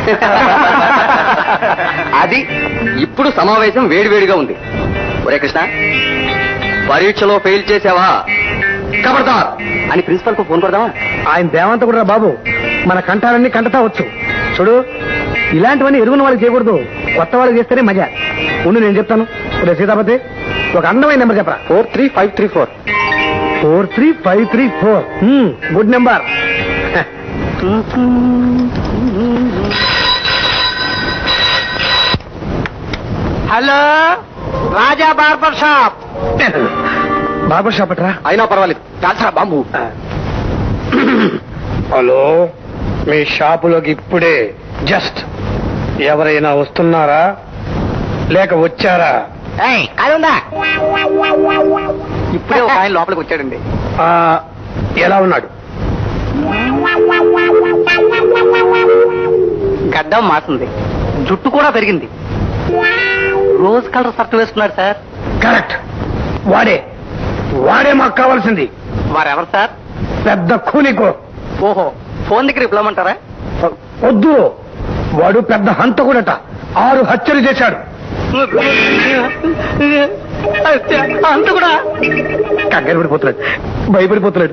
అది ఇప్పుడు సమావేశం వేడివేడిగా ఉంది ఒరే కృష్ణ పరీక్షలో ఫెయిల్ చేసావా కబర్దార్ అని ప్రిన్సిపల్ కు ఫోన్ కొడదామా ఆయన దేవంత కూడా బాబు మన కంఠాలన్నీ కంటతా వచ్చు చూడు ఇలాంటివన్నీ ఎరుగున వాళ్ళకి చేయకూడదు కొత్త వాళ్ళకి చేస్తేనే మజా ఉండు నేను చెప్తాను ఇప్పుడు సీతాపతి ఒక అందమైన నెంబర్ చెప్పరా four three five three four four three five three four good number hello Raja barber shop barber shop అట్రా అయినా పర్వాలేదు కాల్సా బాంబు హలో మీ షాపులోకి ఇప్పుడే జస్ట్ ఎవరైనా వస్తున్నారా లేక వచ్చారా కాదుందా ఇప్పుడే ఒక ఆయన లోపలికి వచ్చాడండి ఆ, ఎలా ఉన్నాడు గడ్డం మాసింది జుట్టు కూడా పెరిగింది రోజ్ కలర్ షర్ట్ వేసుకున్నాడు సార్ కరెక్ట్ వాడే వాడే మాకు కావాల్సింది వారెవరు సార్ పెద్ద కూలికో ఓహో ఫోన్ దగ్గర ఇవ్వమంటారా వద్దు వాడు పెద్ద హంతకుడట ఆరు హత్యలు చేశాడు అంత కూడా కంగారు పడిపోతున్నాడు భయపడిపోతున్నాడు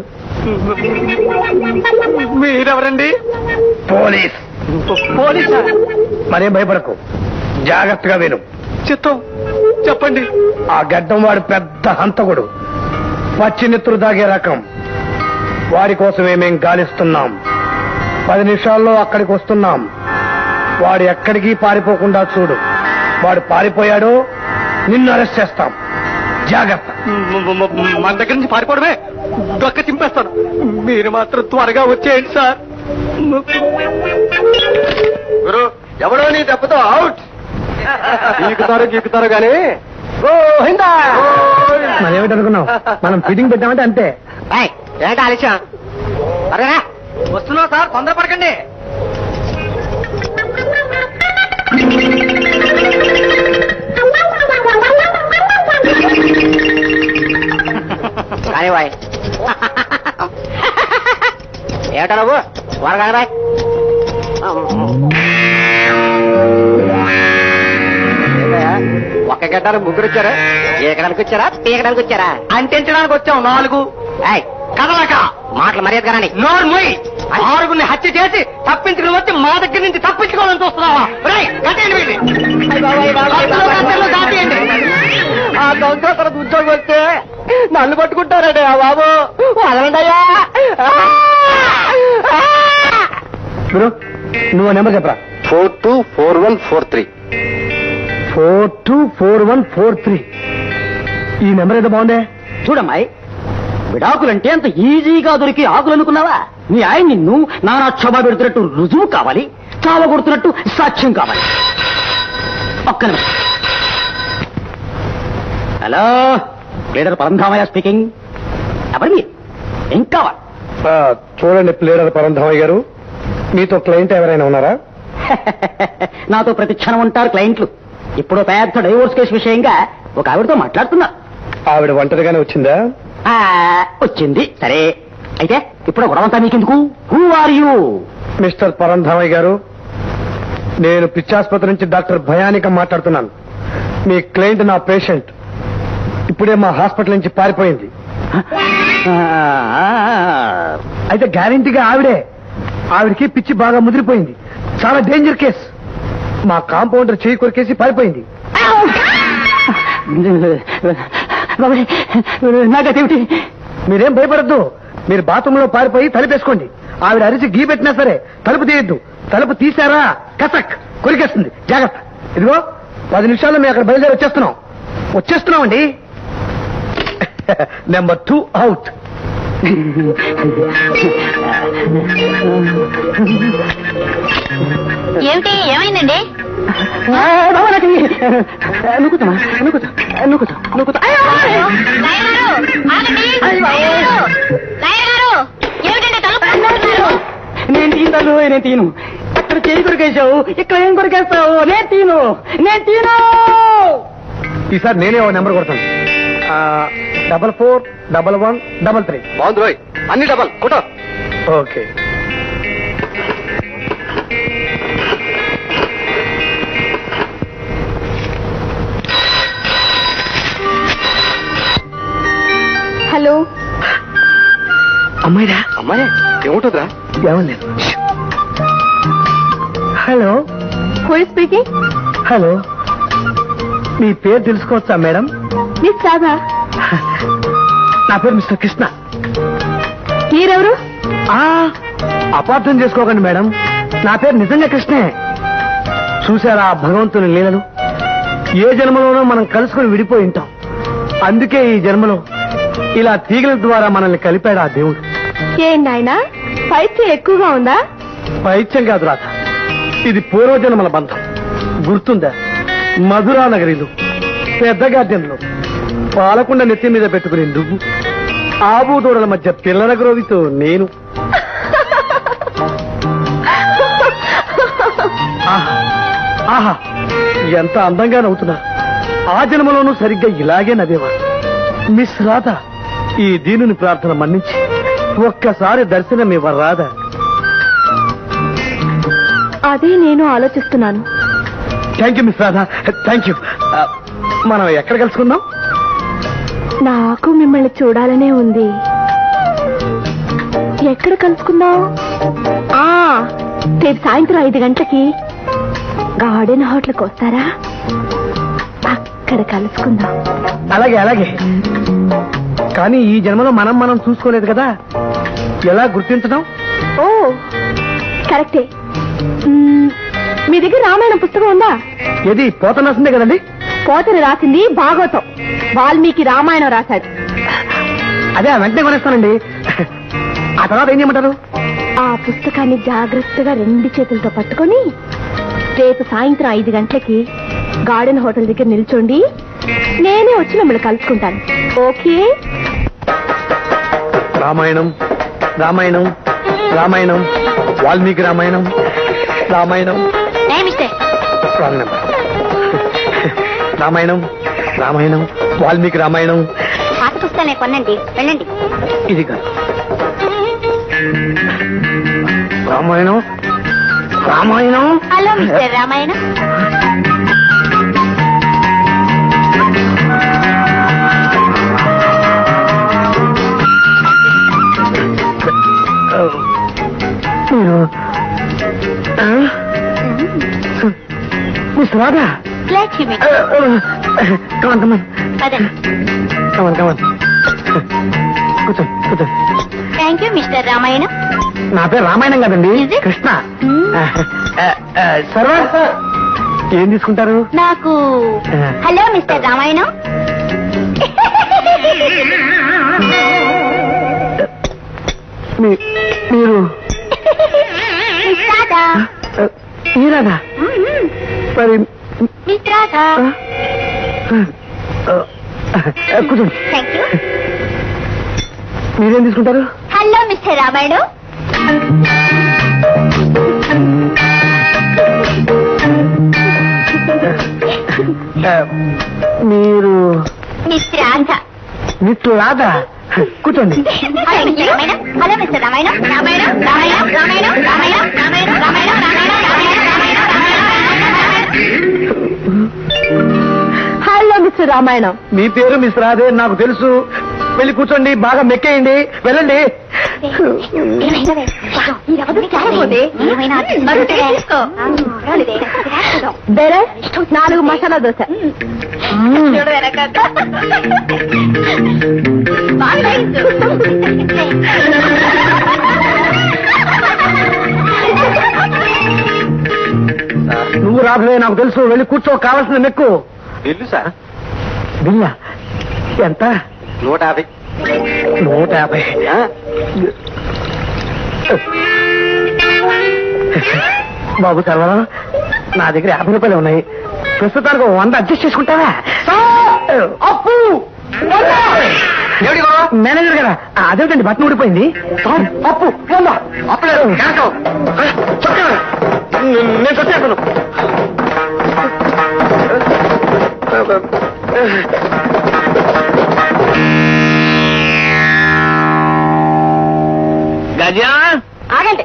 మీరెవరండి పోలీస్ పోలీసా మరేం భయపడకు జాగ్రత్తగా విను చిత్తం చెప్పండి ఆ గడ్డం వాడు పెద్ద హంతకుడు పచ్చి నెత్తురు దాగే రకం వాడి కోసమే మేం గాలిస్తున్నాం పది నిమిషాల్లో అక్కడికి వస్తున్నాం వాడు ఎక్కడికి పారిపోకుండా చూడు వాడు పారిపోయాడో నిన్ను అరెస్ట్ చేస్తాం జాగ్రత్త మన దగ్గర నుంచి పారిపోవడమే దొక్క చింపేస్తాను మీరు మాత్రం త్వరగా వచ్చేయండి సార్ గురు ఎవడో నీ దెబ్బతో అవుట్ గీకుతారు గీకుతారు గాని గోవిందా మరేమిటనుకున్నావు మనం ఫిట్టింగ్ పెట్టామంటే అంతే ఏంటి ఆలస్యం అరేనా వస్తున్నావు సార్ తొందరపడకండి కానీ బాయ్ ఏమిటా నువ్వు త్వరగా బాయ్ ఒక్క గడ్డానికి ముగ్గురు వచ్చారా ఏకడానికి వచ్చారా పీకడానికి వచ్చారా అంటించడానికి వచ్చాం నాలుగు ఏయ్, కదలక మాటలు మర్యాద కానీ నోరు మొయ్ ఆరుగురిని హత్య చేసి తప్పించుకుని వచ్చి మా దగ్గర నుంచి తప్పించుకోవాలని చూస్తున్నావా రేయ్, కట్టేయండి వీడిని. కత్తులు, కత్తెలు దాచేయండి. ఆ దొంగ తన ఉద్యోగం వస్తే నన్ను పట్టుకుంటారండి ఆ బాబు వదలండి అయ్యా గురు నువ్వు నెంబర్ చెప్పరా four two four one four three four two four one four three ఈ నెంబర్ ఏదో బాగుందే చూడమ్మాయి విడాకులంటే అంత ఈజీగా దొరికి ఆకులు అనుకున్నావా నీ ఆయన నిన్ను నానా క్షోభ పెడుతున్నట్టు రుజువు కావాలి చావ కొడుతున్నట్టు సాక్ష్యం కావాలి ఒక్క నిమిషం హలో లీడర్ పరంధామయ్య స్పీకింగ్ ఎవరి మీరు ఏం కావాలి ఆ, చూడండి ప్లేడర్ పరంధామయ్య గారు మీతో క్లయింట్ ఎవరైనా ఉన్నారా నాతో ప్రతి క్షణం ఉంటారు క్లయింట్లు ఇప్పుడు పెద్ద డైవోర్స్ కేసు విషయంగా ఒక ఆవిడతో మాట్లాడుతున్నా ఆవిడ ఒంటరిగానే వచ్చిందా ఆ, వచ్చింది సరే అయితే ఇప్పుడు గొడవంతా మీకెందుకు who are you mister Parandhamaiah garu నేను పిచ్చాసుపత్రి నుంచి డాక్టర్ భయానిక మాట్లాడుతున్నాను మీ క్లయింట్ నా పేషెంట్ ఇప్పుడే మా హాస్పిటల్ నుంచి పారిపోయింది అయితే గ్యారంటీగా ఆవిడే ఆవిడకి పిచ్చి బాగా ముదిరిపోయింది చాలా డేంజర్ కేస్ మా కాంపౌండర్ చేయి కొరికేసి పారిపోయింది నాకదేమిటి మీరేం భయపడద్దు మీరు బాత్రూమ్ లో పారిపోయి తలుపేసుకోండి ఆవిడ అరిచి గీ పెట్టినా సరే తలుపు తీయద్దు తలుపు తీశారా కసక్ కొరికేస్తుంది జాగ్రత్త ఇదిగో పది నిమిషాల్లో మేము అక్కడ బయలుదేరి వచ్చేస్తున్నాం వచ్చేస్తున్నామండి నెంబర్ టూ అవుట్ ఏమిటి ఏమైందండి నువ్వుతామా నువ్వుతా నువ్వుతా నువ్వుతా లాయర్ గారు ఆగండి లాయర్ గారు లాయర్ గారు ఏమిటండి తలుపు మూస్తున్నారు? నేను తీను నేను తీను అక్కడ చేయి కొరికేసావు ఇక్కడ ఏం కొరికేస్తావు నేను తీను నేను తీను ఈసారి నేనే ఓ నెంబర్ కొడతాను double four double one double three బాగుంది రోయ్ అన్ని డబల్ కుట ఓకే అమ్మాయిరా అమ్మాయి ఏముంటుందిరా ఏమన్నా హలో హూ స్పీకింగ్ హలో మీ పేరు తెలుసుకోవచ్చా మేడం మిస్ రాధా నా పేరు మిస్టర్ కృష్ణ మీరెవరు ఆ అపార్థం చేసుకోకండి మేడం నా పేరు నిజంగా కృష్ణే చూసారా ఆ భగవంతుని లీలలు ఏ జన్మలోనో మనం కలుసుకుని విడిపోయి ఉంటాం అందుకే ఈ జన్మలో ఇలా తీగల ద్వారా మనల్ని కలిపాడు ఆ దేవుడు ఏం నాయనా పైత్యం ఎక్కువగా ఉందా పైత్యం కాదు రాత ఇది పూర్వజన్మల బంధం గుర్తుందా మధురా నగరిలో పెద్ద గార్డెన్లో పాలకుండ నెత్తి మీద పెట్టుకుని నువ్వు ఆబు దూడల మధ్య పిల్లల గ్రోవితో నేను ఆహా ఆహా ఎంత అందంగా నవ్వుతున్నా ఆ జన్మలోనూ సరిగ్గా ఇలాగే నవ్వేవారు మిస్ రాధ ఈ దీనుని ప్రార్థన మన్నించి ఒక్కసారి దర్శనం ఇవ్వరాదా అదే నేను ఆలోచిస్తున్నాను thank you miss Radha thank you మనం ఎక్కడ కలుసుకుందాం నాకు మిమ్మల్ని చూడాలనే ఉంది ఎక్కడ కలుసుకుందాం ఆ రేపు సాయంత్రం ఐదు గంటలకి గార్డెన్ హోటల్కి వస్తారా అక్కడ కలుసుకుందాం అలాగే అలాగే కానీ ఈ జన్మలో మనం మనం చూసుకోలేదు కదా ఎలా గుర్తించడం ఓ కరెక్టే మ్మ్, మీ దగ్గర రామాయణం పుస్తకం ఉందా ఏది పోతనాల్సిందే కదండి పోతని రాసింది భాగవతం వాల్మీకి రామాయణం రాశాడు అదే వెంటనే కొనేస్తానండి ఆ తర్వాత ఏం చేయమంటారు ఆ పుస్తకాన్ని జాగ్రత్తగా రెండు చేతులతో పట్టుకొని రేపు సాయంత్రం ఐదు గంటలకి గార్డెన్ హోటల్ దగ్గర నిల్చోండి నేనే వచ్చి మిమ్మల్ని కలుసుకుంటాను okay Ramayanam Ramayanam Ramayanam Valmiki Ramayanam Ramayanam wrong number Ramayanam Ramayanam Valmiki Ramayanam పాత పుస్తకాలే కొనండి వెళ్ళండి ఇది కాదు రామాయణం రామాయణం హలో మిస్టర్ రామాయణ మీరు ఆ? Miss Radha come on come on come on come on కూర్చోండి కూర్చోండి థ్యాంక్ యూ మిస్టర్ రామాయణ నా పేరు రామాయణం కదండి Is it? కృష్ణ Hmm. సర్వా ఏం తీసుకుంటారు నాకు హలో మిస్టర్ రామాయణం మీ- మీరు మిస్ రాధా ఆ, మీరానా మరి మిస్ రాధా ఆ, ఆ, కూర్చోండి థ్యాంక్ యూ మీరేం తీసుకుంటారు హలో మిస్టర్ రామాయణం ఆ, మీరు మిస్ రాధా మిస్ రాధా కూర్చోండి hello mister Ramayanam hello mister Ramayanam Ramayanam Ramayanam Ramayanam Ramayanam Ramayanam Ramayanam Ramayanam hello mister Ramayanam మీ పేరు మిస్ రాధే నాకు తెలుసు వెళ్ళి కూర్చోండి బాగా మెక్కేయండి వెళ్ళండి బెరే నాలుగు మసాలా దోశ నువ్వు రాధవే నాకు తెలుసు వెళ్ళి కూర్చో కావాల్సిన మెక్కు బిల్లు సార్ బిల్లా ఎంత నూట యాభై నూట యాభై ఆ? బాబు సర్వరా నా దగ్గర యాభై రూపాయలు ఉన్నాయి ప్రస్తుతానికి ఓ వంద అడ్జస్ట్ చేసుకుంటావా అప్పు ఏమిటి గొడవ? మేనేజర్ గారా అదేంటండి బట్టన్ ఊడిపోయింది అప్పు వంద అప్పులేదు క్యాన్సల్. ఆ, చెప్పండి. నేను వచ్చేస్తాను గజా ఆగండి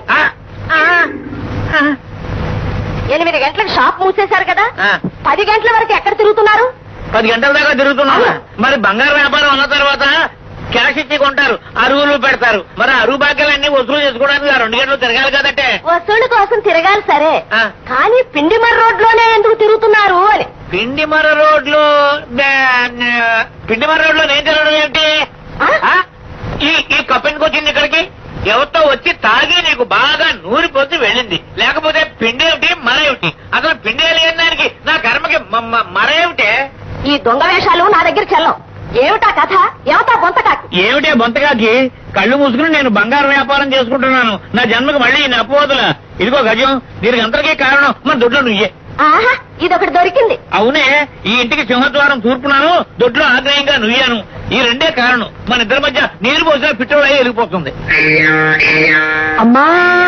ఎనిమిది గంటలకు షాప్ మూసేశారు కదా పది గంటల వరకు ఎక్కడ తిరుగుతున్నారు పది గంటల దాకా తిరుగుతున్నాం మరి బంగారు వ్యాపారం అన్న తర్వాత క్యాష్ ఇచ్చి కొంటారు అరువులు పెడతారు మరి అరువు భాగ్యాలన్నీ వసూలు చేసుకోవడానికి ఆ రెండు గంటలు తిరగాలి కదంటే వసూలు కోసం తిరగాలి సరే ఆ. కానీ పిండిమర్ రోడ్ లోనే ఎందుకు తిరుగుతున్నారు అని పిండిమర రోడ్లు నే- పిండిమర రోడ్లో నేను తిరగడం ఏంటి ఆ? ఆ? ఈ ఈ కప్ ఎందుకు వచ్చింది ఇక్కడికి ఎవరితో వచ్చి తాగి నీకు బాగా నూరిపోతే వెళ్ళింది లేకపోతే పిండి ఏమిటి మర ఏమిటి అసలు పిండి లేని దానికి నా కర్మకి మ- మ- మర ఏమిటే ఈ దొంగ వేషాలు నా దగ్గర చెల్లం ఏమిటా కథ ఏమిటా బొంతకాకి ఏమిటే బొంతగాకి కళ్ళు మూసుకుని నేను బంగారు వ్యాపారం చేసుకుంటున్నాను నా జన్మకు మళ్ళీ ఈ అపోవదుల ఇదిగో గజం దీనికి అంతరికీ కారణం మన దొడ్లో నువ్వే ఆహా ఇదొకటి దొరికింది అవునే ఈ ఇంటికి సింహద్వారం తూర్పునాను దొడ్లో ఆగ్నేయంగా నుయ్యాను ఈ రెండే కారణం మన ఇద్దరి మధ్య నీరు పోసిన పిట్టోడు అయ్యి వెళ్ళిపోతుంది అమ్మా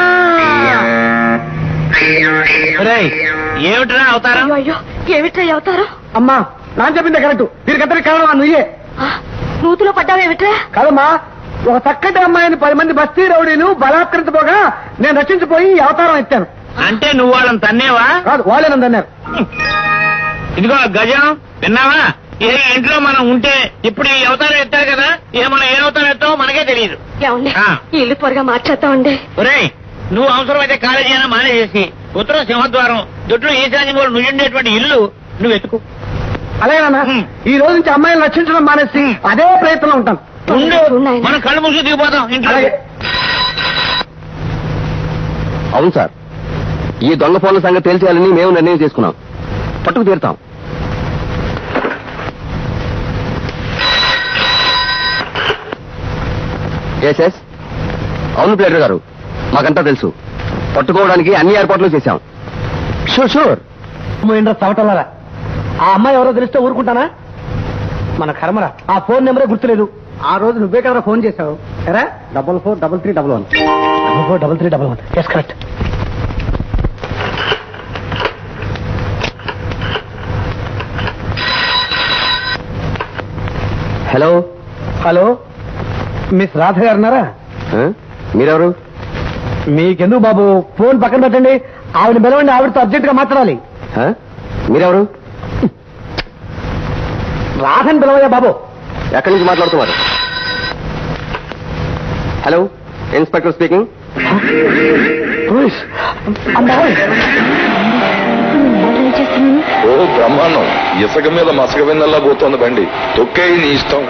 ఒరేయ్, ఏమిటిరా అవతారం అయ్యో అయ్యో ఏమిట్రా అవుతారు అమ్మా నాన్న చెప్పిందే కరెక్ట్ దీనికంతటి కారణం ఆ నువ్వే నూతులో పడ్డావేమిట్రా కాదమ్మా ఒక చక్కటి అమ్మాయిని పది మంది బస్తీ రౌడీలు బలాత్కరించబోగా నేను రక్షించిపోయి ఈ అవతారం ఎత్తాను అంటే నువ్వు వాళ్ళని తన్నేవా కాదు వాళ్ళేనంది అన్నారు ఇదిగో గజం విన్నావా ఏ ఇంట్లో మనం ఉంటే ఇప్పుడు ఈ అవతారం ఎత్తారు కదా ఏ మనం ఏ అవతారం ఎత్తామో మనకే తెలియదు ఏమండి ఆ. ఈ ఇల్లు త్వరగా మార్చేద్దామండి ఒరేయ్ నువ్వు అవసరమైతే కాలేజీ అయినా మానేసేసి ఉత్తరం సింహద్వారం దొడ్లో ఈశాన్యం కూడా నువ్వు ఉండేటువంటి ఇల్లు నువ్వు ఎత్తుకో అలాగే నాన్న హ్మ్. ఈ రోజు నుంచి అమ్మాయిని రక్షించడం మానేసి అదే ప్రయత్నంలో ఉంటాను ఉండు ఉన్నాయన. మనం కళ్ళు మూసి దిగిపోతాం ఇంట్లో అలాగే అవును సార్ ఈ దొంగ ఫోన్ల సంగతి తేల్చేయాలని మేము నిర్ణయం చేసుకున్నాం పట్టుకు తీరుతాం ఎస్ ఎస్ అవును ప్లేటర్ గారు మాకంతా తెలుసు పట్టుకోవడానికి అన్ని ఏర్పాట్లు చేశాం షూర్ షూర్ పోయిండ్రా చవటలారా ఆ అమ్మాయి ఎవరో తెలిస్తే ఊరుకుంటానా మన కర్మరా ఆ ఫోన్ నెంబరే గుర్తులేదు ఆ రోజు నువ్వే కదరా ఫోన్ చేశావు ఎరా double four double three double one double four double three double one yes correct hello hello miss Radha గారున్నారా ఆ? మీరెవరు మీకెందుకు బాబు ఫోన్ పక్కన పెట్టండి ఆవిడ పిలవండి ఆవిడతో అర్జెంట్ గా మాట్లాడాలి ఆ? మీరెవరు రాధని పిలవయ్యా బాబు ఎక్కడి నుంచి మాట్లాడుతున్నారు హలో ఇన్స్పెక్టర్ స్పీకింగ్ అమ్మాయి ఓ బ్రహ్మాండం ఇసుక మీద మసక వెన్నెల్లా పోతోంది బండి తొక్కే నీ ఇష్టం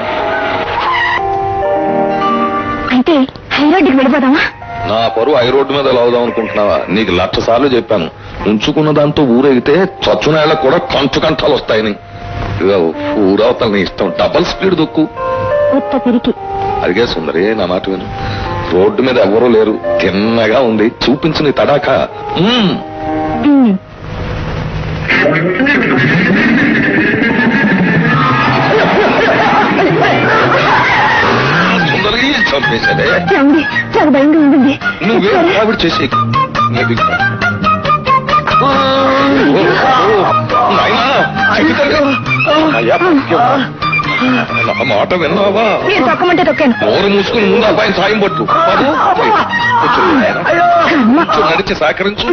అయితే హైరోడ్కి వెళ్ళిపోదామా నా పరువు ఐ రోడ్డు మీద లావుదాం అనుకుంటున్నావా నీకు లక్ష సార్లు చెప్పాను ఉంచుకున్న దాంతో ఊరెగితే చచ్చునేళ్ళకు కూడా కంచు కంఠాలు వస్తాయని ఇదిగో ఊరవతల నీ ఇష్టం డబల్ స్పీడ్ దొక్కు ఉత్త పిరికి అడిగే సుందరి నా మాట విను రోడ్డు మీద ఎవరూ లేరు తిన్నగా ఉంది చూపించు నీ తడాక మ్మ్. సుందరి చంపేశాడే ఏమండి చాలా భయంగా ఉంటుంది నువ్వే ఆవిడ చేసి నా మాట విన్నావా మీరు తొక్కమంటే తొక్కాను నోరు మూసుకుని ముందు అబ్బాయిని సాయం పట్టు పడు. కూర్చో నాయనా. కూర్చో, నడిచి సహకరించు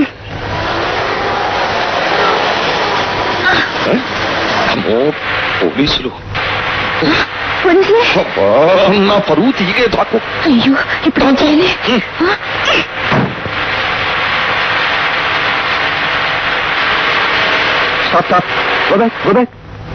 అమ్మో పోలీసులు పోలీసులే అబ్బా, నా పరువు తీగే దాకు అయ్యో ఇప్పుడు ఏం చేయాలి ఆ? Stop stop go back go back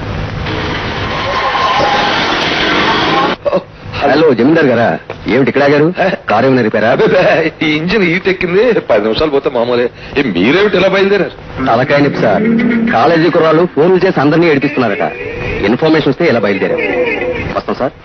hello జమీందార్ గారా ఏమిటి ఇక్కడ ఆగారు కారు ఏమైనా రిపేరా అబ్బే, ఈ ఇంజిన్ హీట్ ఎక్కింది పది నిమిషాలు పోతే మామూలే ఏ, మీరేమిటి ఇలా బయలుదేరారు తలకాయ నిప్పు సార్ కాలేజీ కుర్రాళ్ళు ఫోన్లు చేసి అందరినీ ఏడిపిస్తున్నారట ఇన్ఫర్మేషన్ వస్తే ఇలా బయలుదేరాం వస్తాం సార్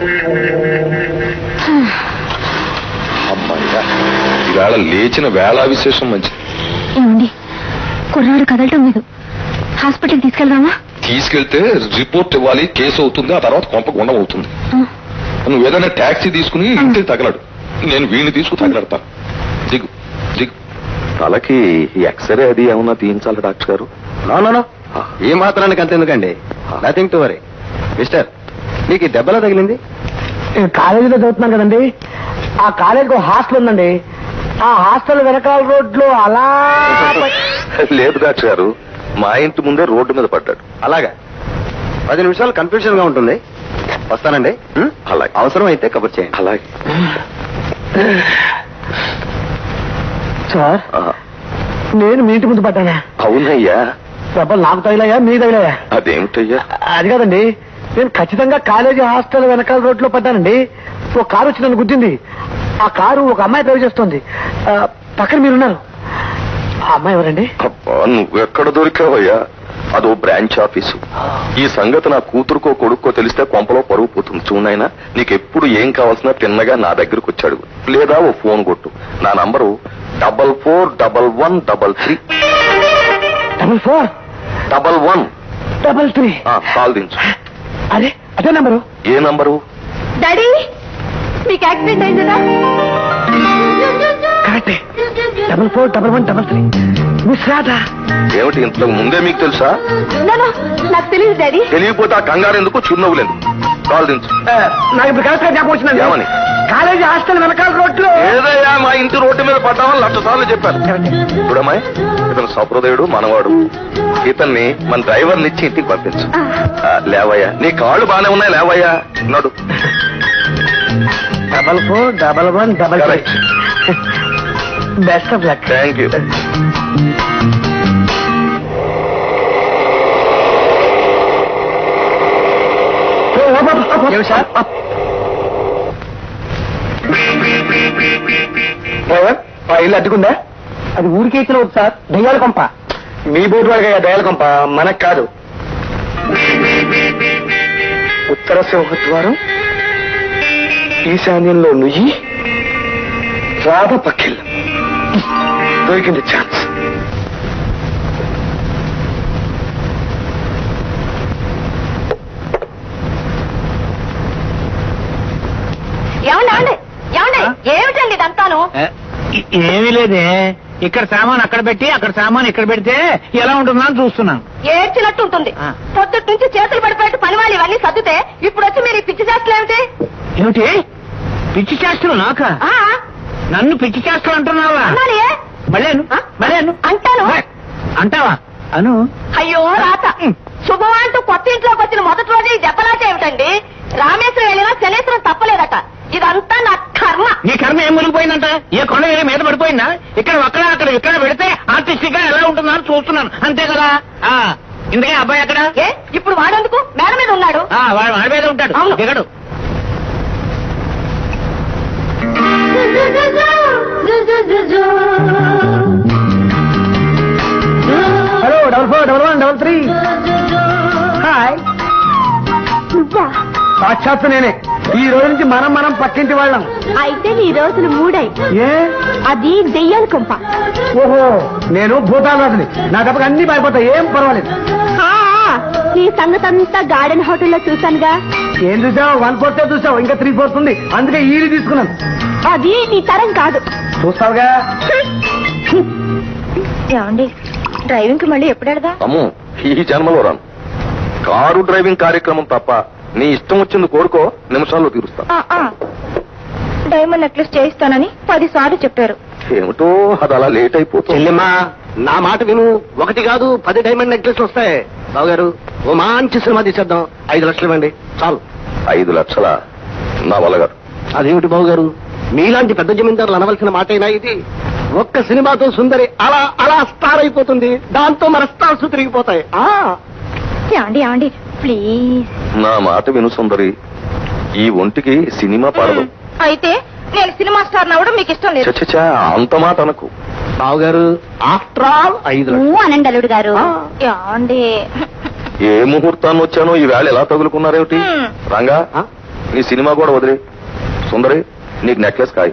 అమ్మాయిగా ఈవేళ లేచిన వేళ విశేషం మంచిది ఏమండి కుర్రాడు కదలటం లేదు హాస్పిటల్కి తీసుకెళ్దామా తీసుకెళ్తే రిపోర్ట్ ఇవ్వాలి కేసు అవుతుంది ఆ తర్వాత కొంప గుండం అవుతుంది నువ్వు ఏదైనా ట్యాక్సీ తీసుకుని ఇంటికి తగలడు నేను వీణ్ణి తీసుకు తగలడతాను దిగు దిగు తలకి ఎక్స్రే అది ఏమన్నా తీయించాలి doctor garu no no no ఏ మాత్రానికి అంతెందుకండి నథింగ్ టు వరీ మిస్టర్ మీకు ఈ దెబ్బలా తగిలింది నేను కాలేజీలో చదువుతున్నాను కదండి ఆ కాలేజీకి ఒక హాస్టల్ ఉందండి ఆ హాస్టల్ వెనకాల రోడ్లో అలా లేదు డాక్టర్ గారు మా ఇంటి ముందే రోడ్డు మీద పడ్డాడు అలాగా పది నిమిషాలు కన్ఫ్యూజన్ గా ఉంటుంది వస్తానండి ఉం? అలాగే అవసరం అయితే కబుర్ చేయండి అలాగే సార్ ఆ, నేను మీ ఇంటి ముందు పడ్డానా అవునయ్యా దెబ్బలు నాకు తగిలాయా మీ తగిలాయా అదేమిటయ్యా అది కాదండి నేను ఖచ్చితంగా కాలేజీ హాస్టల్ వెనకాల రోడ్లో పడ్డానండి ఒక కారు వచ్చి నన్ను గుద్దింది ఆ కారు ఒక అమ్మాయి డ్రైవ్ చేస్తోంది ఆ, పక్కన మీరున్నారు ఆ అమ్మాయి ఎవరండి అబ్బా నువ్వెక్కడ దొరికావయ్యా అదో బ్రాంచ్ ఆఫీసు ఈ సంగతి నా కూతురుకో కొడుక్కో తెలిస్తే కొంపలో పరుగు పోతుంది చూనైనా నీకెప్పుడు ఏం కావాల్సిన తిన్నగా నా దగ్గరకు వచ్చాడు లేదా ఓ ఫోన్ కొట్టు నా number double four double one double three double four double one double three call దించు అదే అదే నెంబరు ఏ నంబరు డాడీ మీకు యాక్సిడెంట్ అయిందా కరెక్టే double four double one double three miss Radha ఏమిటి ఇంతకు ముందే మీకు తెలుసా నాకు తెలియదు డాడీ తెలియకపోతే ఆ కంగారు ఎందుకు చిరునవ్వులేదు కాల్ దించు నాకు ఇప్పుడు కరెక్ట్ గా జ్ఞాపకం వచ్చిందండి ఏమని? కాలేజీ హాస్టల్ వెనకాల రోడ్లో ఏదయ్యా మా ఇంటి రోడ్డు మీద పడ్డామని లక్ష సార్లు చెప్పారు చూడమ్మాయి ఇతను సహృదయుడు మనవాడు ఇతన్ని మన డ్రైవర్ని ఇచ్చి ఇంటికి పంపించు ఆ, లేవయ్యా నీ కాళ్ళు బానే ఉన్నాయి లేవయ్యా నడు double four double one double three Correct. Best of luck thank you ఇల్లు అడ్డుకుందా అది ఊరికే ఇచ్చిన వద్దు సార్ దయ్యాల కొంప మీ బోటు వాడిగా దయ్యాల కొంప మనకు కాదు ఉత్తర సింహద్వారం ఈశాన్యంలో నుయ్యి రాధ పక్కిల్ దొరికింది ఛాన్స్ ఏమండి ఏమండి ఏమండి ఏమిటండి ఇదంతాను ఏమీ లేదే ఇక్కడ సామాన్ అక్కడ పెట్టి అక్కడ సామాన్ ఇక్కడ పెడితే ఎలా ఉంటుందో అని చూస్తున్నాను ఏడ్చినట్టు ఉంటుంది ఆ. పొద్దుటి నుంచి చేతులు పడిపోయేట్టు పని వాళ్ళు ఇవన్నీ సర్దుతే ఇప్పుడు వచ్చి మీరు ఈ పిచ్చి చేస్తలు ఏమిటి ఏమిటి పిచ్చి చేష్టలు నాక ఆ, నన్ను పిచ్చి చేష్టలు అంటున్నావా అన్నాను ఏ? మళ్ళేను ఆ? మళ్ళేను అంటాను అంటావా అను అయ్యో రాత శుభం అంటూ కొత్త ఇంట్లోకి వచ్చిన మొదటి రోజు ఈ దెబ్బలాట ఏమిటండి రామేశ్వరం వెళ్ళినా శనేశ్వరం తప్పలేదట ఇదంతా నా కర్మ నీ కర్మ ఏం మునిగిపోయిందంట ఏ కొండ ఏరి మీద పడిపోయిందా ఇక్కడ అక్కడ అక్కడ ఇక్కడ పెడితే ఆర్టిస్టిక్ గా ఎలా ఉంటుందో అని చూస్తున్నాను అంతే కదా ఆ ఇందుకే అబ్బాయి అక్కడ ఏ ఇప్పుడు వాడేందుకు మేడ మీద ఉన్నాడు ఆ, వాడు వాడి మీద ఉంటాడు అవును. దిగడు hello double four double one double three hi నువ్వా సాక్షాత్ నేనే ఈ రోజు నుంచి మనం మనం పక్కింటి వాళ్ళం అయితే నీ రోజులు మూడై ఏ అది దెయ్యాల కొంప ఓహో నేను భూతాలవాదిని నా తప్పక అన్ని పారిపోతాయి ఏం పర్వాలేదు ఆ, ఈ సంగతంతా గార్డెన్ హోటల్లో చూశానుగా ఏం చూసావు వన్ ఫోర్త్ చూసావు ఇంకా త్రీ ఫోర్త్ ఉంది అందుకే ఈడి తీసుకున్నాను అది నీ తరం కాదు చూస్తావుగా ఏమండి డ్రైవింగ్ కి మళ్ళీ ఎప్పుడు వెళదా అమ్ము ఈ జన్మలో రాను కారు డ్రైవింగ్ కార్యక్రమం తప్ప నీ ఇష్టం వచ్చింది కోరుకో నిమిషాల్లో తీరుస్తా డైమండ్ నెక్లెస్ చేయిస్తానని పది సార్లు చెప్పారు ఏమిటో అది అలా లేట్ అయిపోతుంది చెల్లెమ్మా నా మాట విను ఒకటి కాదు పది డైమండ్ నెక్లెస్ వస్తాయి బాబు గారు ఓ మంచి సినిమా తీసేద్దాం ఐదు లక్షలు ఇవ్వండి చాలు ఐదు లక్షల నా వల్ల గారు అదేమిటి బాబు గారు మీలాంటి పెద్ద జమీందారులు అనవలసిన మాటైనా ఇది ఒక్క సినిమాతో సుందరి అలా అలా స్టార్ అయిపోతుంది దాంతో మన స్టార్స్ తిరిగిపోతాయి ఆ ఏమండి ఏమండి ప్లీజ్ నా మాట విను సుందరి ఈ ఒంటికి సినిమా పడదు అయితే నేను సినిమా స్టార్ నవ్వడం మీకు ఇష్టం లేదు చచ్చా అంత మాట అనకు బాబు గారు ఆఫ్టర్ ఆల్ ఐదు లక్షలు అనండి అల్లుడు గారు ఆ. ఏమండి ఏ ముహూర్తాన్ని వచ్చానో ఈ వేళ ఎలా తగులుకున్నారేమిటి హ్మ్. రంగా ఆ? నీ సినిమా కూడా వదిలే సుందరి నీకు నెక్లెస్ కాయి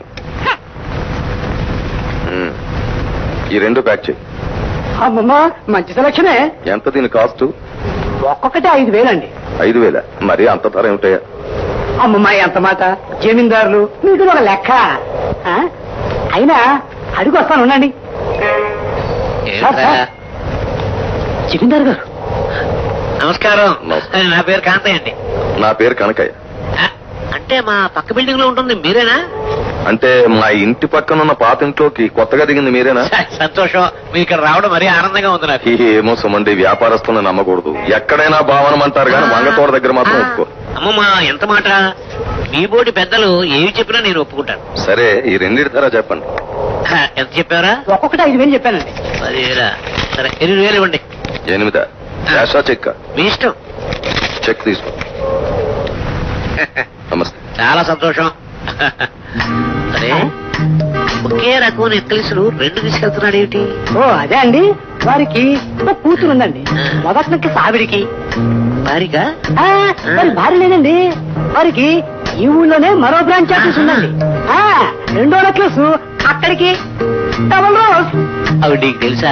హ్మ్. ఈ రెండు ప్యాక్ చేయి అమ్మమ్మా మంచి సెలక్షనే ఎంత దీని కాస్ట్ ఒక్కొక్కటి ఐదు వేలండి ఐదు వేల మరి అంత ధర ఏమిటయ్యా అమ్మమ్మ ఎంత మాట జమీందారులు మీకు ఒక లెక్క ఆ? అయినా అడిగి వస్తాను ఉండండి సార్, సార్. జమీందారు గారు నమస్కారం నమస్కారం. నా పేరు కాంతయ్య అండి నా పేరు కనకయ్య ఆ, అంటే మా పక్క బిల్డింగ్ లో ఉంటుంది మీరేనా అంటే మా ఇంటి పక్కన ఉన్న పాత ఇంట్లోకి కొత్తగా దిగింది మీరేనా సంతోషం మీ ఇక్కడ రావడం మరీ ఆనందంగా ఉంది నాకు ఏమో సుమండి వ్యాపారస్తులను నమ్మకూడదు ఎక్కడైనా భావనం అంటారు కానీ వంగతోట దగ్గర మాత్రం ఒప్పుకో అమ్మమ్మ ఎంత మాట మీ బోటి పెద్దలు ఏమి చెప్పినా నేను ఒప్పుకుంటాను సరే ఈ రెండింటి ధర చెప్పండి హ, ఎంత చెప్పారా ఒక్కొక్కటి ఐదు వేలు చెప్పానండి పదివేల సరే ఎనిమిది వేలు ఇవ్వండి ఎనిమిదా క్యాషా చెక్ మీ ఇష్టం చెక్ తీసుకో నమస్తే చాలా సంతోషం సరే ఒకే రకం నెక్లెస్లు రెండు తీసుకెళ్తున్నాడు ఏమిటి ఓ అదే అండి వారికి ఒక కూతురు ఉందండి మొదటి నుంచి సావిడికి భారీగా ఆ, మరి భార్య లేదండి వారికి ఈ ఊళ్ళోనే మరో బ్రాంచ్ ఆఫీస్ ఉందండి ఆ, రెండో నెక్లెస్ అక్కడికి డబల్ రోజ్ అవి నీకు తెలుసా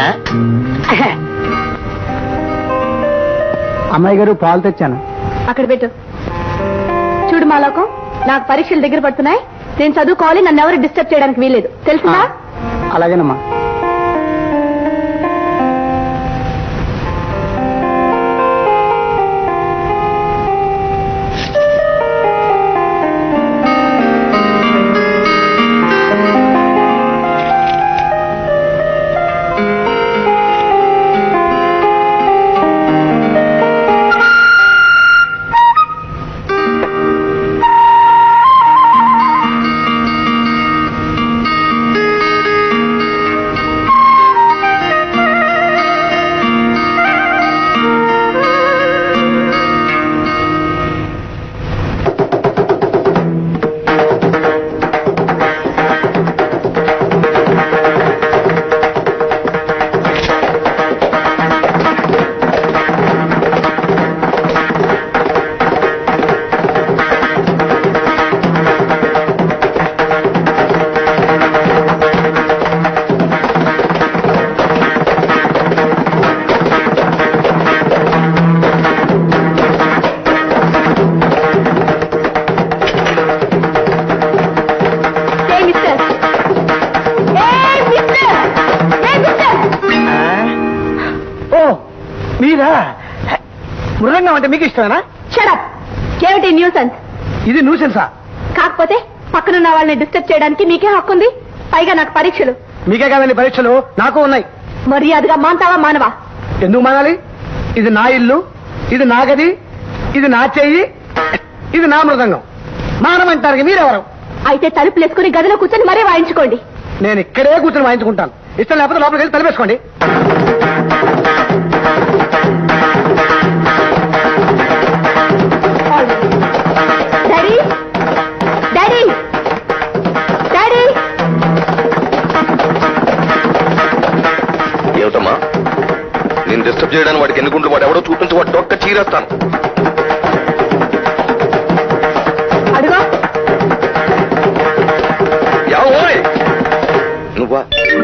అమ్మాయి గారు పాలు తెచ్చాను అక్కడ పెట్టు చూడు మాలోకం నాకు పరీక్షలు దగ్గర పడుతున్నాయి నేను చదువుకోవాలి నన్ను ఎవరు డిస్టర్బ్ చేయడానికి వీల్లేదు తెలుసునా అలాగేనమ్మా ఏ మిస్టర్ ఏ మిస్టర్ ఏ మిస్టర్ ఓ మీరా మృదంగం అంటే మీకు ఇష్టమేనా షడప్ ఏమిటి న్యూసెన్స్ ఇది న్యూసెన్సా కాకపోతే పక్కనున్న వాళ్ళని డిస్టర్బ్ చేయడానికి మీకే హక్కు ఉంది పైగా నాకు పరీక్షలు మీకే కాదండి పరీక్షలు నాకు ఉన్నాయి మర్యాదగా మాంతావా మానవా ఎందుకు మానాలి ఇది నా ఇల్లు ఇది నా గది ఇది నా చెయ్యి ఇది నా మృదంగం మానమంటారు మీరెవరు అయితే తలుపులు వేసుకుని గదిలో కూర్చొని మరీ వాయించుకోండి నేను ఇక్కడే కూర్చొని వాయించుకుంటాను ఇష్టం లేకపోతే లోపలికి వెళ్ళి తలిపేసుకోండి డాడీ డాడీ డాడీ ఏమిటమ్మా నేను డిస్టర్బ్ చేయడానికి వాడికి ఎన్ని గుండ్లు వాడు ఎవడో చూపించి వాడు డొక్క చీరేస్తాను అడుగో యావోయ్ నువ్వా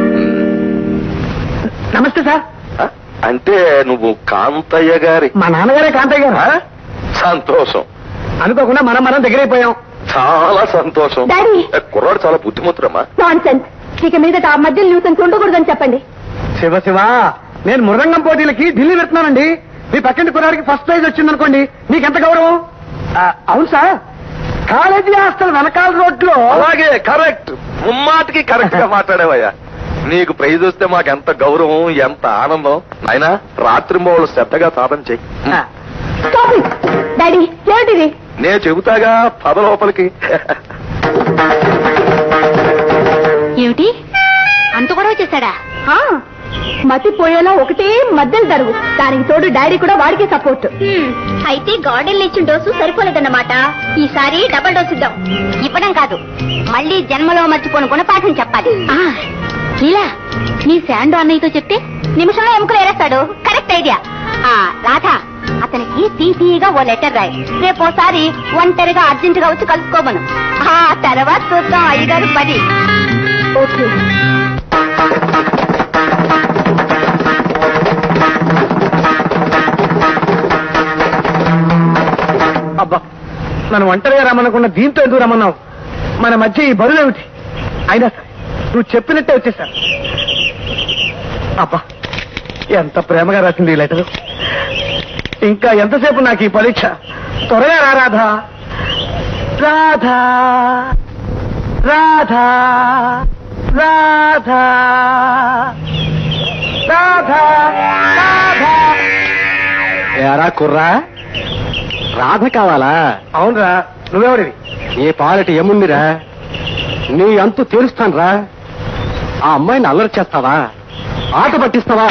నమస్తే సార్ ఆ? అంటే నువ్వు కాంతయ్య గారి మా నాన్నగారే కాంతయ్య గారు ఆ? సంతోషం అనుకోకుండా మనం మనం దగ్గరైపోయాం చాలా సంతోషం డాడీ. ఏ, కుర్రాడు చాలా బుద్ధిమంతుడమ్మా నాన్ సెన్స్ ఇక మీదట ఆ మధ్య న్యూసెన్స్ ఉండకూడదని చెప్పండి శివ శివ నేను మృదంగం పోటీలకి ఢిల్లీ పెడుతున్నానండి మీ పక్కింటి కుర్రాడికి ఫస్ట్ ప్రైజ్ వచ్చిందనుకోండి మీకు ఎంత గౌరవం ఆ, అవును సార్ కాలేజీ హాస్టల్ వెనకాల రోడ్లో అలాగే కరెక్ట్ ముమ్మాటికి కరెక్ట్ గా మాట్లాడేవయ్యా నీకు ప్రైజ్ వస్తే మాకు ఎంత గౌరవం ఎంత ఆనందం అయినా రాత్రి మోళ్ళు శ్రద్ధగా సాధన చెయ్యి ఆ, స్టాప్ ఇట్ డాడీ ఏమిటిది నే చెబుతాగా పద లోపలికి ఏమిటి అంత కూడా వచ్చేసాడా మతి పోయేలా ఒకటే మధ్యలో దరువు దానికి తోడు డాడీ కూడా వాడికి సపోర్ట్ అయితే గార్డెన్ ఇచ్చిన డోసు సరిపోలేదన్నమాట ఈసారి డబుల్ డోస్ ఇద్దాం ఇవ్వడం కాదు మళ్ళీ జన్మలో మర్చిపోను గుణపాఠం చెప్పాలి ఇలా నీ శాండు అన్నయ్యతో చెప్తే నిమిషంలో ఎముకలు ఏరేస్తాడు కరెక్ట్ ఐడియా ఆ రాధా అతనికి తీసీగా ఓ లెటర్ రాయి రేపు ఓసారి ఒంటరిగా అర్జెంట్ గా వచ్చి కలుసుకోమను ఆ తర్వాత చూద్దాం అయ్యగారు పది ఓకే అబ్బా నన్ను ఒంటరిగా రమ్మనకుండా దీంతో ఎందుకు రమ్మన్నావు మన మధ్య ఈ బరువు ఏమిటి అయినా సరే నువ్వు చెప్పినట్టే వచ్చేసాను అబ్బా ఎంత ప్రేమగా రాసింది ఈ లెటరు ఇంకా ఎంతసేపు నాకు ఈ పరీక్ష త్వరగా రా రాధా రాధా రాధా రాధా రాధా రాధా ఎరా కుర్రా రాధ కావాలా అవునరా నువ్వెవడివి ఏ పాలటి ఏముందిరా నీ అంతు తీరుస్తానురా ఆ అమ్మాయిని అల్లరి చేస్తావా ఆట పట్టిస్తావా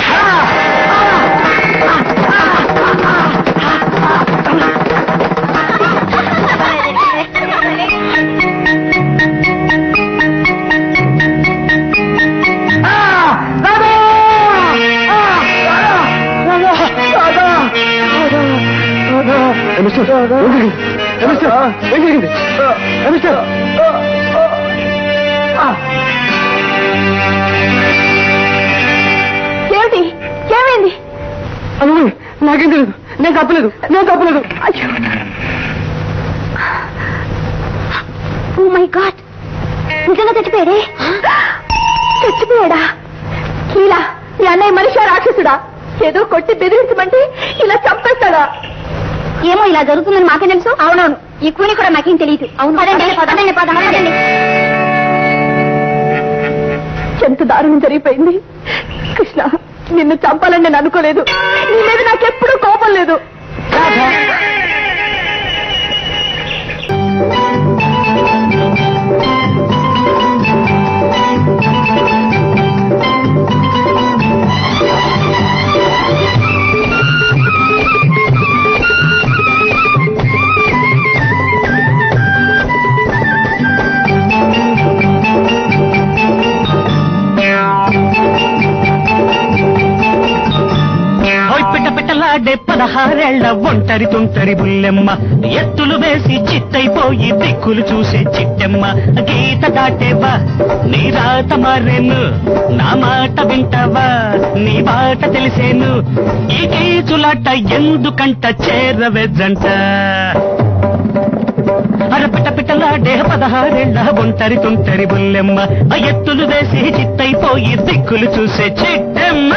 ఏమిటి ఏమైంది నాకేం తెలియదు నేను తప్పలేదు నేను తప్పలేదు ఓ మై గాడ్ నిజంగా చచ్చిపోయాడే చచ్చిపోయాడా ఇలా ఈ అన్నయ్య మనిషి రాక్షసుడా ఏదో కొట్టి బెదిరించమంటే ఇలా చంపేస్తాడా ఏమో ఇలా జరుగుతుందని మాకే తెలుసు అవునవును ఈ కూని కూడా మాకేం తెలియదు అవును పదండి పదండి పదం పదండి ఎంత దారుణం జరిగిపోయింది కృష్ణ నిన్ను చంపాలని నేను అనుకోలేదు నీ మీద నాకెప్పుడూ కోపం లేదు ఓయ్ పిట్ట పిట్టలాడే పదహారేళ్ల ఒంటరి తుంటరి బుల్లెమ్మ ఎత్తులు వేసి చిత్తైపోయి దిక్కులు చూసే చిట్టెమ్మ గీత దాటేవా నీ రాత మారేను నా మాట వింటావా నీ బాట తెలిసేను ఈ కీచులాట ఎందుకంట చేరవెజ్జంట అరపిట పిట్టలాడే పదహారేళ్ల ఒంటరి తుంటరి బుల్లెమ్మ ఆ ఎత్తులు వేసి చిత్తైపోయి దిక్కులు చూసే చిట్టెమ్మ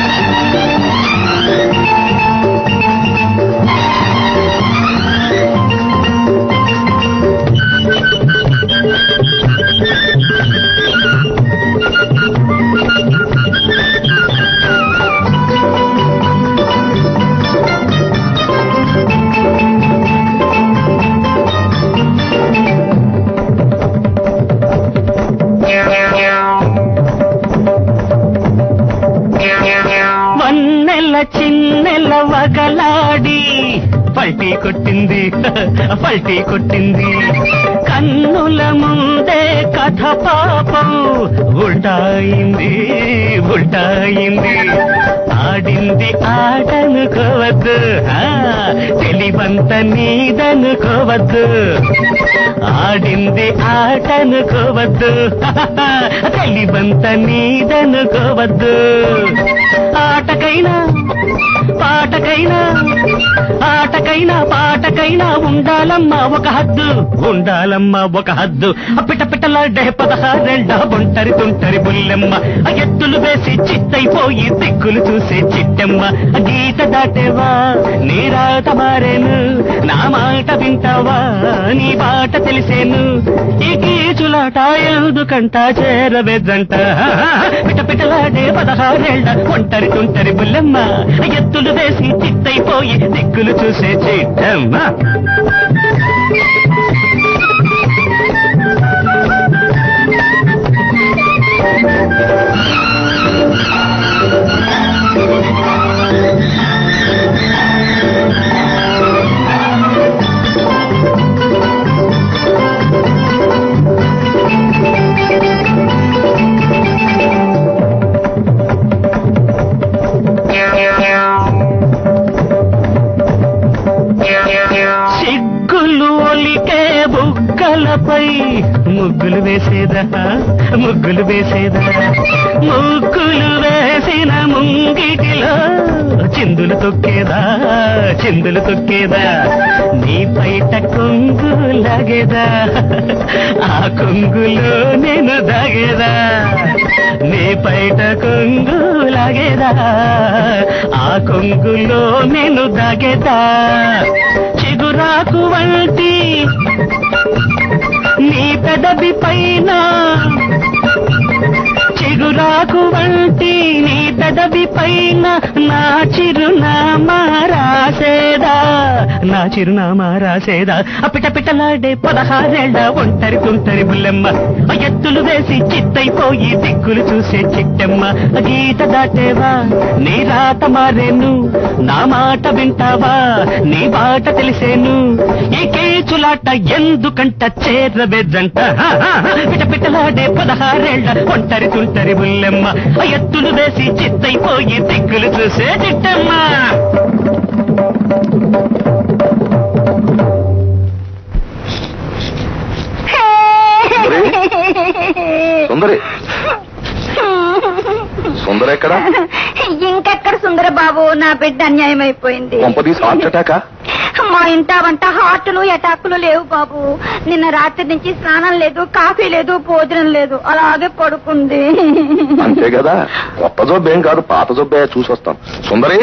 వన్నెల చిన్నెల వగలాడి పల్టీ కొట్టింది పల్టీ కొట్టింది కన్నుల ముందే కథ పాపం ఉల్టాయింది ఉల్టాయింది ఆడింది ఆటనుకోవద్దు ఆ, తెలివంత నీదనుకోవద్దు ఆడింది ఆటనుకోవద్దు తెలివంత నీదనుకోవద్దు ఆటకైనా పాటకైనా ఆటకైనా పాటకైనా ఉండాలమ్మా ఒక హద్దు ఉండాలమ్మా ఒక హద్దు ఆ పిట పిట్టలాడే పదహారెండ ఒంటరి తుంటరి బుల్లెమ్మ ఆ ఎత్తులు వేసి చిత్తైపోయి దిక్కులు చూసే చిట్టెమ్మ ఆ గీత దాటేవా నీ రాత మారేను నా మాట వింటావా నీ బాట తెలిసేను ఈ కీచులాట ఎందుకంట చేరవేద్దంట పిట పిటలాడే పదహారేళ్ల ఒంటరి తుంటరి బుల్లెమ్మ ఎత్తులు వేసి చిత్తైపోయి దిక్కులు చూసే చిట్టమ్మ సిగ్గులు ఒలికే బుగ్గలపై ముగ్గులు వేసేదా ముగ్గులు వేసేదా ముగ్గులు వేసిన ముంగిటిలో చిందులు తొక్కేదా చిందులు తొక్కేదా నీ బయట కొంగు లాగేదా ఆ కొంగులో నేను దాగేదా నీ బయట కొంగు లాగేదా ఆ కొంగులో నేను దాగేదా చిగురాకు వంటి నీ పెదవి పైన చిగురు చిగురాకు వంటి నీ పెదవి పైన నా చిరునామా రాసేదా నా చిరునామా రాసేదా ఆ పిట పిటలాడే పదహారేళ్ల ఒంటరి తుంటరి బుల్లెమ్మ ఆ ఎత్తులు వేసి చిత్తైపోయి దిక్కులు చూసే చిట్టెమ్మ ఆ గీత దాటేవా నీ రాత మారేను నా మాట వింటావా నీ బాట తెలిసేను ఈ కేచులాట ఎందుకంట చేరబెద్దంట పిట పిటలాడే పదహారేళ్ల ఒంటరి తుంటరి బుల్లెమ్మ ఆ ఎత్తులు వేసి చిత్తైపోయి దిక్కులు చూసే చిట్టెమ్మ సుందరి సుందర ఎక్కడ ఇంకెక్కడ సుందర బాబు నా బిడ్డ అన్యాయం అయిపోయింది కొంపదీసి హార్ట్ అటాకా మా ఇంట వంట హార్టులు అటాకులు లేవు బాబు నిన్న రాత్రి నుంచి స్నానం లేదు కాఫీ లేదు భోజనం లేదు అలాగే పడుకుంది అంతే కదా కొత్త జబ్బు ఏం కాదు పాత జబ్బే చూసి వస్తాం సుందరి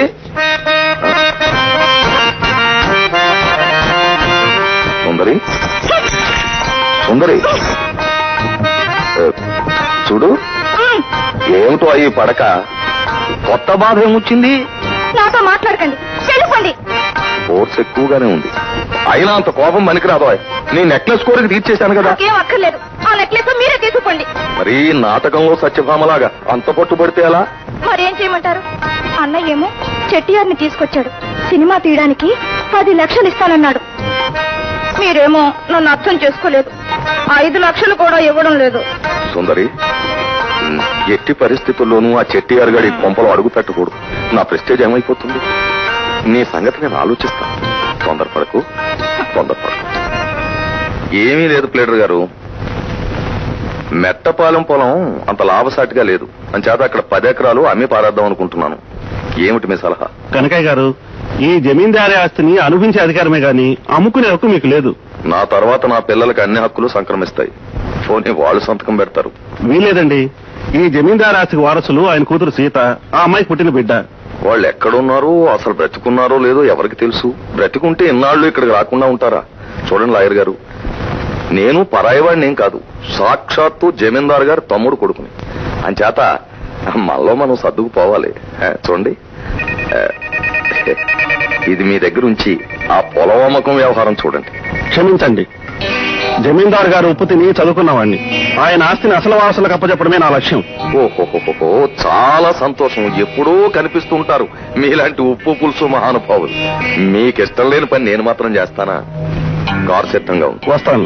సుందరి సుందరి ఏ, చూడు ఏమిటో అయ్యి పడక కొత్త బాధ ఏమొచ్చింది నాతో మాట్లాడకండి వెళ్ళిపోండి ఫోర్స్ ఎక్కువగానే ఉంది అయినా అంత కోపం పనికిరాదు నీ నెక్లెస్ కోరిక తీర్చేశాను కదా నాకేం అక్కర్లేదు ఆ నెక్లెస్ మీరే తీసుకోండి మరి నాటకంలో సత్యభామలాగా అంత పట్టుబడితే ఎలా మరేం చేయమంటారు అన్నయ్య ఏమో చెట్టియార్ని తీసుకొచ్చాడు సినిమా తీయడానికి పది లక్షలు ఇస్తానన్నాడు మీరేమో నన్ను అర్థం చేసుకోలేదు ఐదు లక్షలు కూడా ఇవ్వడం లేదు సుందరి ఉమ్, ఎట్టి పరిస్థితుల్లోనూ ఆ చెట్టి అరగడి కొంపలో అడుగు పెట్టకూడదు నా ప్రెస్టేజ్ ఏమైపోతుంది నీ సంగతి నేను ఆలోచిస్తాను తొందరపడకు తొందరపడకు ఏమీ లేదు ప్లేడర్ గారు మెట్టపాలెం పొలం అంత లాభసాటిగా లేదు అంచేత అక్కడ పది ఎకరాలు అమ్మి పారేద్దాం అనుకుంటున్నాను ఏమిటి మీ సలహా కనకయ్య గారు ఈ జమీందారీ ఆస్తిని అనుభవించే అధికారమే గాని అమ్ముకునే హక్కు మీకు లేదు నా తర్వాత నా పిల్లలకి అన్ని హక్కులు సంక్రమిస్తాయి పోనీ వాళ్ళు సంతకం పెడతారు వీలేదండి ఈ జమీందారీ ఆస్తికి వారసులు ఆయన కూతురు సీత ఆ అమ్మాయికి పుట్టిన బిడ్డ వాళ్ళు ఎక్కడున్నారో అసలు బ్రతికున్నారో లేదో ఎవరికి తెలుసు బ్రతికుంటే ఎన్నాళ్ళు ఇక్కడికి రాకుండా ఉంటారా చూడండి లాయర్ గారు నేను పరాయవాడిని ఏం కాదు సాక్షాత్తు జమీందార్ గారు తమ్ముడు కొడుకుని అంచేత మనలో మనం సర్దుకుపోవాలి ఆ, చూడండి ఆ, ఇది మీ దగ్గర ఉంచి ఆ పొలం అమ్మకం వ్యవహారం చూడండి క్షమించండి జమీందారు గారు ఉప్పు తిని చదువుకున్నవాడిని ఆయన ఆస్తిని అసలు వారసులకు అప్పచెప్పడమే నా లక్ష్యం ఓహోహోహో చాలా సంతోషం ఎప్పుడూ కనిపిస్తుంటారు మీలాంటి ఉప్పు పులుసు మహానుభావులు మీకు ఇష్టం లేని పని నేను మాత్రం చేస్తానా కారు సిద్ధంగా ఉంది వస్తాను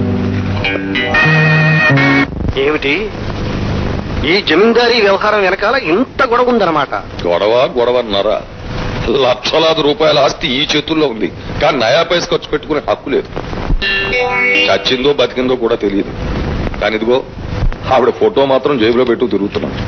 ఏమిటి ఈ జమీందారీ వ్యవహారం వెనకాల ఇంత గొడవ ఉందన్నమాట గొడవ గొడవ అన్నారా లక్షలాది రూపాయల ఆస్తి ఈ చేతుల్లో ఉంది కానీ నయా పైస ఖర్చు పెట్టుకునే హక్కు లేదు చచ్చిందో బతికిందో కూడా తెలియదు కానీ ఇదిగో ఆవిడ ఫోటో మాత్రం జేబులో పెట్టు తిరుగుతున్నాను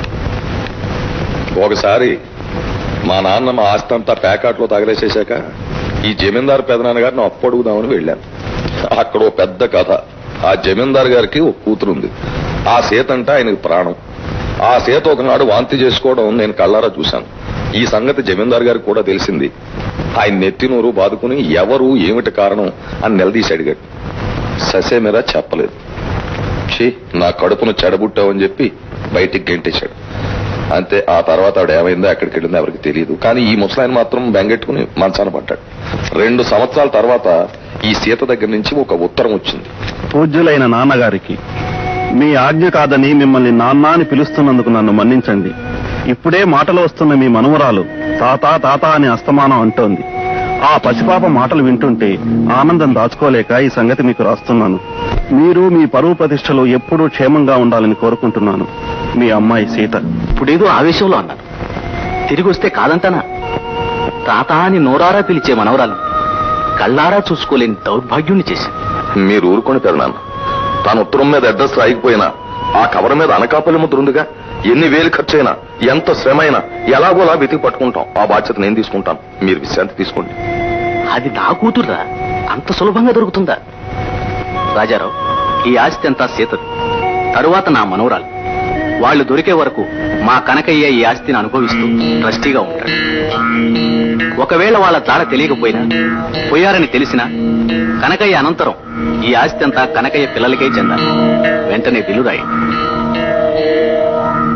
ఒకసారి మా నాన్న మా ఆస్తి అంతా ప్యాకాట్లో తగలేసేశాక ఈ జమీందారు పెదనాన్న గారిని అప్పు అడుగుదామని వెళ్ళాను అక్కడ ఓ పెద్ద కథ ఆ జమీందారు గారికి ఒక కూతురుంది ఆ సీత అంటే ఆయనకి ప్రాణం ఆ సీత ఒకనాడు వాంతి చేసుకోవడం నేను కళ్ళారా చూశాను ఈ సంగతి జమీందారు గారికి కూడా తెలిసింది ఆయన నెత్తి నోరు బాదుకుని ఎవరు ఏమిటి కారణం అని నిలదీసి అడిగాడు ససేమిరా చెప్పలేదు ఛీ నా కడుపును చెడబుట్టావని చెప్పి బయటికి గెంటేశాడు అంతే ఆ తర్వాత ఆవిడ ఏమైందో ఎక్కడికి వెళ్ళిందో ఎవరికి తెలియదు కానీ ఈ ముసలాయన మాత్రం బెంగెట్టుకుని మంచాన పడ్డాడు రెండు సంవత్సరాల తర్వాత ఈ సీత దగ్గర నుంచి ఒక ఉత్తరం వచ్చింది పూజ్యులైన నాన్నగారికి మీ ఆజ్ఞ కాదని మిమ్మల్ని నాన్న అని పిలుస్తున్నందుకు నన్ను మన్నించండి ఇప్పుడే మాటలు వస్తున్న మీ మనుమరాలు తాత తాత అని అస్తమానం అంటోంది ఆ పసిపాప మాటలు వింటుంటే ఆనందం దాచుకోలేక ఈ సంగతి మీకు రాస్తున్నాను మీరు మీ పరువు ప్రతిష్టలు ఎప్పుడూ క్షేమంగా ఉండాలని కోరుకుంటున్నాను మీ అమ్మాయి సీత ఇప్పుడేదో ఆవేశంలో అన్నాను తిరిగి వస్తే కాదంటానా తాత అని నోరారా పిలిచే మనవరాలు కళ్ళారా చూసుకోలేని దౌర్భాగ్యుణ్ణి చేశాను మీరు ఊరుకొని పెదనాన్న తాను ఉత్తరం మీద అడ్రస్ రాయకపోయినా ఆ కవర్ మీద అనకాపల్లి ముద్ర ఉందిగా ఎన్ని వేలు ఖర్చైనా ఎంత శ్రమ అయినా ఎలాగోలా వెతికి పట్టుకుంటాం ఆ బాధ్యత నేను తీసుకుంటాను మీరు విశ్రాంతి తీసుకోండి అది నా కూతుర్రా అంత సులభంగా దొరుకుతుందా రాజారావు ఈ ఆస్తి అంతా సీతది తరువాత నా మనవరాలు వాళ్ళు దొరికే వరకు మా కనకయ్య ఈ ఆస్తిని అనుభవిస్తూ ట్రస్టీగా ఉంటాడు ఒకవేళ వాళ్ళ తాళ తెలియకపోయినా పోయారని తెలిసినా కనకయ్య అనంతరం ఈ ఆస్తి అంతా కనకయ్య పిల్లలకే చెందాలి వెంటనే బిల్లు రాయండి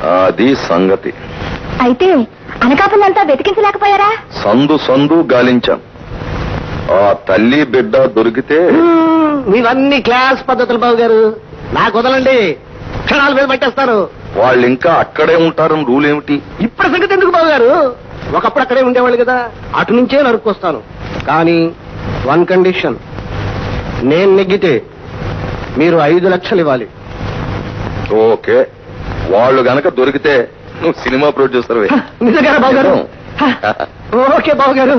అది సంగతి అయితే అనకాపల్లంతా వెతికించలేకపోయారా సందు సందు గాలించాం ఆ తల్లి బిడ్డ దొరికితే మీవన్నీ క్లాస్ పద్ధతులు బాబు గారు నాకు వదలండి క్షణాల మీద పట్టేస్తారు వాళ్ళు ఇంకా అక్కడే ఉంటారని రూల్ ఏమిటి ఇప్పుడు సంగతి ఎందుకు బాబు గారు ఒకప్పుడు అక్కడే ఉండేవాళ్ళు కదా అటు నుంచే నరుక్కొస్తాను కానీ వన్ కండిషన్ నేను నెగ్గితే మీరు ఐదు లక్షలు ఇవ్వాలి ఓకే వాళ్ళు గనక దొరికితే నువ్వు సినిమా ప్రొడ్యూసర్ నిజంగా బాబు గారు ఓకే బాబు గారు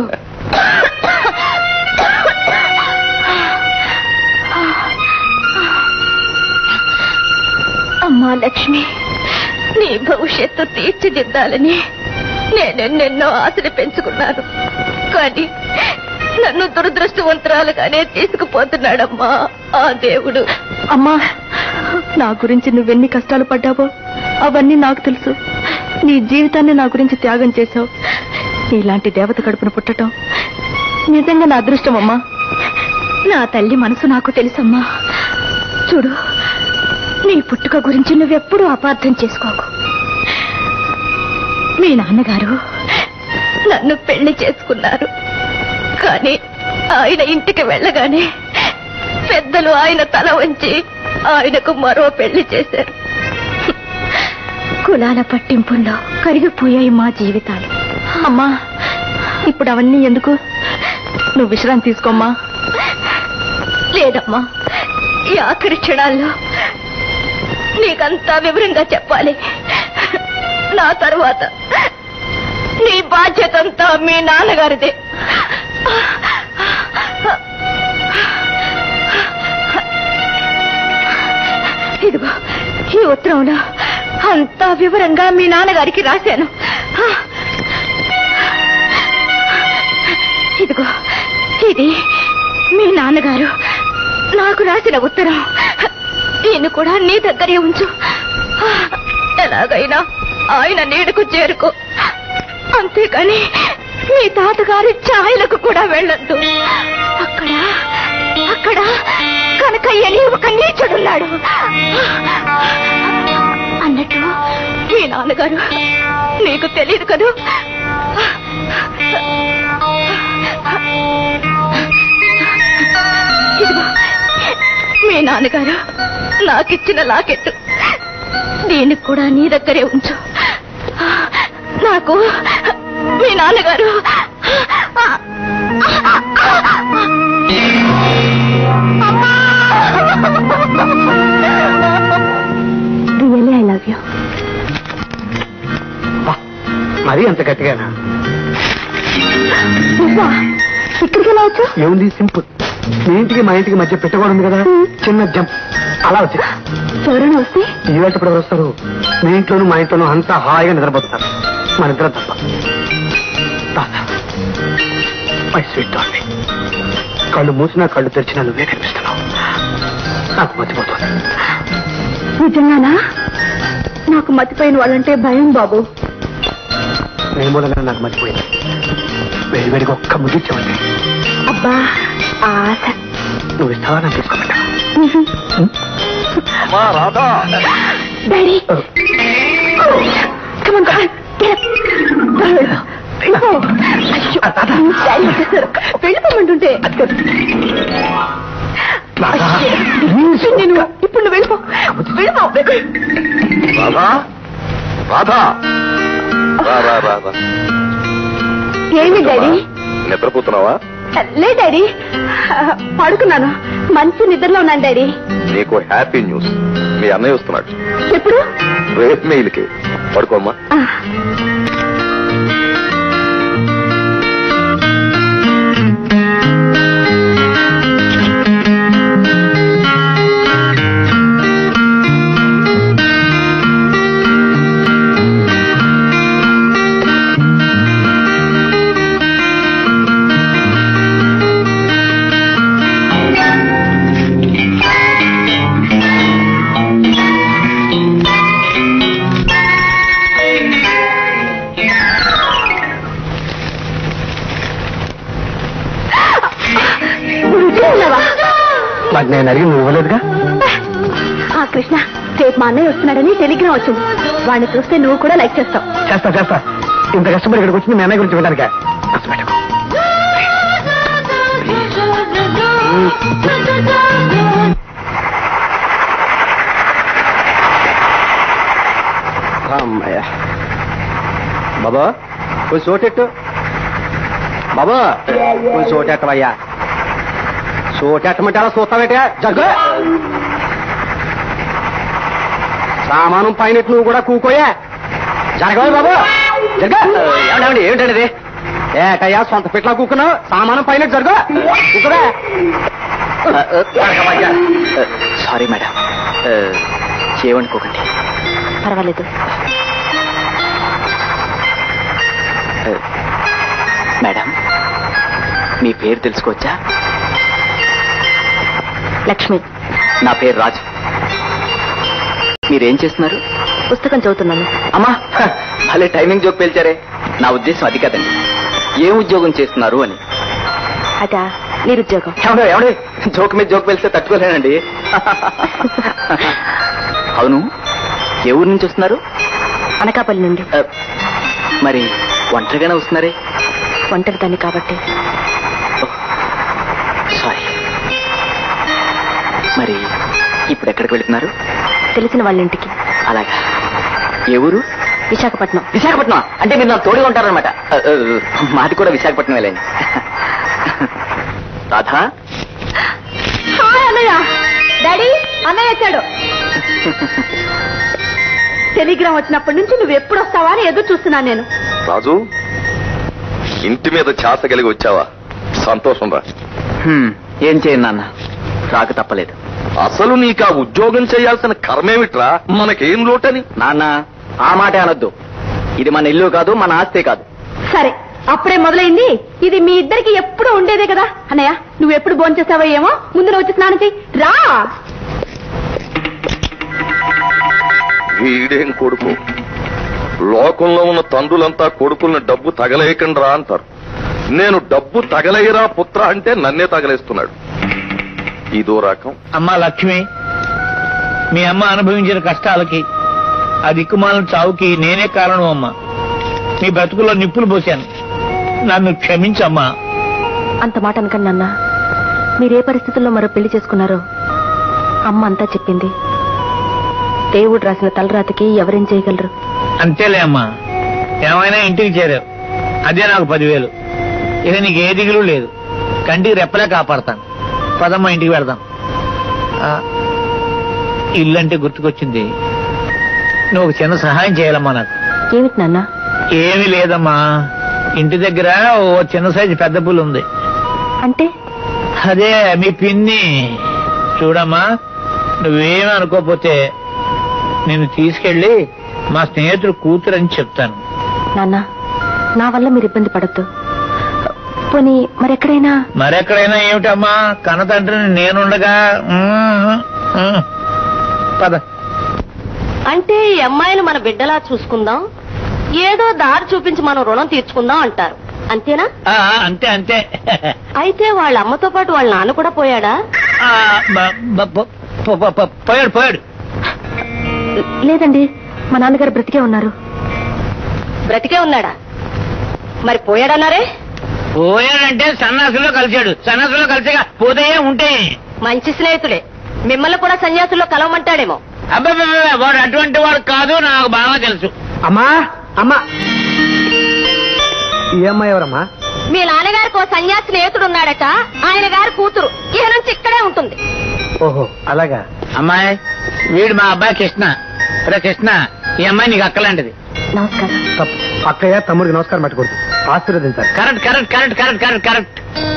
అమ్మా లక్ష్మి నీ భవిష్యత్తు తీర్చిదిద్దాలని నేనెన్నెన్నో ఆశలు పెంచుకున్నాను కానీ నన్ను దురదృష్టవంతురాలుగానే తీసుకుపోతున్నాడమ్మా ఆ దేవుడు అమ్మా నా గురించి నువ్వెన్ని కష్టాలు పడ్డావో అవన్నీ నాకు తెలుసు నీ జీవితాన్ని నా గురించి త్యాగం చేశావు ఇలాంటి దేవత కడుపున పుట్టటం నిజంగా నా అదృష్టం అమ్మా నా తల్లి మనసు నాకు తెలుసమ్మా చూడు నీ పుట్టుక గురించి నువ్వెప్పుడూ అపార్థం చేసుకోకు మీ నాన్నగారు నన్ను పెళ్లి చేసుకున్నారు కానీ ఆయన ఇంటికి వెళ్ళగానే పెద్దలు ఆయన తల వంచి ఆయనకు మరో పెళ్లి చేశారు కులాల పట్టింపుల్లో కరిగిపోయాయి మా జీవితాలు అమ్మా ఇప్పుడు అవన్నీ ఎందుకు నువ్వు విశ్రాంతి తీసుకోమ్మా లేదమ్మా ఈ ఆఖరి క్షణాల్లో నీకంతా వివరంగా చెప్పాలి నా తర్వాత నీ బాధ్యత అంతా మీ నాన్నగారిదే ఇదిగో ఈ ఉత్తరంలో అంతా వివరంగా మీ నాన్నగారికి రాశాను ఇదిగో ఇది మీ నాన్నగారు నాకు రాసిన ఉత్తరం నేను కూడా నీ దగ్గరే ఉంచు ఎలాగైనా ఆయన నీడకు చేరుకో అంతేకాని మీ తాతగారి ఛాయలకు కూడా వెళ్ళొద్దు అక్కడ అక్కడ కనకయ్యని ఒక నీచుడున్నాడు అన్నట్టు మీ నాన్నగారు నీకు తెలియదు కదూ ఇదిగో మీ నాన్నగారు నాకిచ్చిన లాకెట్టు దీనికి కూడా నీ దగ్గరే ఉంచు నాకు మీ నాన్నగారు రియల్లీ ఐ లవ్ యూ మరీ అంత గట్టిగానా నువ్వా ఇక్కడికి ఎలా వచ్చు ఏముంది సింపుల్ మీ ఇంటికి మా ఇంటికి మధ్య పెట్టకూడదు కదా చిన్న జంప్ అలా వచ్చి ఎవరైనా వస్తే ఈ వేళ ఇప్పుడు ఎవరు వస్తారు మీ ఇంట్లోనూ మా ఇంట్లోనూ అంతా హాయిగా నిద్రపోతున్నారు మన ఇద్దరం తప్ప మై స్వీట్ డార్లింగ్ కళ్ళు మూసినా కళ్ళు తెరిచినా నువ్వే కనిపిస్తున్నావు నాకు మర్చిపోతుంది నిజంగానా నాకు మతిపోయిన వాళ్ళంటే భయం బాబు నీ మూలంగా నాకు మర్చిపోయింది వేడి వేడిగా ఒక్క ముగించమండి అబ్బా ఆశ నువ్వు ఇస్తావా నాకు తీసుకోమంటా రాధా డాడీ కమన్ వెళ్ళిపోమంటుంటే నేను ఇప్పుడు నువ్వు వెళ్ళిపో వెళ్ళిపో రాధా రాధా రా రా రా రా. ఏమి డాడీ నిద్రపోతున్నావా లే డాడీ పడుకున్నాను మంచి నిద్రలో ఉన్నాను డాడీ నీకు హ్యాపీ న్యూస్ మీ అన్నయ్య వస్తున్నాడు ఎప్పుడు రేపు మెయిల్కి పడుకోమ్మా ఆ, నువ్వు ఇక్కడే ఉన్నావా? మరి నేను అడిగి నువ్వు ఇవ్వలేదుగా ఆ కృష్ణ రేపు మా అన్నయ్య వస్తున్నాడని టెలిగ్రామ్ వచ్చింది వాడిని చూస్తే నువ్వు కూడా లైక్ చేస్తావు చేస్తా చేస్తా ఇంత కష్టపడి ఇక్కడికి వచ్చింది మీ అన్నయ్య గురించి వినడానిక అమ్మయ్య బాబా కొంచెం చోటెట్టు బాబా కొంచెం చోటెట్టవయ్యా చోటెట్టమంటే అలా చూస్తావేట జగ్గు సామానం పైన నువ్వు కూడా కూకోయా జరగవే బాబు జరగ ఏమండి ఏమిటండి ఇది ఏటయ్యా సొంత పిట్లా కూకున్నావు సామానం పైన జరుగు కూకురా సారీ మేడం చేయమనుకోకండి పర్వాలేదు మేడం మీ పేరు తెలుసుకోవచ్చా లక్ష్మి నా పేరు రాజు మీరేం చేస్తున్నారు పుస్తకం చదువుతున్నాను అమ్మా హ, భలే టైమింగ్ జోక్ పేల్చారే నా ఉద్దేశం అది కదండి ఏం ఉద్యోగం చేస్తున్నారు అని అదా నిరుద్యోగం ఏమండి ఏమండి జోక్ మీద జోక్ పేలిస్తే తట్టుకోలేనండి అవును ఏ ఊరు నుంచి వస్తున్నారు అనకాపల్లి నుండి ఆ, మరి ఒంటరిగానే వస్తున్నారే ఒంటరి దాన్ని కాబట్టి సారీ మరి ఇప్పుడు ఎక్కడికి వెళుతున్నారు తెలిసిన వాళ్ళ ఇంటికి అలాగా ఏ ఊరు విశాఖపట్నం విశాఖపట్నం అంటే మీరు నాకు తోడుగా ఉంటారనమాట మాది కూడా విశాఖపట్నం వెళ్ళండి రాధా అన్నయ్య డాడీ అన్నయ్య వచ్చాడు టెలిగ్రామ్ వచ్చినప్పటి నుంచి నువ్వు ఎప్పుడు వస్తావా అని ఎదురు చూస్తున్నాను నేను రాజు ఇంటి మీద ఛాస కలిగి వచ్చావా సంతోషం రా హ్మ్, ఏం చేయను నాన్న రాక తప్పలేదు అసలు నీకు ఆ ఉద్యోగం చేయాల్సిన కర్మేమిట్రా మనకేం లోటని నాన్న ఆ మాట అనొద్దు ఇది మన ఇల్లు కాదు మన ఆస్తే కాదు సరే అప్పుడే మొదలైంది ఇది మీ ఇద్దరికి ఎప్పుడు ఉండేదే కదా అన్నయ్య నువ్వు ఎప్పుడు భోజనం చేస్తావో ఏమో ముందు నువ్వు వచ్చి స్నానం చెయ్యి రా వీడేం కొడుకు లోకంలో ఉన్న తండ్రులంతా కొడుకుల్ని డబ్బు తగలేయకండి రా అంటారు నేను డబ్బు తగలేయరా పుత్ర అంటే నన్నే తగలేస్తున్నాడు ఇదో రకం అమ్మా లక్ష్మి మీ అమ్మ అనుభవించిన కష్టాలకి ఆ దిక్కుమాలిన చావుకి నేనే కారణం అమ్మా మీ బ్రతుకుల్లో నిప్పులు పోశాను నన్ను క్షమించమ్మా అంత మాట అనకండి నాన్న మీరే పరిస్థితుల్లో మరో పెళ్లి చేసుకున్నారో అమ్మ అంతా చెప్పింది దేవుడు రాసిన తలరాతికి ఎవరేం చేయగలరు అంతేలే అమ్మా ఏమైనా ఇంటికి చేరావు అదే నాకు పదివేలు ఇక నీకు ఏ దిగులు లేదు కంటికి రెప్పలే కాపాడతాను పదమ్మా ఇంటికి పెడదాం ఆ, ఇల్లు అంటే గుర్తుకొచ్చింది నువ్వు ఒక చిన్న సహాయం చేయాలమ్మా నాకు ఏమిటి నాన్న ఏమీ లేదమ్మా ఇంటి దగ్గర ఓ చిన్న సైజు పెద్ద పుల్ ఉంది అంటే అదే మీ పిన్ని చూడమ్మా నువ్వేమీ అనుకోకపోతే నిన్ను తీసుకెళ్ళి మా స్నేహితుడు కూతురు అని చెప్తాను నాన్న నా వల్ల మీరు ఇబ్బంది పడద్దు పోనీ మరెక్కడైనా మరెక్కడైనా ఏమిటమ్మా కన్న తండ్రిని నేనుండగా ఉమ్, ఉమ్. పద అంటే ఈ అమ్మాయిని మన బిడ్డలా చూసుకుందాం ఏదో దారి చూపించి మనం రుణం తీర్చుకుందాం అంటారు అంతేనా ఆ, అంతే అంతే అయితే వాళ్ళ అమ్మతో పాటు వాళ్ళ నాన్న కూడా పోయాడా ఆ, బ- బ- బ- పో- పో- పో- పోయాడు పోయాడు లేదండి మా నాన్నగారు బ్రతికే ఉన్నారు బ్రతికే ఉన్నాడా మరి పోయాడన్నారే పోయాడంటే సన్నాసులో కలిశాడు సన్నాసులో కలిసిగా పోతే ఉంటే మంచి స్నేహితుడే మిమ్మల్ని కూడా సన్యాసుల్లో కలవమంటాడేమో అబ్బాయి వాడు అటువంటి వాడు కాదు నాకు బాగా తెలుసు అమ్మా అమ్మా ఈ అమ్మాయి ఎవరమ్మా మీ నాన్నగారికి ఓ సన్యాసి స్నేహితుడు ఉన్నాడట ఆయన గారి కూతురు ఇక నుంచి ఇక్కడే ఉంటుంది ఓహో అలాగా అమ్మాయి వీడు మా అబ్బాయి కృష్ణ రే కృష్ణ ఈ అమ్మాయి నీకు అక్కలాంటిది నమస్కారం తప్పు అక్కయ్య తమ్ముడికి నమస్కారం పెట్టకూడదు ఆశీర్వదించాలి correct correct correct correct correct correct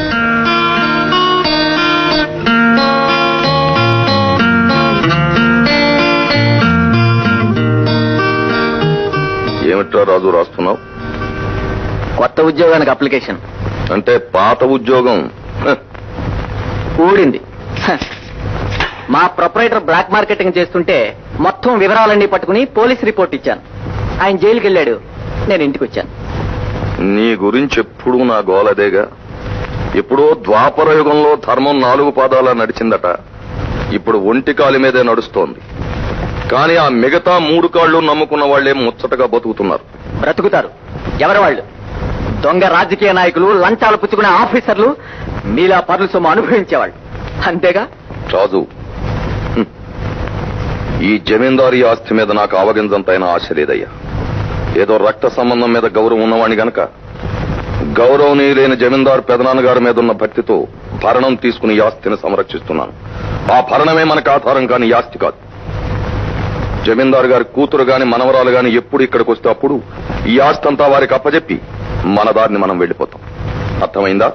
ఏమిట్రా రాజు రాస్తున్నావు కొత్త ఉద్యోగానికి అప్లికేషన్ అంటే పాత ఉద్యోగం హ, ఊడింది హ. మా ప్రొపరేటర్ బ్లాక్ మార్కెటింగ్ చేస్తుంటే మొత్తం వివరాలన్నీ పట్టుకుని పోలీస్ రిపోర్ట్ ఇచ్చాను ఆయన జైలుకి వెళ్ళాడు నేను ఇంటికి వచ్చాను నీ గురించి ఎప్పుడు నా గోలదేగా ఎప్పుడో ద్వాపర యుగంలో ధర్మం నాలుగు పాదాల నడిచిందట ఇప్పుడు ఒంటి కాలి మీదే నడుస్తోంది కానీ ఆ మిగతా మూడు కాళ్ళు నమ్ముకున్న వాళ్లే ముచ్చటగా బతుకుతున్నారు బ్రతుకుతారు ఎవరు వాళ్ళు దొంగ రాజకీయ నాయకులు లంచాలు పుచ్చుకునే ఆఫీసర్లు మీలా పరుల సొమ్ము అనుభవించేవాళ్ళు అంతేగా రాజు హ్మ్. ఈ జమీందారీ ఆస్తి మీద నాకు అవగింజంతైనా ఆశ లేదయ్యా ఏదో రక్త సంబంధం మీద గౌరవం ఉన్నవాణ్ణి గనక గౌరవనీయులైన జమీందారు పెదనాన్నగారి మీద ఉన్న భక్తితో భరణం తీసుకుని ఈ ఆస్తిని సంరక్షిస్తున్నాను ఆ భరణమే మనకు ఆధారం కాని ఈ ఆస్తి కాదు జమీందారు గారి కూతురు గాని మనవరాలు గాని ఎప్పుడు ఇక్కడికి వస్తే అప్పుడు ఈ ఆస్తి అంతా వారికి అప్పజెప్పి మన దారిని మనం వెళ్ళిపోతాం అర్థమైందా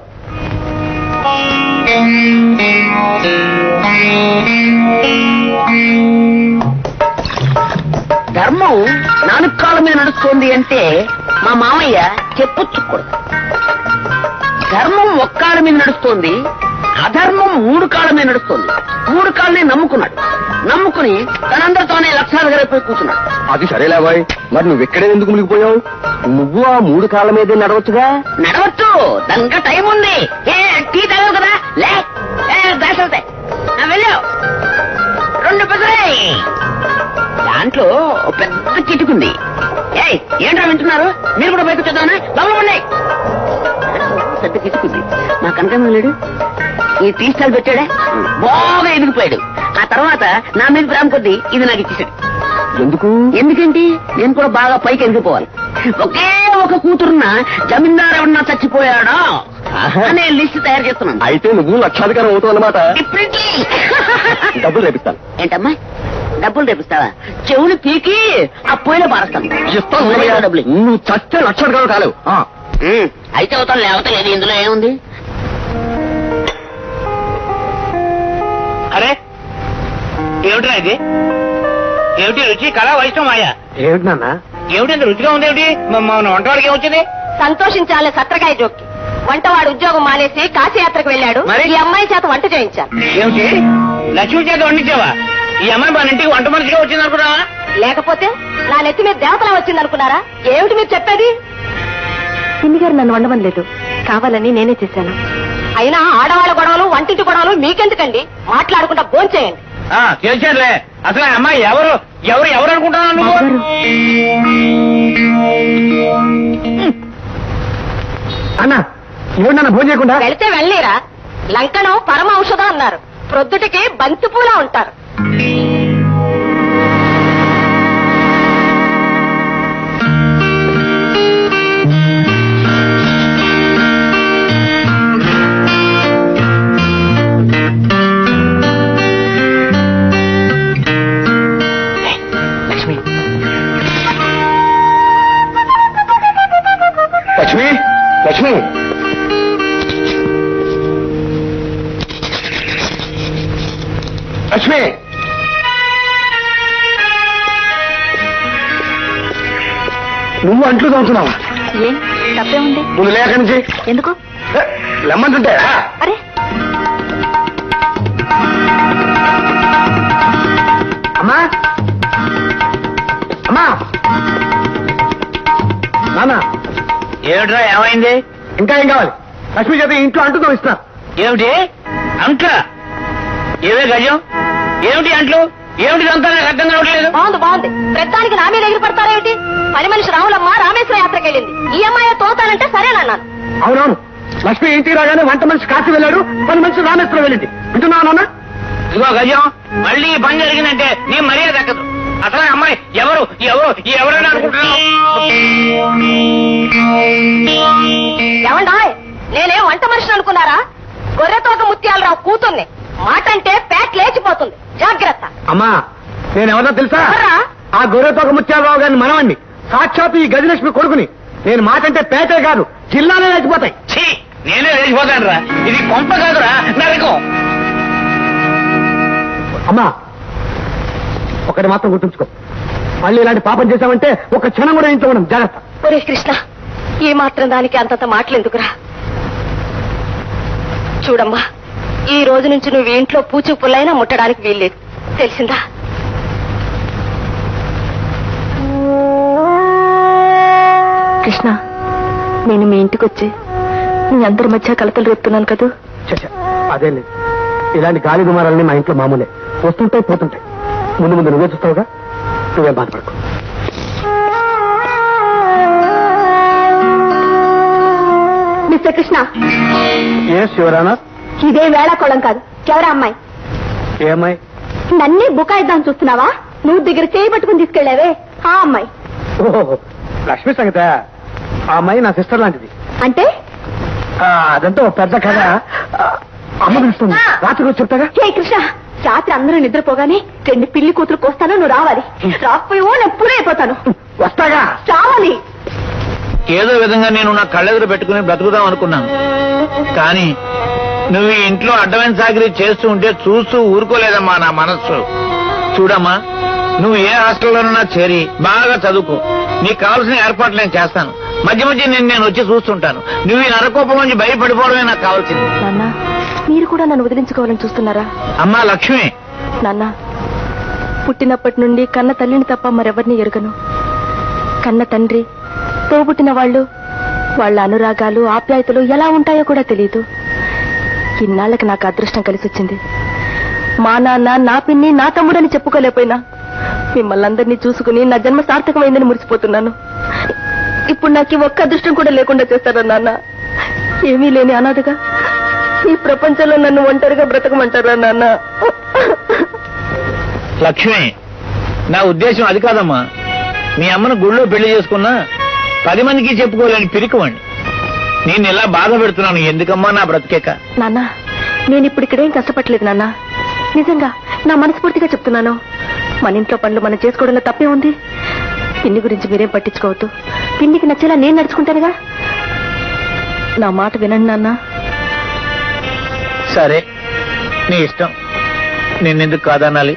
ధర్మం నాలుగు కాళ్ళ మీద నడుస్తోంది అంటే మా మామయ్య చెప్పుచ్చుకూడదు ధర్మం ఒక్కాళ్ళ మీద నడుస్తోంది అధర్మం మూడు కాళ్ళ మీద నడుస్తోంది మూడు కాళ్ళని నమ్ముకున్నాడు నమ్ముకుని తనందరితోనే లక్షాలు గడిపోయి కూర్చున్నాడు అది సరేలే బాయ్ మరి నువ్వు ఇక్కడే ఎందుకు మునిగిపోయావు నువ్వు ఆ మూడు కాళ్ళ మీదే నడవచ్చుగా నడవచ్చు దానికి టైం ఉంది ఏ టీ తాగవు కదా లే ఏ, దాసి వెళ్తాయి. ఆ, వెళ్ళు రెండు పెసరాయి దాంట్లో ఓ పెద్ద కిటుకుంది ఏయ్ ఏంట్రా వింటున్నారు మీరు కూడా బయటకు చూద్దామని దొంగమండి పెద్ద కిటుకుంది మా కనకమ్మ లేడు ఈ టీ స్టాల్ పెట్టాడే బాగా ఎదిగిపోయాడు ఆ తర్వాత నా మీద ప్రేమ కొద్దీ ఇది నాకు ఇచ్చేసాడు ఎందుకు ఎందుకంటే నేను కూడా బాగా పైకి ఎదిగిపోవాలి ఒకే ఒక కూతురున్న జమీందారు ఎవరన్నా చచ్చిపోయాడా అనే లిస్ట్ తయారు చేస్తున్నాను అయితే నువ్వు లక్షాధికారం అవుతావు అన్నమాట Differently. డబ్బులు రేపిస్తాను ఏంటమ్మా డబ్బులు రేపిస్తావా చెవులు పీకి ఆ పొయ్యిలో పారేస్తాను ఇస్తాను డబ్బులు నువ్వు చస్తే లక్షాధికారం కాలేవు ఆ. ఉమ్, అయితే అవుతాను లేకపోతే లేదు ఇందులో ఏముంది అరే ఏమిట్రా ఇది ఏమిటి రుచి కళ వైష్ణవ మాయ ఏమిటి నాన్న ఏమిటి ఇంత రుచిగా ఉంది ఏమిటి మ- మన వంటవాడికి ఏమొచ్చింది సంతోషించాలే సత్రకాయ జోక్కి వంటవాడు ఉద్యోగం మానేసి కాశీయాత్రకు వెళ్ళాడు మరి? ఈ అమ్మాయి చేత వంట చేయించాను ఏమిటి లక్ష్మి చేత వండించావా ఈ అమ్మాయి మన ఇంటికి వంట మనిషిగా వచ్చింది అనుకున్నావా లేకపోతే నా నెత్తి మీద దేవతలా వచ్చింది అనుకున్నారా ఏమిటి మీరు చెప్పేది పిన్ని గారు నన్ను వండమనలేదు కావాలని నేనే చేశాను అయినా ఆడవాళ్ళ గొడవలు వంటింటి గొడవలు మీకెందుకండి మాట్లాడుకుంటా భోంచేయండి ఆ, తెలిసేదిలే అసలు ఆ అమ్మాయి ఎవరు ఎవరు ఎవరు అనుకుంటున్నావు నువ్వు అన్న ఏమిటన్న భోజనం చేయకుండా వెళితే వెళ్ళిరా లంకనం పరమ ఔషధం అన్నారు ప్రొద్దుటికి బంతి పూలా ఉంటారు లక్ష్మి లక్ష్మి లక్ష్మి లక్ష్మి నువ్వు అంట్లు తోముతున్నావా ఏం తప్పే ఉంది ముందు లేక నుంచి ఎందుకు ఏ, లెమ్మంటుంటే రా. అరే అమ్మా అమ్మా నాన్న ఏమిట్రా ఏమైంది ఇంకా ఏం కావాలి లక్ష్మి చేత ఇంట్లో అంటు తోమిస్తున్నారు ఏమిటి అంట్ల ఏవే గజం ఏమిటి అంట్లు ఏమిటి అంతా నాకు అర్థం కావట్లేదు బాగుంది బాగుంది ప్రతిదానికి నా మీద ఎగిరి పడతారేమిటి పని మనిషి రాములమ్మ రామేశ్వర యాత్రకు వెళ్ళింది ఈ అమ్మాయి తోతానంటే సరేనన్నాను అవునవును లక్ష్మి ఇంటికి రాగానే వంట మనిషి కాశీ వెళ్ళాడు పని మనిషి రామేశ్వరం వెళ్ళింది వింటున్నావు నాన్న ఇదిగో గజం మళ్ళీ ఈ పని జరిగిందంటే నీ మర్యాద దక్కదు అసలు ఆ అమ్మాయి ఎవరు ఎవరు ఎవరైనా అనుకుంటున్నావు ఏమండాయ్ నేనేం వంట మనిషిని అనుకున్నారా గొర్రెతోక ముత్యాలరావు కూతుర్ని మాట అంటే పేట్ లేచిపోతుంది జాగ్రత్త అమ్మా నేను ఎవరో తెలుసా ఎవర్రా? ఆ గొర్రెతోక ముత్యాలరావు గారిని మనవండి సాక్షాత్తు ఈ గజలక్ష్మి కొడుకుని నేను మాట అంటే పేటే కాదు జిల్లానే లేచిపోతాయి ఛీ నేనే లేచిపోతాను రా ఇది కొంప కాదురా నరకం అమ్మా ఒకటి మాత్రం గుర్తుంచుకో మళ్ళీ ఇలాంటి పాపం చేశామంటే ఒక క్షణం కూడా ఇంట్లో ఉండడం జాగ్రత్త ఒరే కృష్ణ ఈ మాత్రం దానికి అంతంత మాటలెందుకురా చూడమ్మా ఈ రోజు నుంచి నువ్వు ఈ ఇంట్లో పూచు పుల్లైనా ముట్టడానికి వీల్లేదు తెలిసిందా కృష్ణ నేను మీ ఇంటికి వచ్చి మీ అందరి మధ్య కలతలు రేపుతున్నాను కదా చచ్చ, అదే లేదు ఇలాంటి గాలి దుమారాలని మా ఇంట్లో మామూలే వస్తుంటాయి పోతుంటాయి ముందు ముందు నువ్వే చూస్తావుగా నువ్వేం బాధపడకు మిస్టర్ కృష్ణ ఏ శివరానా ఇదే వేళాకోళం కాదు ఎవరా అమ్మాయి ఏమై నన్నే బుకాయిద్దాం చూస్తున్నావా నువ్వు దగ్గర చేయి పట్టుకుని తీసుకెళ్లావే ఆ అమ్మాయి ఓహో లక్ష్మి సంగత ఆ అమ్మాయి నా సిస్టర్ లాంటిది అంటే ఆ, అదంతా ఓ పెద్ద కథ ఆ, అమ్మ పిలుస్తుంది రాత్రి వచ్చి చెప్తాగా హే కృష్ణ రాత్రి అందరూ నిద్రపోగానే రెండు పిల్లి కూతురు కోస్తాను నువ్వు రావాలి రాకపోయేవో నేను పురైపోతాను వస్తాగా రావాలి ఏదో విధంగా నేను నా కళ్ళెదురు పెట్టుకుని బ్రతుకుదాం అనుకున్నాను కానీ నువ్వు ఈ ఇంట్లో అడ్డమైన సాగిరి చేస్తూ ఉంటే చూస్తూ ఊరుకోలేదమ్మా నా మనస్సు చూడమ్మా నువ్వు ఏ హాస్టల్లోనన్నా చేరి బాగా చదువుకో నీకు కావాల్సిన ఏర్పాట్లు నేను చేస్తాను మధ్య మధ్య నేను నేను వచ్చి చూస్తుంటాను నువ్వు ఈ నరకోపం నుంచి బయటపడిపోవడమే నాకు కావాల్సింది నాన్న మీరు కూడా నన్ను వదిలించుకోవాలని చూస్తున్నారా అమ్మా లక్ష్మి నాన్న పుట్టినప్పటి నుండి కన్న తల్లిని తప్ప మరెవరిని ఎరుగను కన్న తండ్రి తోబుట్టిన వాళ్ళు వాళ్ళ అనురాగాలు ఆప్యాయతలు ఎలా ఉంటాయో కూడా తెలియదు ఇన్నాళ్ళకి నాకు అదృష్టం కలిసి వచ్చింది మా నాన్న నా పిన్ని నా తమ్ముడని చెప్పుకోలేకపోయినా మిమ్మల్ని అందరినీ చూసుకుని నా జన్మ సార్థకమైందని మురిసిపోతున్నాను ఇప్పుడు నాకు ఈ ఒక్క అదృష్టం కూడా లేకుండా చేస్తారా నాన్న ఏమీ లేని అనాథగా ఈ ప్రపంచంలో నన్ను ఒంటరిగా బ్రతకమంటారా నాన్న లక్ష్మి నా ఉద్దేశం అది కాదమ్మా మీ అమ్మను గుళ్ళో పెళ్లి చేసుకున్నా పది మందికి చెప్పుకోలేని పిరికివ్వండి నేను ఇలా బాధ పెడుతున్నాను ఎందుకమ్మా నా బ్రతికేక నాన్న నేను ఇప్పుడు ఇక్కడేం కష్టపడలేదు నాన్న నిజంగా నా మనస్ఫూర్తిగా చెప్తున్నాను మన ఇంట్లో పనులు మనం చేసుకోవడంలో తప్పే ఉంది పిన్ని గురించి మీరేం పట్టించుకోవద్దు పిన్నికి నచ్చేలా నేను నడుచుకుంటానుగా నా మాట వినండి నాన్న సరే నీ ఇష్టం నిన్నెందుకు కాదనాలి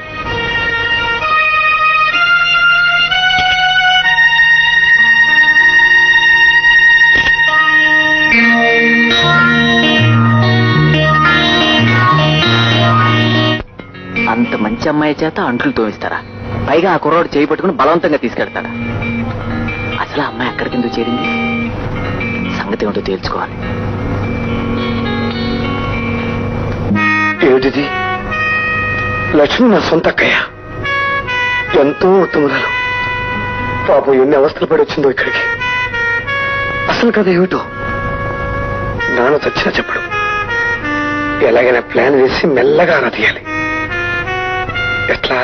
అంత మంచి అమ్మాయి చేత అంట్లు తోమిస్తారా పైగా ఆ కుర్రాడు చేయి పట్టుకుని బలవంతంగా తీసుకెడతాడా అసలు ఆ అమ్మాయి అక్కడికి ఎందుకు చేరింది సంగతి ఏమిటో తేల్చుకోవాలి ఏమిటిది లక్ష్మి నా సొంత అక్కయ్య ఎంతో ఉత్తమురాలు పాపం ఎన్ని అవస్థలు పడి వచ్చిందో ఇక్కడికి అసలు కథ ఏమిటో నాన్న చచ్చినా చెప్పడు ఎలాగైనా ప్లాన్ వేసి మెల్లగా అలా తీయాలి ఎట్లా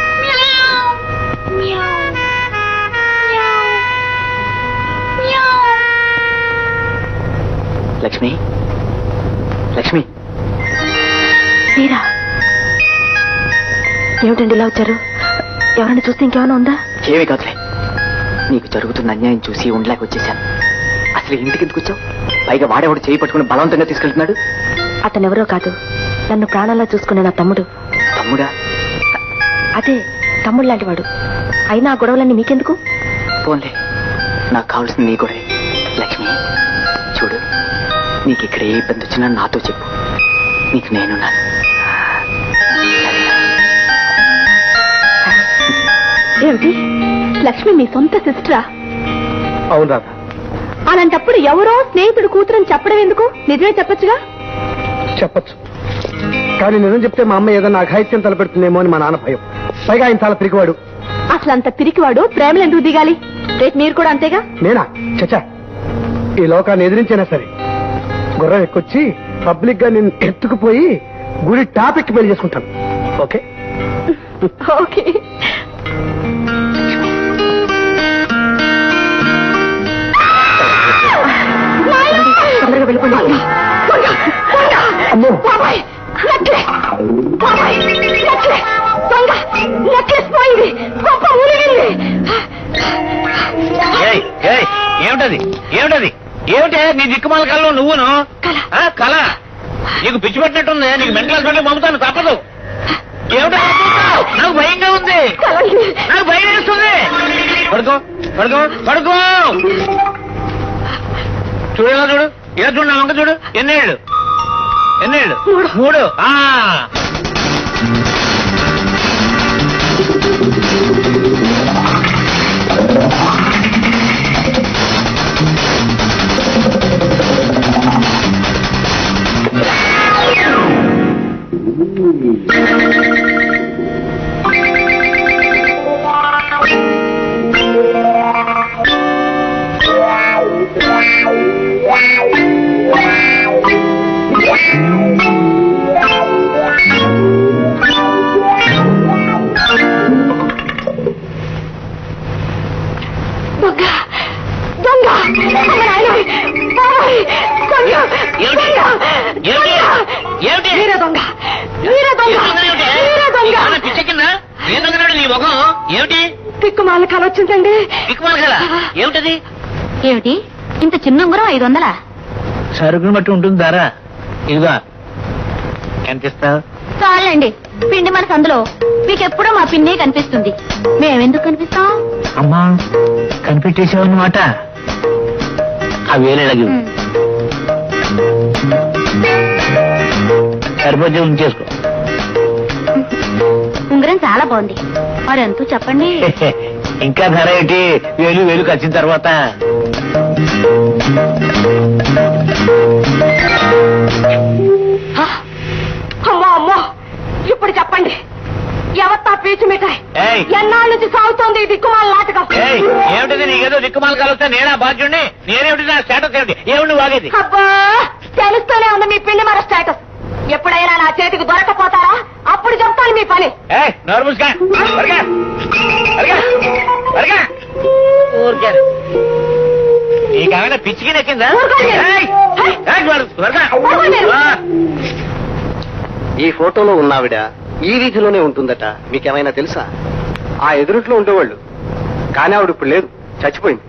లక్ష్మి లక్ష్మి మీరా ఏమిటండి ఇలా వచ్చారు ఎవరైనా చూస్తే ఇంకేమైనా ఉందా ఏమీ కాదులే నీకు జరుగుతున్న అన్యాయం చూసి ఉండలేక వచ్చేసాను అసలు ఇంటికి ఎందుకు వచ్చావు పైగా వాడేవాడు చేయి పట్టుకుని బలవంతంగా తీసుకెళ్తున్నాడు అతనెవరో కాదు నన్ను ప్రాణాలా చూసుకునే నా తమ్ముడు తమ్ముడా అదే తమ్ముడు లాంటి వాడు అయినా ఆ గొడవలన్నీ మీకెందుకు పోన్లే నాకు కావాల్సింది నీ కూడా లక్ష్మి చూడు నీకు ఇక్కడ ఏ ఇబ్బంది వచ్చినా నాతో చెప్పు నీకు నేనున్నాను సరేనా? ఏమిటి లక్ష్మి మీ సొంత సిస్టరా అవును రాధా అలాంటప్పుడు ఎవరో స్నేహితుడు కూతురని చెప్పడం ఎందుకు నిజమే చెప్పొచ్చుగా చెప్పచ్చు కానీ నిజం చెప్తే మా అమ్మ ఏదైనా అఘాయిత్యం తలపెడుతుందేమో అని మా నాన్న భయం పైగా ఆయన చాలా పిరికివాడు అసలు అంత పిరికివాడు ప్రేమలు ఎందుకు దిగాలి రేపు మీరు కూడా అంతేగా నేనా చచ్చా ఈ లోకాన్ని ఎదిరించైనా సరే గుర్రం ఎక్కొచ్చి పబ్లిక్ గా నేను ఎత్తుకుపోయి గుడి టాపిక్ పెళ్లి చేసుకుంటాను ఓకే ఓకే తొందరగా వెళ్ళిపోండి అమ్మో బాబాయ్ నెక్లెస్ బాబాయ్ నెక్లెస్ దొంగ నెక్లెస్ పోయింది గొప్ప ఊరిగింది ఏయ్, ఏయ్, ఏమిటది ఏమిటది ఏమిటే నీ దిక్కుమాల కల్లో నువ్వును ఆ, కళ నీకు పిచ్చి పట్టినట్టుంది నీకు మెంటల్ హాస్పిటల్ పంపుతాను తప్పదు ఏమిటో చూస్తావ్? నాకు భయంగా ఉంది నాకు భయం వేస్తుంది పడుకో పడుకో పడుకో చూడు ఇలా చూడు ఇలా చూడు నా వంక చూడు ఎన్నేళ్ళు ఎన్నేళ్ళు మూడు ఆ దొంగ దొంగ అమ్మ నాయనోయ్, బాబోయ్, దొంగ, ఏమిటి? దొంగ, ఏమిటి? దొంగ. ఏమిటి? వీర దొంగ వీర దొంగ వీర దొంగ పిచ్చెక్కిందా ఏం దొంగనాడు నీ ముఖం ఏమిటి తిక్కుమాల కల వచ్చిందండి దిక్కుమాల కదా ఏమిటది ఏమిటి ఇంత చిన్న ఉంగరం ఐదు వందలా సరుకుని బట్టి ఉంటుంది ధర ఇదిగా ఎంత ఇస్తావు చాలండి పిండి మన సందులో మీకెప్పుడూ మా పిన్నే కనిపిస్తుంది మేమెందుకు కనిపిస్తాం అమ్మా కనిపెట్టేసావు అన్నమాట ఆ వేరే అడిగి సరిపోతే ఉంచేసుకో ఉంగరం చాలా బాగుంది మరి ఎంతో చెప్పండి ఇంకా ధర ఏంటి వేలు వేలు ఖర్చిన తర్వాత అమ్మో అమ్మో ఇప్పుడు చెప్పండి ఎవత్తా పీచు మిఠాయి ఏయ్. ఎన్నాళ్ళ నుంచి సాగుతోంది ఈ దిక్కుమాల నాటకం ఏయ్, ఏమిటిది నీకేదో దిక్కుమాల కలుస్తా నేనా బాధ్యుడిని నేనేమిటి నా స్టేటస్ ఏమిటి ఏమిటి వాగేది అబ్బా తెలుస్తూనే ఉంది మీ పిండి మన స్టేటస్ ఎప్పుడైనా నా చేతికి దొరకపోతారా అప్పుడు చెప్తాను మీ పని ఏయ్, నోరు మూసుకో. త్వరగా. త్వరగా. త్వరగా. ఊరికే. నీకేమైనా పిచ్చికి నెక్కిందా ఊరుకోండి. ఏయ్, ఏయ్. ఏయ్, త్వర- త్వరగా. ఊరుకోండి. ఆ. ఈ ఫోటోలో ఉన్నావిడ ఈ వీధిలోనే ఉంటుందట మీకేమైనా తెలుసా ఆ ఎదురుట్లో ఉండేవాళ్ళు కానీ ఆవిడ ఇప్పుడు లేదు చచ్చిపోయింది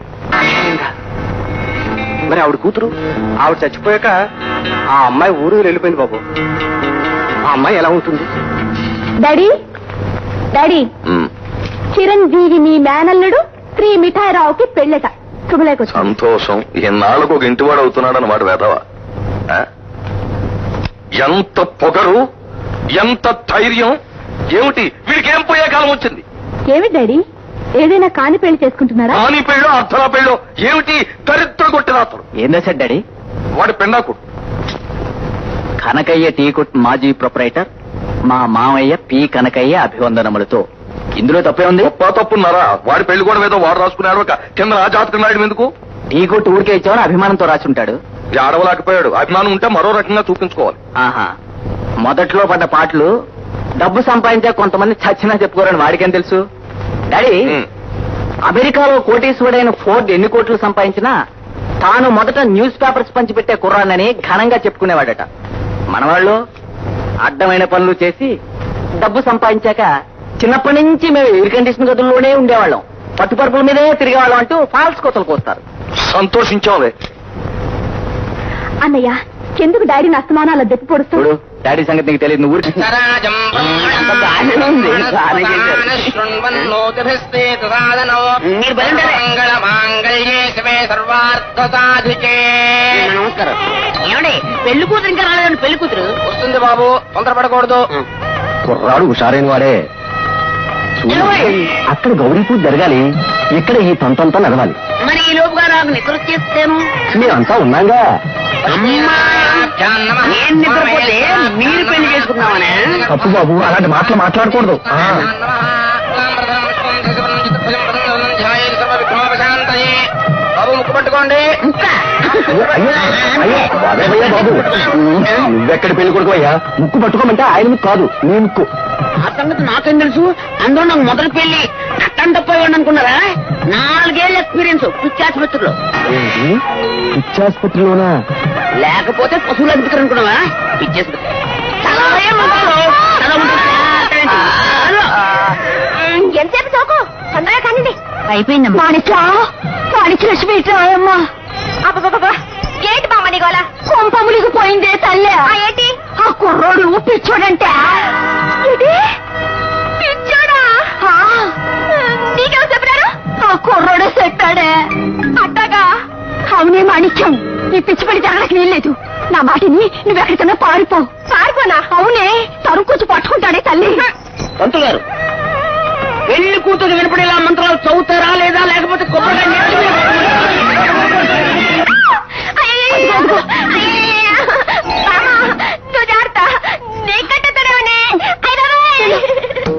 మరి ఆవిడ కూతురు ఆవిడ చచ్చిపోయాక ఆ అమ్మాయి ఊరు వెళ్ళిపోయింది బాబు ఆ అమ్మాయి ఎలా ఉంటుంది డాడీ డాడీ చిరంజీవి మీ మేనల్లుడు శ్రీ మిఠాయిరావుకి పెళ్ళట శుభలేకొచ్చు సంతోషం ఎన్నాళ్ళకు ఒక ఇంటివాడు అవుతున్నాడు అన్నమాట వేదవా ఆ? ఎంత పొగరు ఎంత ధైర్యం ఏమిటి వీడికి ఏం పోయే కాలం వచ్చింది ఏమి డాడీ ఏదైనా కాని పెళ్లి చేసుకుంటున్నారా ఆని పెళ్ళో అర్ధనా పెళ్ళో ఏమిటి దరిద్ర కొట్టిన అతడు ఏం చేశాడు డాడీ వాడి పెండాకుడు కనకయ్య టీ కొట్ మాజీ ప్రొపరైటర్ మా మామయ్య పి కనకయ్య అభివందనములతో ఇందులో తప్పే ఉంది గొప్ప తప్పున్నారా వాడి పెళ్లి కూడా ఏదో వాడు రాసుకున్నాడు ఒక కింద ఆ జాతకం రాయడం ఎందుకు టీ కొట్టు ఊరికే ఇచ్చామని అభిమానంతో రాసి ఉంటాడు ఈ ఆడవలేకపోయాడు అభిమానం ఉంటే మరో రకంగా చూపించుకోవాలి ఆహా మొదట్లో పడ్డ పాటలు డబ్బు సంపాదించే కొంతమంది చచ్చినా చెప్పుకోరని వాడికేం తెలుసు డాడీ ఉమ్. అమెరికాలో కోటీశ్వరుడైన ఫోర్డ్ ఎన్ని కోట్లు సంపాదించినా తాను మొదట న్యూస్ పేపర్స్ పంచిపెట్టే కుర్రాన్నని ఘనంగా చెప్పుకునేవాడట మనవాళ్ళు అడ్డమైన పనులు చేసి డబ్బు సంపాదించాక చిన్నప్పటి నుంచి మేము ఎయిర్ కండిషన్ గదుల్లోనే ఉండేవాళ్ళం పట్టుపరుపుల మీదే తిరిగేవాళ్ళం అంటూ ఫాల్స్ కోతలు కోస్తారు సంతోషించాంలే అన్నయ్య ఎందుకు డాడీని అస్తమానాల దెప్పి పొడుస్తూ చూడు డాడీ సంగతి నీకు తెలియదు నువ్వు ఊరికి అంత బాగానే ఉంది. బాగానే చేశారు. మీరు బయలుదేరే. నమస్కారం ఏమండి పెళ్లి కూతురు ఇంకా రాలేదండి పెళ్లి కూతురు వస్తుంది బాబు తొందరపడకూడదు కుర్రాడు హుషారైన వాడే అక్కడ గౌరీ పూజ జరగాలి ఇక్కడ ఈ తంతంతా నడవాలి మరి ఈ లోపుగా నాకు నిద్ర వచ్చేస్తేను మేమంతా ఉన్నాగా నేను నిద్రపోతే మీరు పెళ్లి చేసుకున్నామనే తప్పు బాబు అలాంటి మాటలు మాట్లాడకూడదు బాబు ముక్కు పట్టుకోండి బాబు నువ్వెక్కడ పెళ్లి కొడుకు అయ్యా ముక్కు పట్టుకోమంటే ఆయన ముక్కు కాదు నీ ముక్కు ఆ సంగతి నాకేం తెలుసు అందులో నాకు మొదటి పెళ్లి అట్టం తప్పేవాడిని అనుకున్నారా నాలుగేళ్ల ఎక్స్పీరియన్స్ పిచ్చాసుపత్రిలో ఏంటి పిచ్చాసుపత్రిలోనా లేకపోతే పశువులు అదుపుతారు అనుకున్నావా పిచ్చేసుపత్రి ఎంతసేపు చౌకు తొందరగా కానివ్వండి అయిపోయిందమ్మా మాణిక్యా మాణిక్య లక్ష్మి రాయమ్మా అబ్బబ్బబ్బా ఏంటి బామ్మ నీ గోల కొంప మునిగిపోయిందే తల్లే ఏంటి ఆ కుర్రోడు పిచ్చోడంటే ఏంటి పిచ్చోడా నీకెవరు చెప్పినారు ఆ కుర్రోడే చెప్పాడే అట్టగా అవునే మాణిక్యం ఈ పిచ్చి పడి జరగడానికి వీల్లేదు నా మాటిని నువ్వెక్కడికన్నా పారిపో పారిపోనా అవునే తరుకొచ్చి పట్టుకుంటాడే తల్లి పంతులు గారు పెళ్లి కూతురు వినపడేలా మంత్రాలు చదువుతారా లేదా లేకపోతే కొబ్బరికాయ అయ్యయ్యో! అయ్యయ్యో! బామ్మ, నువ్వు జాగ్రత్త. నీ కట్టెత్తడమనే. అయ్య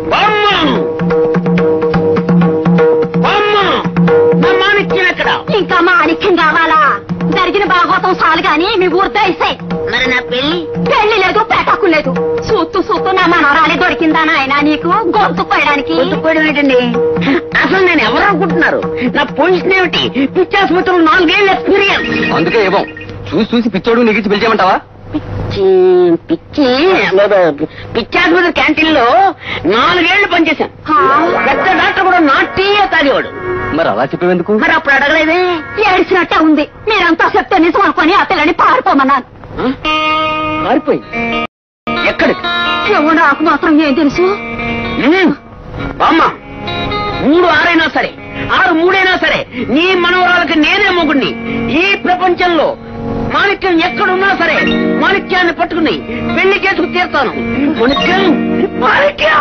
బాబోయ్! మాణిక్యం ఎక్కడ ఇంకా ఇంకా మాణిక్యం కావాలా జరిగిన భాగవతం చాలు గాని మీ ఊరితో ఇస్తాయి మరి నా పెళ్లి పెళ్లి లేదు పేటకు లేదు సూత్తు సూత్తు నా మనవరాలే దొరికిందా నాయన నీకు గొంతు పోయడానికి పోయడం ఏంటండి అసలు నేను ఎవరు అనుకుంటున్నారు నా పొజిషన్ ఏమిటి పిచ్చాసుపత్రులు నాలుగేళ్ళు ఎక్స్పీరియన్స్ అందుకే ఇవ్వం చూసి చూసి పిచ్చోడు నీకు పిలిచేయమంటావా పిచ్చి పిచ్చాసుపత్రి క్యాంటీన్ లో నాలుగేళ్లు పనిచేశాను పెద్ద డాక్టర్ కూడా నాట్టీయే తాగేవాడు మరి అలా చెప్పేందుకు మరి అప్పుడు అడగలేదే ఏడిచినట్టే ఉంది మీరంతా చెప్తే నిజం అనుకొని ఆ పిల్లని పారిపోమన్నాను మారిపోయింది ఎక్కడికి ఎవరు నాకు మాత్రం ఏం తెలుసు ఉమ్, బామ్మ మూడు ఆరైనా సరే ఆరు మూడైనా సరే నీ మనవరాలకి నేనే మొగుణ్ణి ఈ ప్రపంచంలో మాణిక్యం ఎక్కడున్నా సరే మాణిక్యాన్ని పట్టుకుని పెళ్లి చేసుకు తీరుతాను మాణిక్యం మాణిక్యం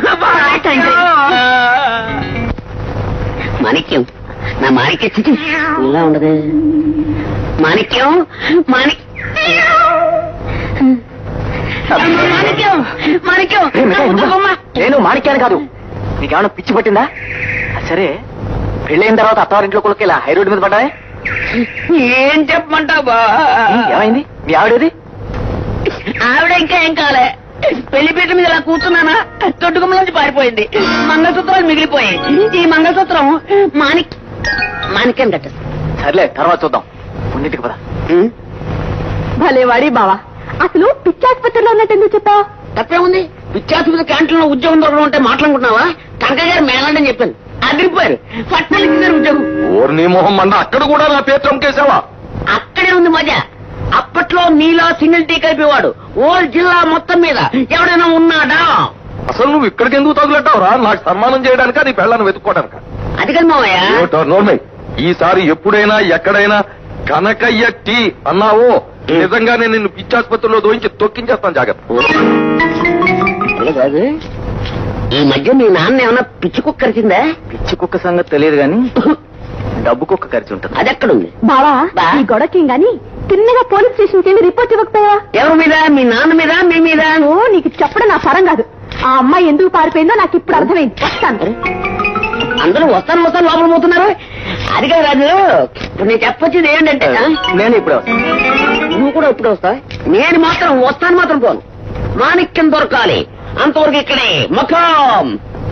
మాణిక్యం నా మాణిక్య స్థితి ఇలా ఉండదు మాణిక్యం మాణిక్ మాణిక్యం మాణిక్యం నా ముద్దు బొమ్మ. నేను మాణిక్యాన్ని కాదు నీకేమన్నా పిచ్చి పట్టిందా సరే పెళ్ళైన తర్వాత అత్తవారింట్లో కొడుకు ఇలా హై రోడ్డు మీద పడ్డావే ఏం చెప్పమంటావు బా ఏమైంది మీ ఆవిడేది ఆవిడ ఇంకా ఏం కాలే పెళ్లి పీట మీద ఇలా కూర్చున్నానా తొట్టుకుమ్మ నుంచి పారిపోయింది మంగళసూత్రాలు మిగిలిపోయాయి ఈ మంగళసూత్రం మాణిక్ మాణిక్యం కట్టేస్తా సర్లే తర్వాత చూద్దాం ఉన్నింటికి పద భలేవాడి బావా అసలు పిచ్చాసుపత్రిలో ఉన్నట్టు ఎందుకు చెప్పావు తప్పే ఉంది విద్యార్థుల క్యాంటీన్ లో ఉద్యోగం దొరకడం అంటే మాట్లాడుకుంటున్నావా కనక గారు మేనండి చెప్పాను అదిరిపోయారు పట్టాలు ఇచ్చారు ఉద్యోగం ఓర్ని మొహం మండ అక్కడ కూడా నా పేరు చంకేశావా అక్కడే ఉంది మజా అప్పట్లో నీలా సింగిల్ టీ కలిపేవాడు ఓల్ జిల్లా మొత్తం మీద ఎవడైనా ఉన్నాడా అసలు నువ్వు ఇక్కడికి ఎందుకు తగులట్టావురా నాకు సన్మానం చేయడానికా నీ పెళ్ళాన్ని వెతుక్కోవడానికా అది కదా మావయ్య ఏమిటో నోర్మై ఈసారి ఎప్పుడైనా ఎక్కడైనా కనకయ్య టీ అన్నావో నిజంగానే నిన్ను పిచ్చాసుపత్రిలో దోయించి తొక్కించేస్తాను జాగ్రత్త అలా కాదు ఈ మధ్య మీ నాన్న ఏమన్నా పిచ్చి కుక్క కరిచిందా పిచ్చి కుక్క సంగతి తెలియదు కానీ డబ్బు కుక్క ఖర్చు ఉంటుంది అది ఎక్కడుంది బావా బా. ఈ గొడవకి గాని తిన్నగా పోలీస్ స్టేషన్ కి రిపోర్ట్ ఇవ్వకపోయావా ఎవరి మీద మీ నాన్న మీద మీ మీద ఓ నీకు చెప్పడం నా పరం కాదు ఆ అమ్మాయి ఎందుకు పారిపోయిందో నాకు ఇప్పుడు అర్థమైంది వస్తాను అందరూ వస్తాను వస్తాను లోపల పోతున్నారు అది కాదు రాజు ఇప్పుడు నేను చెప్పొచ్చేది ఏంటంటే ఆ? నేను ఇప్పుడే వస్తాను నువ్వు కూడా ఇప్పుడు వస్తావు నేను మాత్రం వస్తాను మాత్రం పోను మాణిక్యం దొరకాలి అంతవరకు ఇక్కడే మకాం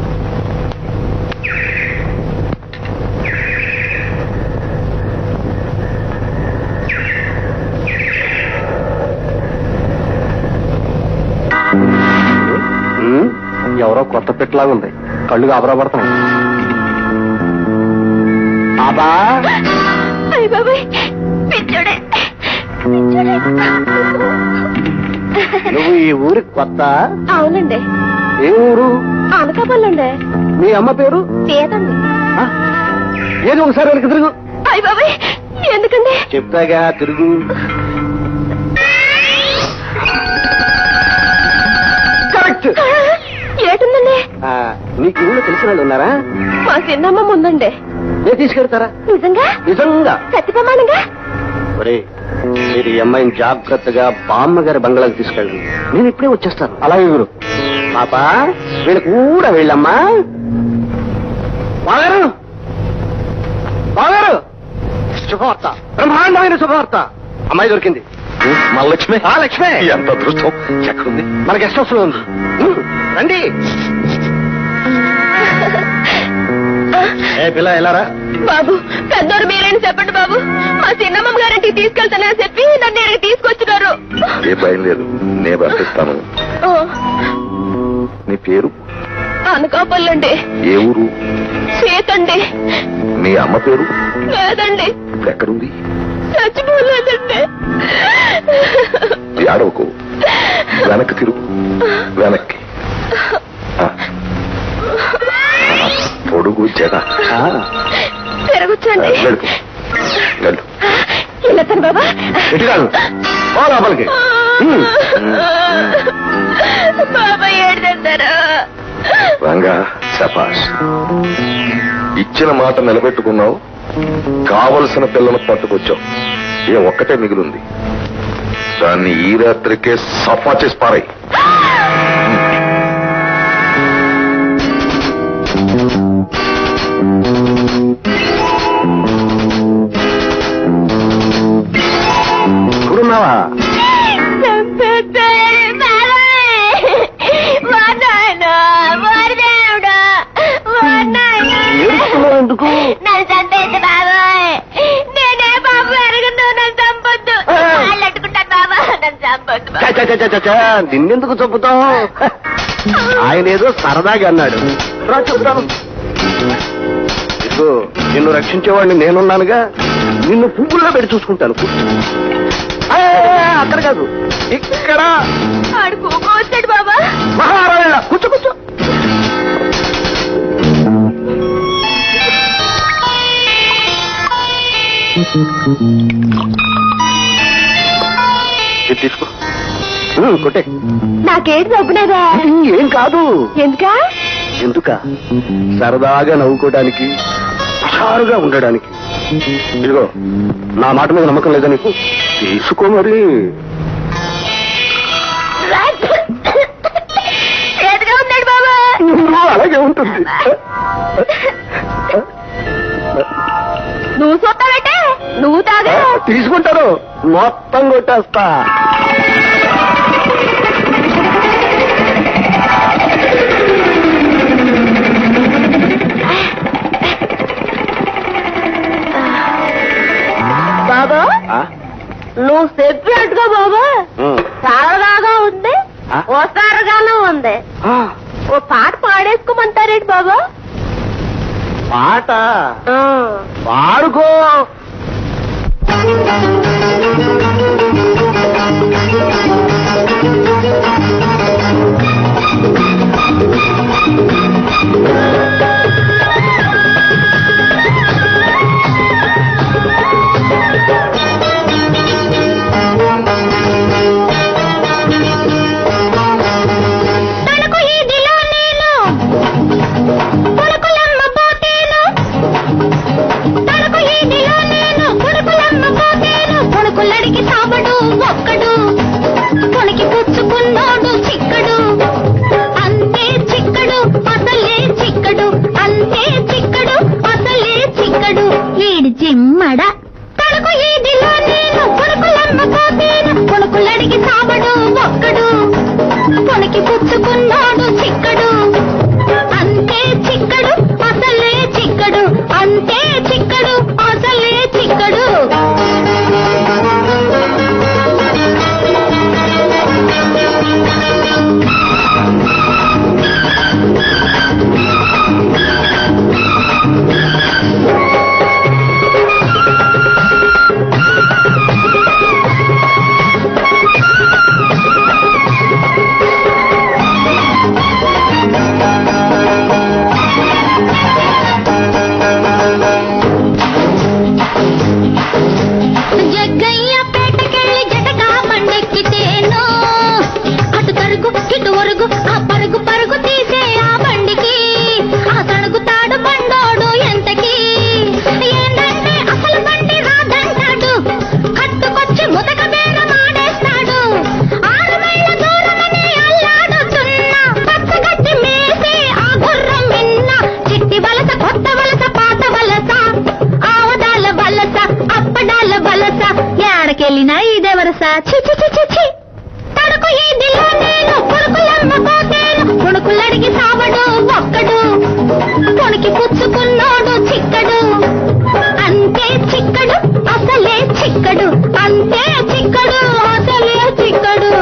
ఉమ్, ఎవరో కొత్త పెట్టలాగా ఉంది కళ్ళు కాబరా పడుతున్నాయి బాబా అయ్య బాబాయ్ పిచ్చోడే పిచ్చోడే. నువ్వు ఈ ఊరికి కొత్త అవునండి ఏ ఊరు అనకాపల్లండి మీ అమ్మ పేరు సీతండి ఆ? ఏది ఒకసారి వెనక్కి తిరుగు అయ్య బాబాయ్ ఎందుకండి చెప్తాగా తిరుగు కరెక్ట్ ఏటుందండి నీకు ఊళ్ళో తెలిసిన వాళ్ళు ఉన్నారా మా చిన్నమ్మ ముందండి నేను తీసుకెళ్తారా నిజంగా నిజంగా సత్య ప్రమాణంగా ఒరే మీరు ఈ అమ్మాయిని జాగ్రత్తగా బామ్మ గారి బంగ్లాకి తీసుకెళ్ళండి నేను ఇప్పుడే వచ్చేస్తాను అలాగే గురు పాప వీళ్ళు కూడా వెళ్ళమ్మా బాగారు బాగారు శుభవార్త బ్రహ్మాండమైన శుభవార్త అమ్మాయి దొరికింది మన లక్ష్మి ఆ లక్ష్మే ఎంత అదృష్టం ఎక్కడుంది మన గెస్ట్ హౌస్ లో ఉంది ఉమ్, రండి ఏ పిల్ల ఎలారా బాబు పెద్దోరు మీరేని చెప్పండి బాబు మా చిన్నమ్మ గారింటికి తీసుకెళ్తానని చెప్పి నన్ను ఇక్కడికి తీసుకొచ్చినారు ఏ భయం లేదు నేను పంపిస్తాను ఓ, నీ పేరు అనకాపల్లండి ఏ ఊరు సీతండి మీ అమ్మ పేరు లేదండి ఇప్పుడు ఎక్కడుంది చచ్చిపోలేదండి ఏడవకు వెనక్కి తిరుగు వెనక్కి ఆ. పొడుగు జడ తిరగొచ్చండి వెళ్ళు వెళ్ళు వెళ్ళొచ్చాను బాబా ఎటు కాదు ఓ లోపలికి ఉమ్. బాబా ఏడుదంటారు రంగా శపాష్ ఇచ్చిన మాట నిలబెట్టుకున్నావు కావలసిన పిల్లను పట్టుకొచ్చావు ఏ ఒక్కటే మిగిలింది దాన్ని ఈ రాత్రికే సఫా చేసి పారాయి నిన్నెందుకు చెప్పుతాం ఆయన ఏదో సరదాగా అన్నాడు రా చెప్తాను ఇదిగో నిన్ను రక్షించేవాడిని నేనున్నానుగా నిన్ను పువ్వుల్లో పెట్టి చూసుకుంటాను కూర్చో. ఆ, అక్కడ కాదు ఇక్కడ వచ్చాడు బాబా మహారాజా కూర్చో కూర్చో ఇది తీసుకో ఉమ్, కొట్టే నాకేంటి నవ్వునేదా ఏం కాదు ఎందుకా ఎందుక సరదాగా నవ్వుకోవడానికి హుషారుగా ఉండడానికి ఇదిగో నా మాట మీద నమ్మకం లేదా నీకు తీసుకో మరి చేతిగా ఉన్నాడు బాబా అలాగే ఉంటుంది నువ్వు చూస్తావంటే నువ్వు తాగా తీసుకుంటాను మొత్తం కొట్టేస్తా బాబా ఆ? నువ్వు చెప్పినట్టుగా బాబా ఉమ్. సరదాగా ఉంది ఆ? ఓసారుగానే ఉంది ఆ, ఓ పాట పాడేసుకోమంటారేంటి బాబా పాట ఆ. పాడుకో తనకు ఈదిలో నేను కొడుకులమ్మ పోతేను తనకు ఈదిలో నేను కొడుకులమ్మ పోతేను కొడుకులడికి సాబడు ఒక్కడు కొనికి పుచ్చుకున్నోడు చిక్కడు అంతే చిక్కడు అసలే చిక్కడు అంతే చిక్కడు అసలే చిక్కడు ఈడి జిమ్మడ తనకు ఈదిలో నేను కొడుకులమ్మ పోతేను కొడుకులడికి సాబడు ఒక్కడు కొనికి పుచ్చుకున్నాడు చిక్కడు అంతే చిక్కడు అసలే చిక్కడు అంతే చిక్కడు అసలే చిక్కడు జగ్గయ్య పేటకెళ్ళి జటగా బండెక్కితేను అటు తరుగు ఇటు ఒరుగు ఆ పరుగు పరుగు తీసే ఆ బండికి ఆ తణుకు తాడు బండోడు ఎంతకి ఏందంటే అసలు బండి రాదంటాడు కట్టుకొచ్చి ముతక బేర మాడేస్తాడు ఆరు మైళ్ళ దూరమని అల్లాడుతున్నా పచ్చగడ్డి మేసే ఆ గుర్రం విన్న చిట్టి వలస కొత్త వలస పాత వలస ఆవదాల వలస అప్పడాల వలస ఏడకెళ్ళినా ఇదే వరస చి చి చి చి చి తడుకు ఈదిలో నేను కొడుకులమ్మ పోతేను కొడుకులడిగి సావడు ఒక్కడు కొనికి పుచ్చుకున్నోడు చిక్కడు అంతే చిక్కడు అసలే చిక్కడు అంతే చిక్కడు అసలే చిక్కడు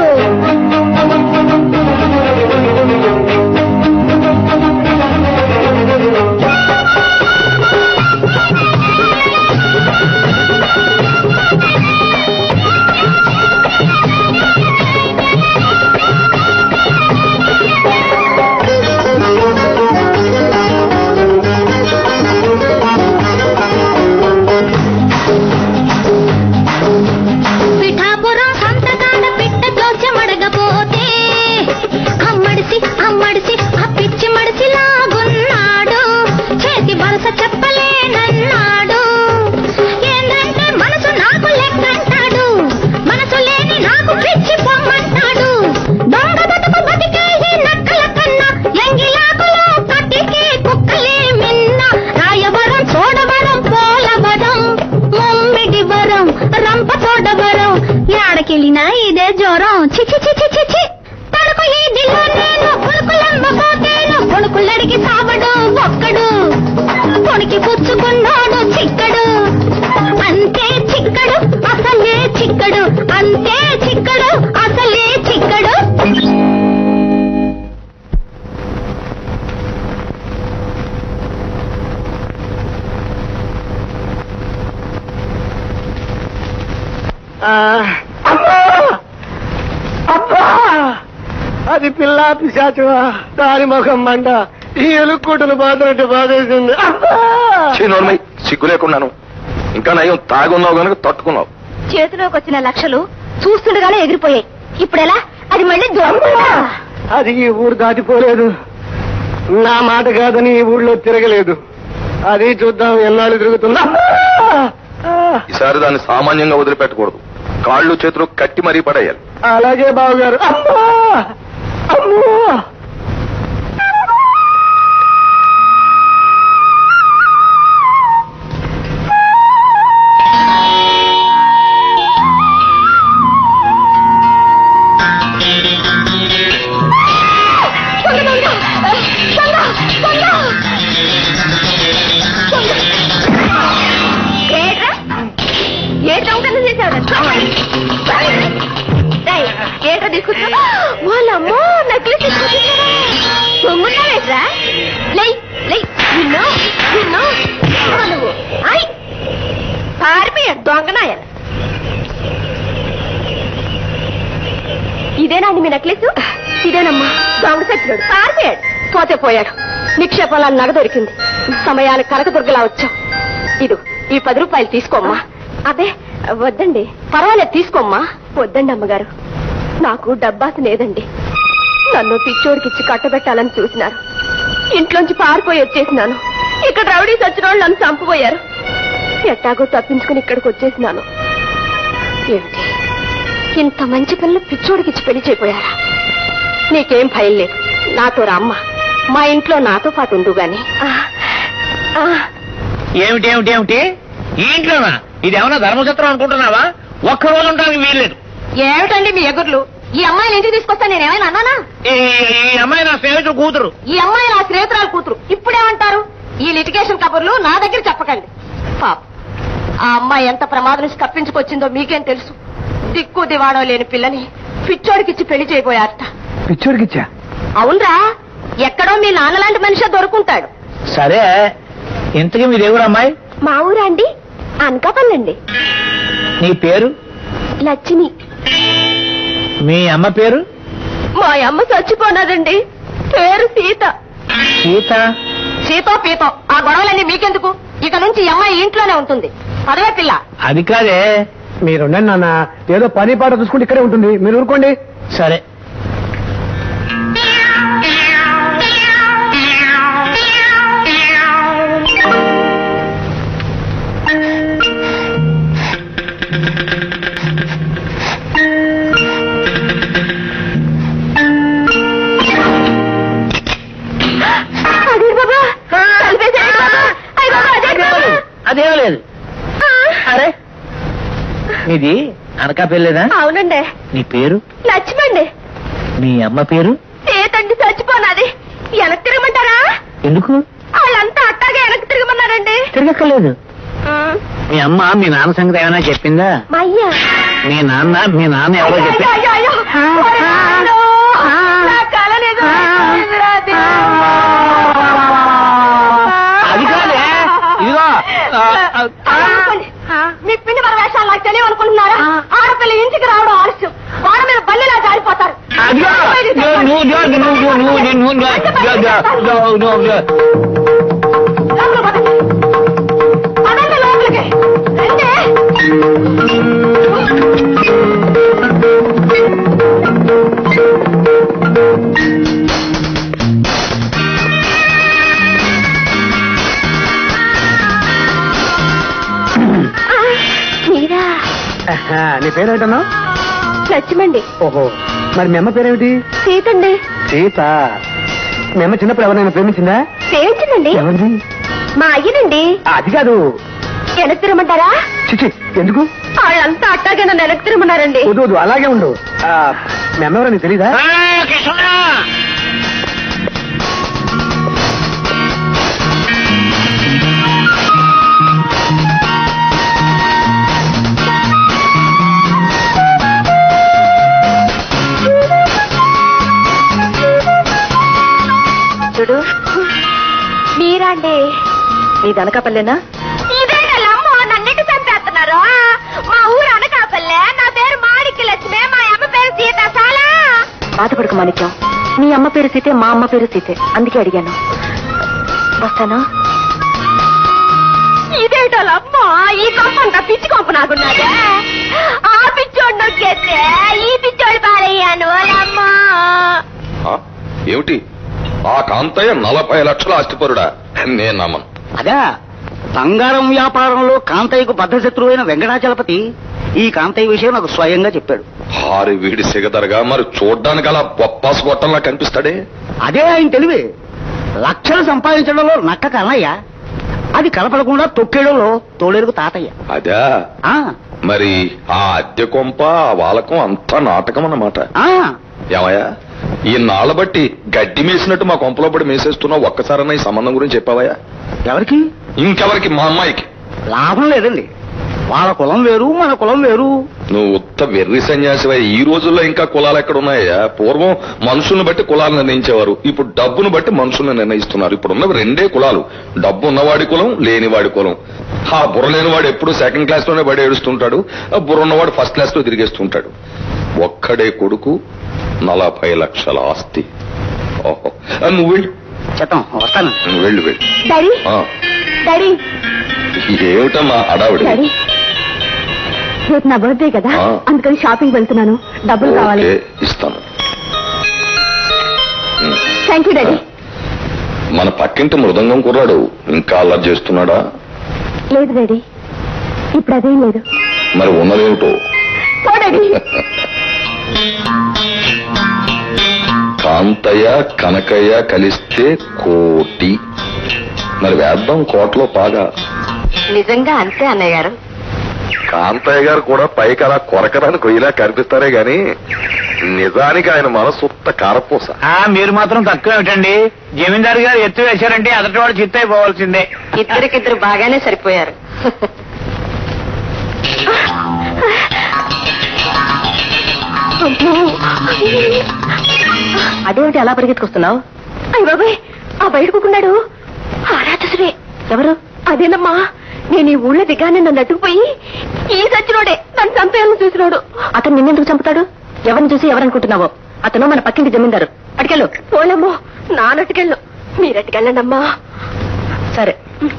పిఠాపురం సంతకాడ పిట్ట జోస్యమడగపోతే అమ్మడిసి అమ్మడిసి ఆ పిచ్చి మడిసి లాగున్నాడు చేతి వలస చెప్పలేనన్నాడు ఏందంటే మనసు నాకు లెక్కంటాడు మనసు లేని నాకు పిచ్చి పొమ్మంటాడు దొంగ బతుకు బతికే ఈ నక్కల కన్నా ఎంగిలాకులో కట్టికి కుక్కలే మిన్న రాయవరం చోడవరం పోలవరం ముమ్మిడి వరం రంప చోడవరం ఏడకెళ్ళినా ఇదే జ్వరం చి చి చి చి చి చి తడుకు ఈ దిల్లో నేను కొడుకులమ్మ పోతేను కొడుకులడికి సావడు ఒక్కడు కొనికి పుచ్చుకున్నాడు చిక్కడు అంతే చిక్కడు అసలే చిక్కడు అంతే చిక్కడు అసలే చిక్కడు అమ్మా అబ్బా అది పిల్ల పిశాచు దాని ముఖం మంట ఈ ఎలుక్కుటలు బాధనట్టు బాధేసింది అబ్బా నోర్మై సిగ్గు లేకున్నాను ఇంకా నయం తాగున్నావు గనుక తట్టుకున్నావు చేతిలోకి వచ్చిన లక్షలు చూస్తుండగానే ఎగిరిపోయాయి ఇప్పుడు ఎలా అది మళ్ళీ దొరుకుతుందా అది ఈ ఊరు దాటిపోలేదు నా మాట కాదని ఈ ఊళ్ళో తిరగలేదు అది చూద్దాం ఎన్నాళ్ళు తిరుగుతుందా ఈసారి దాన్ని సామాన్యంగా వదిలిపెట్టకూడదు కాళ్ళు చేతులు కట్టి మరీ పడేయాలి అలాగే బావగారు అమ్మా అమ్మా ఏట్రా? ఏ దొంగతనం చేశావు ఏట్రా తీసుకొచ్చా వాళ్ళమ్మో నెక్లెస్ తీసుకొచ్చేసారా దొంగున్నావేట్రా లై లై నిన్ను నిన్ను ఎవరు నువ్వు ఐ పారిపోయా దొంగనాయ ఇదేనండి మీ నెక్లెస్ ఇదేనమ్మా దొంగ సచ్చినాడు పారిపోయాడు పోతే పోయాడు నిక్షేపంలా నగ దొరికింది సమయానికి కనకదుర్గలా వచ్చావు ఇదు ఈ పది రూపాయలు తీసుకోమ్మా అదే వద్దండి పర్వాలేదు తీసుకోమ్మా వద్దండి అమ్మగారు నాకు డబ్బాస లేదండి నన్ను పిచ్చోడికిచ్చి కట్టబెట్టాలని చూసినారు ఇంట్లోంచి పారిపోయి వచ్చేసినాను ఇక్కడ రౌడీ సచ్చిన వాళ్ళు నన్ను చంపబోయారు ఎట్టాగో తప్పించుకుని ఇక్కడికి వచ్చేసినాను ఏమిటి ఇంత మంచి పిల్లలు పిచ్చోడికిచ్చి పెళ్లి చేయపోయారా నీకేం భయం లేదు నాతో రామ్మ మా ఇంట్లో నాతో పాటు ఉండు గాని ఏమిటి ఏమిటి ఏమిటి ఈ ఇంట్లోనా ఇది ఏమన్నా ధర్మసత్రం అనుకుంటున్నావా ఒక్క రోజు ఉండడానికి వీల్లేదు ఏమిటండి మీ ఎగుర్లు ఈ అమ్మాయిని ఇంటికి తీసుకొస్తా నేనేమైనా అన్నానా ఈ ఈ అమ్మాయి నా స్నేహితుడు కూతురు ఈ అమ్మాయి నా స్నేహితురాలు కూతురు ఇప్పుడేమంటారు ఈ లిటిగేషన్ కబుర్లు నా దగ్గర చెప్పకండి పాప ఆ అమ్మాయి ఎంత ప్రమాదం నుంచి తప్పించుకొచ్చిందో మీకేం తెలుసు దిక్కు దివాడో లేని పిల్లని పిచ్చోడికిచ్చి పెళ్లి చేయబోయారట పిచ్చోడికిచ్చా అవునరా ఎక్కడో మీ నాన్నలాంటి మనిషి దొరుకుంటాడు సరే ఇంతకీ మీ దేవుడు అమ్మాయి మా ఊరా అండి అనకాపల్లండి నీ పేరు లక్ష్మి మీ అమ్మ పేరు మా అమ్మ చచ్చిపోనాదండి పేరు సీత సీత సీతో పీతో ఆ గొడవలన్నీ మీకెందుకు ఇక నుంచి ఈ అమ్మాయి ఇంట్లోనే ఉంటుంది పదవే పిల్ల అది కాదే మీరుండండి నాన్న ఏదో పని పాట చూసుకుంటే ఇక్కడే ఉంటుంది మీరు ఊరుకోండి సరే అదే బాబా కలిపేశాడు బాబా. అయ్ బాబా, అదే బాబా. అదేం లేదు అరే ఇది అనకాపల్లేదా అవునండి నీ పేరు లక్ష్మండి మీ అమ్మ పేరు సీతండి చచ్చిపోనాది వెనక్కి తిరగమంటారా ఎందుకు వాళ్ళంతా అట్టాగే వెనక్కి తిరగమన్నారండి తిరగక్కర్లేదు మీ అమ్మ మీ నాన్న సంగతి ఏమైనా చెప్పిందా మా అయ్య మీ నాన్న మీ నాన్న ఎవరో చెప్పి అయ్యో, అయ్యో, అయ్యో. ఓరి నాయనో. నా కల నిజమైపోయిందిరా దేవుడా. అది కాదే ఇదిగో ఆ, ఆ, అలా అనుకోండి. మీ పిండి మన వేషాలు నాకు తెలియవు అనుకుంటున్నారా ఆడపిల్ల ఇంటికి రావడం ఆలస్యం వాడ మీద బల్లిలా జారిపోతారు అదిగో నువ్వు నువ్వు నువ్వు నువ్వు నువ్వు నువ్వు నువ్వు నువ్వు నువ్వు నువ్వు లోపల పదండి. పదండి లోపలికి. రండి. ఆ, మీరా ఆహా, నీ పేరేంటన్నా లక్ష్మండి ఓహో మరి మీ అమ్మ పేరేమిటి సీతండి సీత మీ అమ్మ చిన్నప్పుడు ఎవరైనా ప్రేమించిందా సేవించిందండి ఎవరిది మా అయ్యనండి అది కాదు వెనక్కి తిరగమంటారా చిచి ఎందుకు వాళ్ళంతా అట్టాగే నన్ను వెనక్కి తిరగమన్నారండి వద్దు వద్దు అలాగే ఉండు ఆ, మీ అమ్మ ఎవరో నీకు తెలీదా ఆ, కృష్ణ చూడు మీరా అండి నీది అనకాపల్లేనా ఇదేనమ్మో నన్నిటి చంపేస్తున్నారు మా ఊరు అనకాపల్లె బాధపడకు మాణిక్యం మీ అమ్మ పేరు సీతే మా అమ్మ పేరు సీతే అందుకే అడిగాను వస్తానా ఇదేటోలమ్మా ఈ కొంపంత పిచ్చి కొంప నాకున్నదే ఆ పిచ్చోడు నొక్కేస్తే ఈ పిచ్చోడు పాలయ్యాను వాళ్ళమ్మా ఆ? ఏమిటి ఆ కాంతయ్య నలభై లక్షల ఆస్తిపరుడా నేను నమ్మను అదే బంగారం వ్యాపారంలో కాంతయ్యకు బద్ధశత్రువైన వెంకటాచలపతి ఈ కాంతయ్య విషయం నాకు స్వయంగా చెప్పాడు హారి వీడి సిగదరగా మరి చూడ్డానికి అలా బొప్పాసు గొట్టంలా కనిపిస్తాడే అదే ఆయన తెలివి లక్షలు సంపాదించడంలో నక్క కన్నయ్య అది కలపడకుండా తొక్కేయడంలో తోడేరుకు తాతయ్య అదా ఆ, మరి ఆ అద్దె కొంప ఆ వాలకం అంతా నాటకం అన్నమాట ఆ, ఏమయ్యా ఈ నాళ్ళ బట్టి గడ్డి మేసినట్టు మా కొంపలో పడి మేసేస్తున్నావు ఒక్కసారన్నా ఈ సంబంధం గురించి చెప్పావయ్యా ఎవరికి ఇంకెవరికి మా అమ్మాయికి లాభం లేదండి వాళ్ళ కులం వేరు మన కులం వేరు నువ్వు ఉత్త వెర్రి సన్యాసివై ఈ రోజుల్లో ఇంకా కులాలు ఎక్కడ ఉన్నాయా పూర్వం మనుషుల్ని బట్టి కులాలు నిర్ణయించేవారు ఇప్పుడు డబ్బును బట్టి మనుషుల్ని నిర్ణయిస్తున్నారు ఇప్పుడు ఉన్నవి రెండే కులాలు డబ్బు ఉన్నవాడి కులం లేనివాడి కులం ఆ బుర్ర లేనివాడు ఎప్పుడు సెకండ్ క్లాస్ లోనే బడి ఏడుస్తుంటాడు ఆ బుర్ర ఉన్నవాడు ఫస్ట్ క్లాస్ లో తిరిగేస్తుంటాడు ఒక్కడే కొడుకు నలభై లక్షల ఆస్తి ఓహో ఆ, నువ్వు వెళ్ళు చెత్తం వస్తాను నువ్వు వెళ్ళు వెళ్ళు డాడీ ఆ, డాడీ ఏమిటమ్మా హడావిడి డాడీ రేపు నా బర్త్డే కదా ఆ. అందుకని షాపింగ్ వెళ్తున్నాను డబ్బులు కావాలి ఓకే, ఇస్తాను ఉమ్. థ్యాంక్ యూ డాడీ మన పక్కింటి మృదంగం కుర్రాడు ఇంకా అల్లరి చేస్తున్నాడా లేదు డాడీ ఇప్పుడు అదేం లేదు మరి ఉన్నదేమిటో పో డాడీ కాంతయ్య కనకయ్య కలిస్తే కోటి మరి వేద్దాం కోటలో పాగా నిజంగా అంతే అన్నయ్య గారు కాంతయ్య గారు కూడా పైకి అలా కొరకరాని కొయ్యిలా కనిపిస్తారే గాని నిజానికి ఆయన మనసు ఉత్త కారపూస ఆ మీరు మాత్రం తక్కువ ఏమిటండి జమీందారు గారు ఎత్తు వేశారంటే అదటి వాడు చిత్తైపోవాల్సిందే ఇద్దరికిద్దరు బాగానే సరిపోయారు అదేమిటి అలా పరిగెత్తుకొస్తున్నావు అయ్య బాబాయ్ ఆ బయటకున్నాడు ఆ రాక్షసుడే ఎవరు అదేనమ్మా నేను ఈ ఊళ్ళో దిగానే నన్ను అట్టుకుపోయి ఈ సచ్చినోడే నన్ను చంపేయాలని చూసినాడు అతను నిన్నెందుకు చంపుతాడు ఎవరిని చూసి ఎవరనుకుంటున్నావో అతను మన పక్కింటి జమీందారు అటుకెళ్ళు పోలమ్మో నానట్టుకెళ్ళు మీరట్టుకెళ్ళండి అమ్మా సరే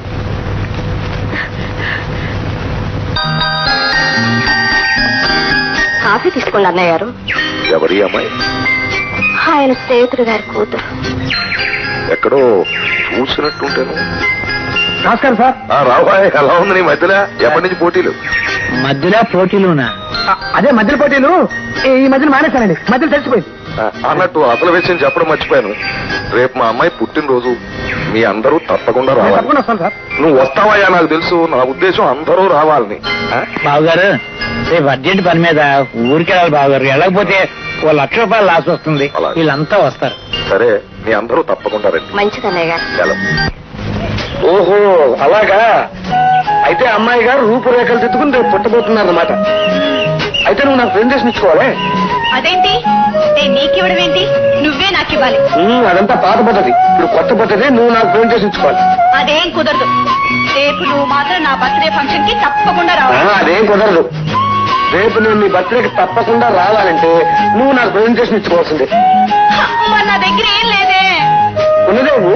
కాఫీ తీసుకోండి అన్నయ్య గారు ఎవరి అమ్మాయి ఆయన స్నేహితుడు గారి కూతురు ఎక్కడో చూసినట్టుంటేను నమస్కారం సార్ ఆ రాబాయ్ ఎలా ఉంది నీ మధ్యలో ఎప్పటి నుంచి పోటీలు మధ్యలో పోటీలునా ఆ, అదే మధ్యలో పోటీలు ఈ- ఈ మధ్యన మానేశానండి మధ్యలో తెలిసిపోయింది ఆ, అన్నట్టు అసలు విషయం చెప్పడం మర్చిపోయాను రేపు మా అమ్మాయి పుట్టినరోజు మీ అందరూ తప్పకుండా నేను రావాలి తప్పకుండా వస్తాను సార్ నువ్వు వస్తావయ్యా నాకు తెలుసు నా ఉద్దేశం అందరూ రావాలని ఆ? బావగారు రేపు అర్జెంట్ పని మీద ఊరికి వెళ్ళాలి బావగారు వెళ్ళకపోతే ఓ లక్ష రూపాయలు లాస్ వస్తుంది అలాగే. వీళ్ళంతా వస్తారు సరే మీ అందరూ తప్పకుండా రండి మంచిది అన్నయ్య గారు సెలవు ఓహో అలాగా అయితే అమ్మాయి గారు రూపురేఖలు తిట్టుకుని రేపు పుట్టబోతున్నారన్నమాట అయితే నువ్వు నాకు ప్రెజెంటేషన్ ఇచ్చుకోవాలి అదేంటి నీకివ్వడం ఏంటి నువ్వే నాకు ఇవ్వాలి ఉమ్, అదంతా పాత పద్ధతి ఇప్పుడు కొత్త పద్ధతి నువ్వు నాకు ప్రెజెంటేషన్ ఇచ్చుకోవాలి అదేం కుదరదు రేపు నువ్వు మాత్రం నా బర్త్డే ఫంక్షన్ కి తప్పకుండా ఆ, అదేం కుదరదు రేపు నేను నీ బర్త్డేకి తప్పకుండా రావాలంటే నువ్వు నాకు ప్రెజెంటేషన్ ఇచ్చుకోవాల్సిందే మరి నా దగ్గర ఏం లేదే ఉన్నదే నువ్వు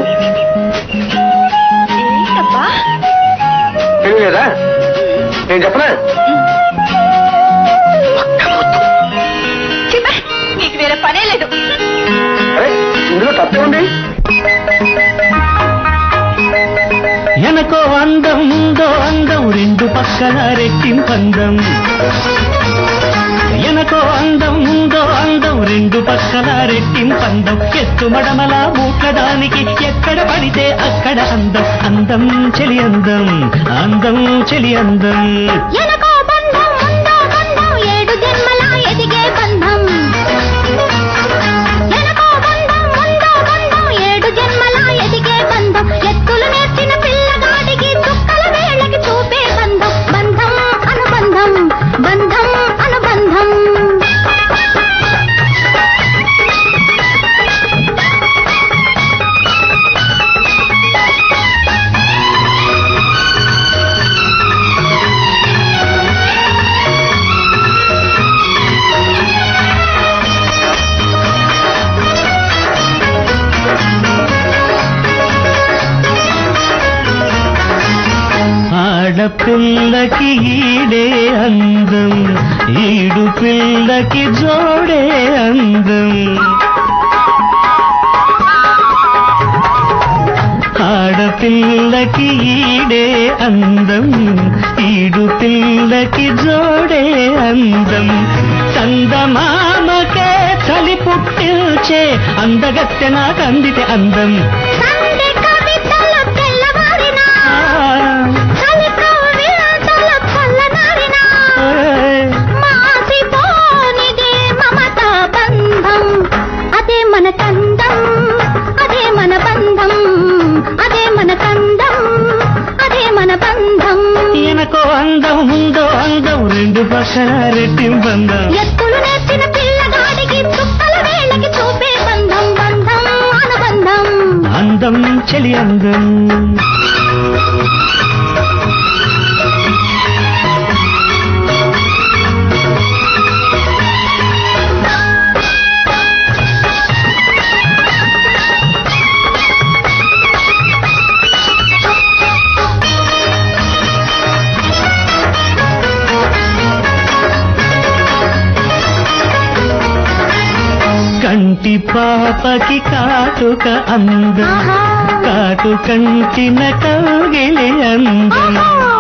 ఏంటబ్బా తెలియలేదా నేను చెప్పనా చెప్పే నీకు వేరే పనే లేదు అరే ఇందులో తప్పే ఉంది ఎనకో అందం ఉందో అందం రెండు పక్కల రెట్టింపందం ఎనకో అందం ఉందో అందం రెండు పక్కల రెట్టింపందం ఎత్తు మడమల మూట్లడానికి ఎక్కడ పడితే అక్కడ అందం అందం చెలి అందం అందం చెలి అందం ఎనకో బంధం ఉందో బంధం ఏడు జన్మల ఎదిగే బంధం ఎనకో బంధం ఉందో బంధం ఏడు జన్మల ఎదిగే బంధం ఎత్తులు నేర్చిన పిల్లగాడికి చుక్కల వేళకి చూపే బంధం బంధం అనుబంధం బంధం అనుబంధం పిల్లకి ఈడే అందం ఈడు పిల్లకి జోడే అందం ఆడపిల్లకి ఈడే అందం ఈడు పిల్లకి జోడే అందం చందమామకే చలి పుట్టిల్చే అందగత్తె నాకు అందితే అందం సండే కవితల తెల్లవారిన ఆ, చలి కవితల చల్లనారిన ఏయ్. మాసిపోనిదే మమత బంధం అదే మన కందం అదే మన బంధం అదే మన కందం అదే మన బంధం ఈయనకో అందం ఉందో అందం రెండు పక్కల రెట్టింబందం ఎత్తులు నేర్చిన పిల్లగాడికి చుక్కల వేళకి చూపే బంధం బంధం అనుబంధం అందం చెలి అందం కంటి పాపకి కాటుక అందం ఆహా. కాటు కంటిన కౌగిలి అందం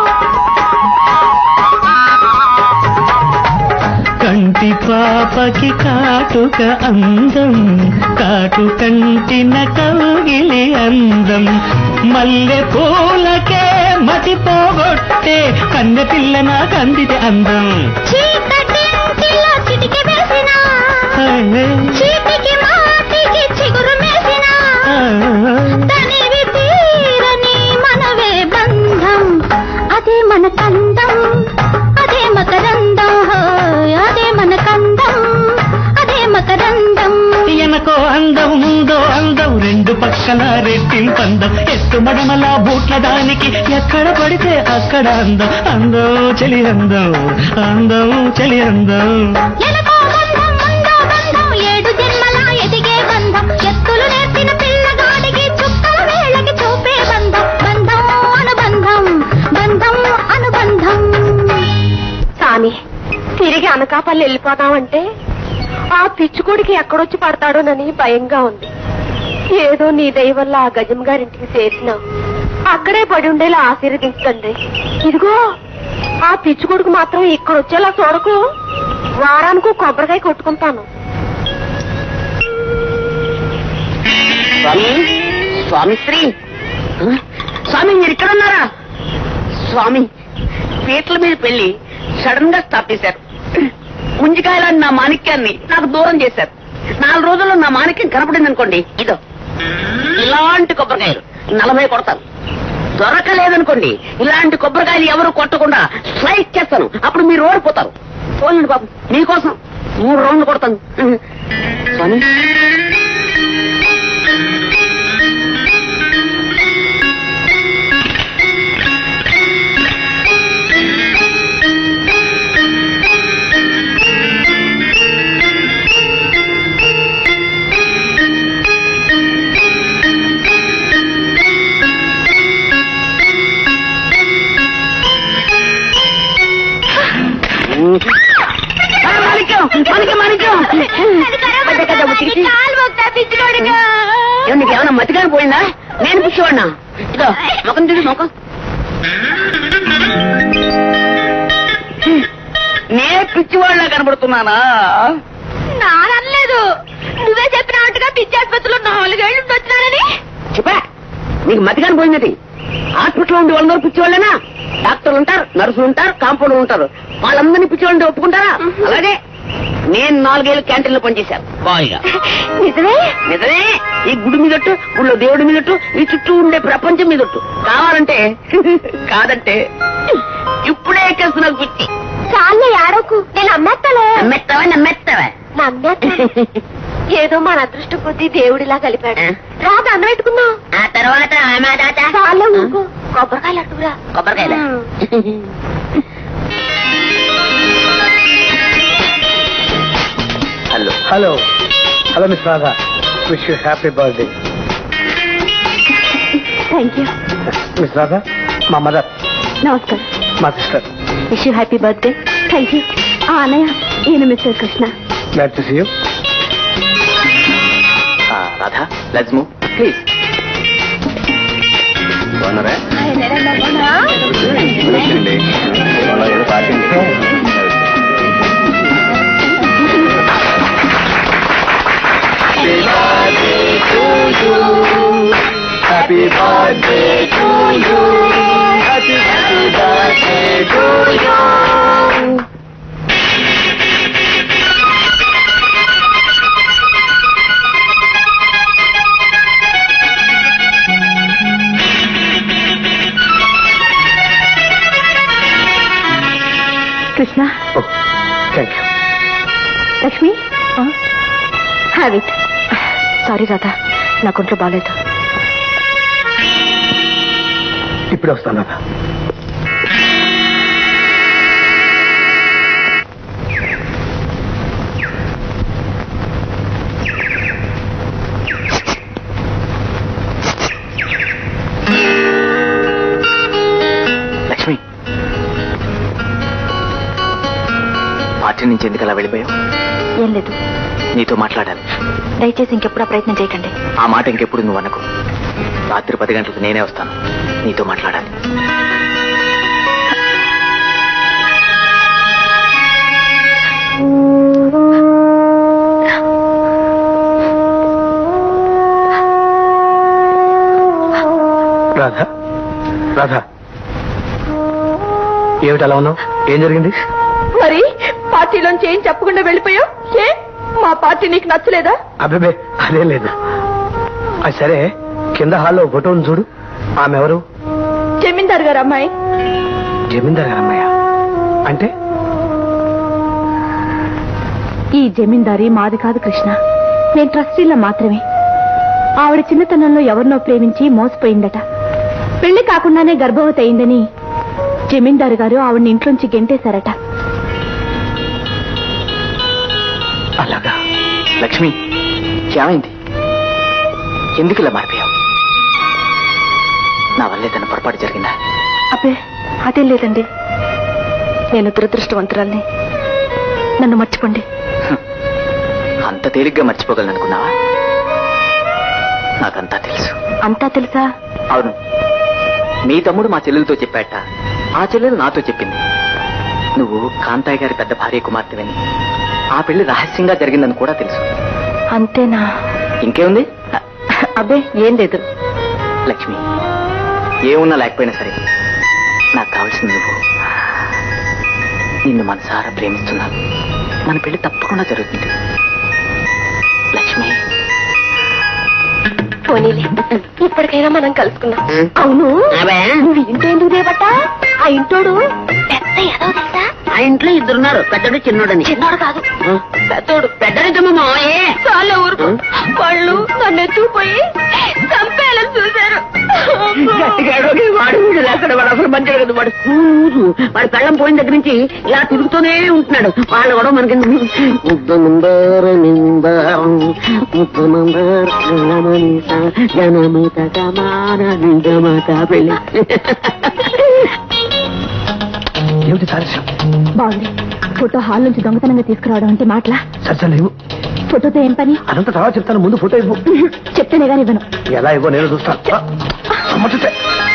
కంటి పాపకి కాటుక అందం కాటు కంటిన కౌగిలి అందం మల్లె పూలకే మతి పోగొట్టే కన్నె పిల్ల నాకు అందితే అందం చీకటింటిలో చిటికి వేసిన చీటికి మాటికి చిగురు మేసిన తనివి తీరని మనవే బంధం అదే మన కందం అదే మకరందం హోయ్, అదే మన కందం అదే మకరందం ఎనకో అందం ఉందో అందం రెండు పక్కల రెట్టింపందం ఎత్తు మడమల బూట్ల దానికి ఎక్కడ పడితే అక్కడ అందం అందం చలి అందం అందం చలి అందం ఎనకో బంధం ముందో బంధం ఏడు జన్మల ఎదిగే బంధం ఎత్తులు నేర్పిన పిల్లగాడికి చుక్కల వేళకి చూపే బంధం బంధం అనుబంధం బంధం అనుబంధం సామి తిరిగి అనకాపల్లి వెళ్ళిపోదామంటే ఆ పిచ్చుకోడికి ఎక్కడొచ్చి పడతాడోనని భయంగా ఉంది ఏదో నీ దయ వల్ల ఆ గజం గారింటికి చేరినావు అక్కడే పడి ఉండేలా ఆశీర్వదించండి ఇదిగో ఆ పిచ్చుకొడుకు మాత్రం ఇక్కడ వచ్చేలా చూడకు వారానికి ఒక కొబ్బరికాయ కొట్టుకుంటాను స్వామి స్వామి శ్రీ స్వామి మీరు ఇక్కడ ఉన్నారా స్వామి పీటల మీద పెళ్లి సడన్ గా స్టాప్ చేశారు ముంజికాయలాంటి నా మాణిక్యాన్ని నాకు దూరం చేశారు నాలుగు రోజుల్లో నా మాణిక్యం కనపడింది అనుకోండి ఇదో ఇలాంటి కొబ్బరికాయలు నలభై కొడతాను దొరకలేదనుకోండి ఇలాంటి కొబ్బరికాయలు ఎవరు కొట్టకుండా స్లైడ్ చేస్తాను అప్పుడు మీరు ఓడిపోతారు పోలండి బాబు మీకోసం మూడు రౌండ్లు కొడతాను స్వామి మాణిక్యం మాణిక్యం మాణిక్యం నీకు ఏమైనా మతిగాని పోయిందా నేను పిచ్చివాడినా ఇదో ముఖం చూసి ముఖం నే పిచ్చివాళ్ళ కనబడుతున్నానా నానలేదు నువ్వే చెప్పినట్టుగా పిచ్చి ఆసుపత్రిలో నాలుగేళ్లు వచ్చినానని చెప్పా నీకు మతిగాని పోయినది హాస్పిటల్లో ఉండి వాళ్ళందరూ పిచ్చివాళ్ళేనా డాక్టర్లు ఉంటారు నర్సులు ఉంటారు కాంపౌండర్ ఉంటారు వాళ్ళందరినీ పిచ్చివాళ్ళని ఒప్పుకుంటారా అలాగే నేను నాలుగేళ్ళు క్యాంటీన్ లో పనిచేశాను బాయ్గా నిజమే నిజమే ఈ గుడి మీదట్టు గుళ్ళో దేవుడి మీదట్టు ఈ చుట్టూ ఉండే ప్రపంచం మీదట్టు కావాలంటే కాదంటే ఇప్పుడే ఎక్కేస్తున్నారు పిచ్చి చాలే ఆడోకు నేను అమ్మేస్తాలే నమ్మెత్తావా నమ్మెత్తావా నమ్మేస్తా ఏదో మన అదృష్టం కొద్దీ దేవుడిలా కలిపాడు ఆ. రా దండ పెట్టుకుందాం ఆ తర్వాత ఆమె తాత చాలే ఊరుకో కొబ్బరికాయలు అట్టుకురా కొబ్బరికాయలు hello hello hello miss Radha wish you happy birthday thank you miss Radha మా మదర్ నమస్కారం మా sister wish you happy birthday thank you అన్నయ్య ఈయన mister Krishna glad to see you Radha let's move please బాగున్నారా happy birthday to you happy birthday to you Krishna thank you Lakshmi have it sorry Radha నా కొంట్లో బాగాలేదు ఇప్పుడే వస్తాను నాన్న లక్ష్మి పార్టీ నుంచి ఎందుకు అలా వెళ్ళిపోయావు ఏం లేదు నీతో మాట్లాడాలి దయచేసి ఇంకెప్పుడు ఆ ప్రయత్నం చేయకండి ఆ మాట ఇంకెప్పుడు నువ్వు అనకు రాత్రి పది గంటలకు నేనే వస్తాను నీతో మాట్లాడాలి రాధా రాధా ఏమిటి అలా ఉన్నావు ఏం జరిగింది మరి పార్టీలోంచి ఏం చెప్పకుండా వెళ్ళిపోయావు ఏ మా పార్టీ నీకు నచ్చలేదా అబ్బే అదేం లేదు అది సరే కింద హాల్లో ఫోటో ఉంది చూడు ఆమె ఎవరు జమీందార్ గారు అమ్మాయి జమీందార్ గారు అమ్మాయ అంటే ఈ జమీందారీ మాది కాదు కృష్ణ నేను ట్రస్టీలో మాత్రమే ఆవిడ చిన్నతనంలో ఎవరినో ప్రేమించి మోసపోయిందట పెళ్లి కాకుండానే గర్భవతి అయిందని జమీందారు గారు ఆవిడని ఇంట్లోంచి గెంటేశారట అలాగా లక్ష్మి ఏమైంది ఎందుకు ఇలా మారిపోయావు నా వల్లే తన పొరపాటు జరిగిందా అబ్బే అదేం లేదండి నేను దురదృష్టవంతురాల్ని నన్ను మర్చిపోండి అంత తేలిగ్గా మర్చిపోగలను అనుకున్నావా నాకంతా తెలుసు అంతా తెలుసా అవును మీ తమ్ముడు మా చెల్లెలతో చెప్పాట ఆ చెల్లెలు నాతో చెప్పింది నువ్వు కాంతాయ్య గారి పెద్ద భార్య కుమార్తెవని ఆ పెళ్లి రహస్యంగా జరిగిందని కూడా తెలుసు అంతేనా ఇంకేముంది అబ్బే ఏం లేదు లక్ష్మి ఏమున్నా లేకపోయినా సరే నాకు కావాల్సింది నువ్వు నిన్ను మనసారా ప్రేమిస్తున్నాను మన పెళ్లి తప్పకుండా జరుగుతుంది లక్ష్మి పోనీలే ఇప్పటికైనా మనం కలుసుకుందాం అవును నువ్వు ఇంటి ఎందుకు దేవట ఆ ఇంటోడు పెద్ద ఏదో తెలుసా ఆ ఇంట్లో ఇద్దరున్నారు పెద్దడు చిన్నోడని చిన్నోడు కాదు పెద్దోడు పెద్దనిద్దమ్మ మావయ్యే చాలా ఊరుకు వాళ్ళు నన్ను ఎత్తుకుపోయి చంపేయాలని చూశారు గట్టిగాడు వాడు వీడు లేకుండా వాడు అసలు మంచిగా కదా వాడు కూజు వాడు పెళ్ళం పోయిన దగ్గర నుంచి ఇలా తిరుగుతూనే ఉంటున్నాడు వాళ్ళు కూడా మనకి ముద్దమందార నిందారం ముద్దమందార జనమిత గమాన నిజమత పెళ్ళి ఏమిటి సారస్యం బాగుంది ఫోటో హాల్ నుంచి దొంగతనంగా తీసుకురావడం అంటే మాటలా సరే సరే ఇవ్వు ఫోటోతో ఏం పని అదంతా తర్వాత చెప్తాను ముందు ఫోటో ఇవ్వు చెప్తేనే కానీ ఇవ్వను ఎలా ఇవ్వో నేను చూస్తాను ఆ, అమ్మ చూస్తే.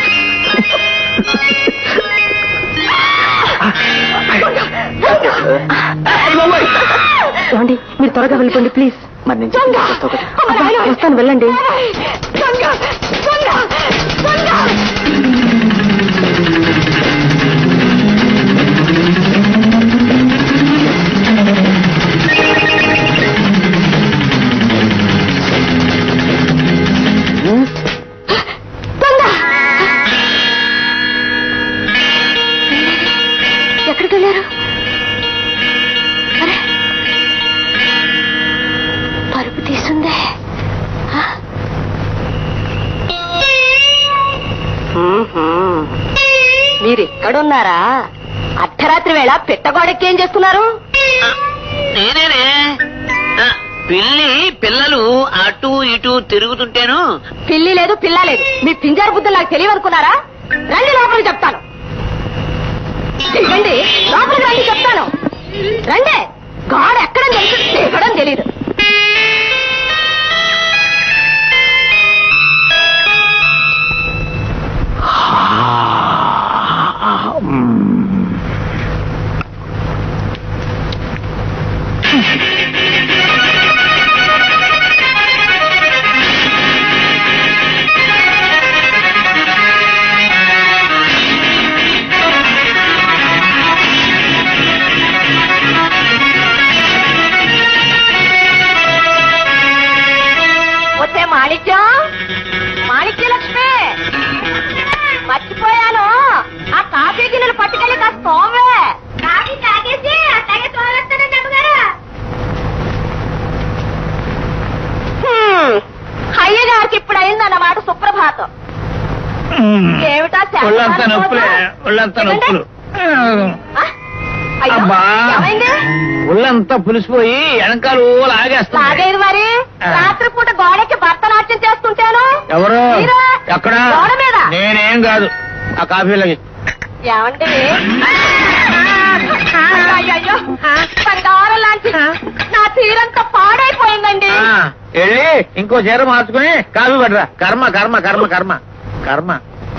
ఏమండి మీరు త్వరగా వెళ్ళిపోండి ప్లీజ్ మరి నేను చెప్పింది వస్తావు కదా అబ్బా, వస్తాను వెళ్ళండి ఎక్కడికి వెళ్ళారు అరే పరుపు తీస్తుందే ఆ? మీరు ఎక్కడున్నారా అర్ధరాత్రి వేళ పెట్టగోడెక్కి ఏం చేస్తున్నారు నేనేనే ఆ, పిల్లి పిల్లలు అటు ఇటు తిరుగుతుంటేను పిల్లి లేదు పిల్ల లేదు మీ పింజారు బుద్ధులు నాకు తెలియవనుకున్నారా రండి లోపలికి చెప్తాను దిగండి లోపలికి రండి చెప్తాను రండి గాడు ఎక్కడ తెలుసు దిగడం తెలీదు వచ్చే మాణిక్యం మాణిక్య లక్ష్మి మర్చిపోయాను ఆ కాఫీ గిన్నెలు పట్టుకెళ్ళి కాస్త తోమే కాఫీ తాగేసి అట్లాగే తోమేస్తానండి అమ్మగారు అయ్య గారికి ఇప్పుడు అయిందన్నమాట సుప్రభాతం ఏమిటా శాప ఒళ్ళంతా నొప్పులే ఒళ్ళంతా నొప్పులు ఆ? అయ్యో, అబ్బా ఏమైంది ఒళ్ళంతా పులిసిపోయి వెనకాల లాగేస్తుంది లాగేది మరి ఆ. రాత్రిపూట గోడకి భరతనాట్యం చేస్తుంటాను ఎవరు మీరా? ఎక్కడ గోడ మీద నేనేం కాదు ఆ కాఫీలకి ఏమండి అయ్యయ్యో బంగారం లాంటి నా తీరంతా పాడైపోయిందండి ఆ, వెళ్ళి ఇంకో చీర మార్చుకుని కాఫీ పడరా కర్మ కర్మ కర్మ కర్మ కర్మ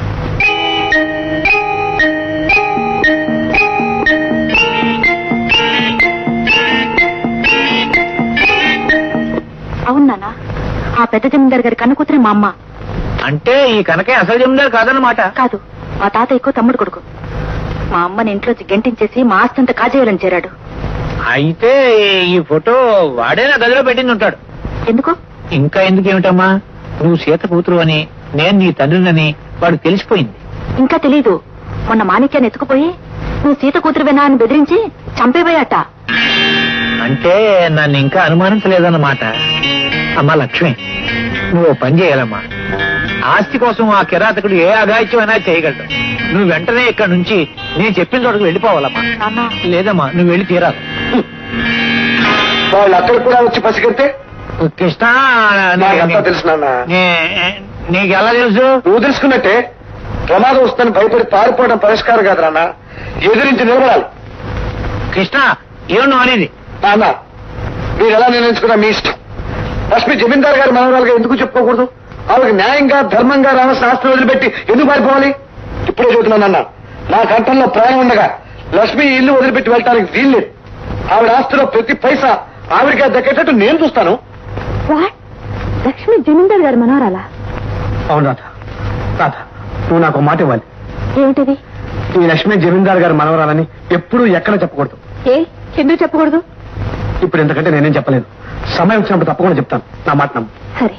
అవును నాన్న ఆ పెద్ద జమీందార్ గారి కన్న కూతురే మా అమ్మ అంటే ఈ కనకే అసలు జమీందారు కాదన్నమాట కాదు మా తాత ఎక్కువ తమ్ముడు కొడుకు మా అమ్మని ఇంట్లోంచి గెంటించేసి మా ఆస్తంతా కాజేయాలని చేరాడు అయితే ఈ ఫోటో వాడే నా గదిలో పెట్టింది ఉంటాడు ఎందుకు ఇంకా ఎందుకు ఏమిటమ్మా నువ్వు సీత కూతురు అని నేను నీ తండ్రినని వాడు తెలిసిపోయింది ఇంకా తెలీదు మొన్న మాణిక్యాన్ని ఎత్తుకుపోయి నువ్వు సీత కూతురువేనా అని బెదిరించి చంపేపోయాట అంటే నన్ను ఇంకా అనుమానించలేదన్నమాట అమ్మా లక్ష్మి నువ్వు ఓ పని చేయాలమ్మా ఆస్తి కోసం ఆ కిరాతకుడు ఏ అఘాయిత్యమైనా చేయగలడు నువ్వు వెంటనే ఇక్కడ నుంచి నేను చెప్పిన చోటుకు వెళ్ళిపోవాలమ్మా నాన్న లేదమ్మా నువ్వు వెళ్ళి తీరాలి వాళ్ళు అక్కడ కూడా వచ్చి పసిగడితే కృష్ణ నాకంతా తెలుసు నాన్న నీ- నీకు ఎలా తెలుసు నువ్వు తెలుసుకున్నట్టే ప్రమాదం వస్తుందని భయపడి పారిపోవడం పరిష్కారం కాదు నాన్న ఎదిరించి నిలబడాలి కృష్ణ ఏమో నువ్వు అనేది నాన్న మీరు ఎలా నిర్ణయించుకున్నా మీ ఇష్టం లక్ష్మి జమీందార్ గారి మనవరాలుగా ఎందుకు చెప్పుకోకూడదు ఆవిడకి న్యాయంగా ధర్మంగా రావాల్సిన ఆస్తులు వదిలిపెట్టి ఎందుకు పారిపోవాలి ఇప్పుడే చెబుతున్నానన్న నా కంఠంలో ప్రాణం ఉండగా లక్ష్మి ఈ ఇల్లు వదిలిపెట్టి వెళ్ళటానికి వీల్లేదు ఆవిడ ఆస్తిలో ప్రతి పైసా ఆవిడగా దక్కేటట్టు నేను చూస్తాను లక్ష్మి జమీందార్ గారి మనవరాలా అవును రాధ రాధ నువ్వు నాకు ఒక మాట ఇవ్వాలి ఏమిటిది ఈ లక్ష్మి జమీందార్ గారి మనవరాలని ఎప్పుడూ ఎక్కడ చెప్పకూడదు ఏ ఎందుకు చెప్పకూడదు ఇప్పుడు ఎందుకంటే నేనేం చెప్పలేను సమయం వచ్చినప్పుడు తప్పకుండా చెప్తాను నా మాట నమ్ము సరే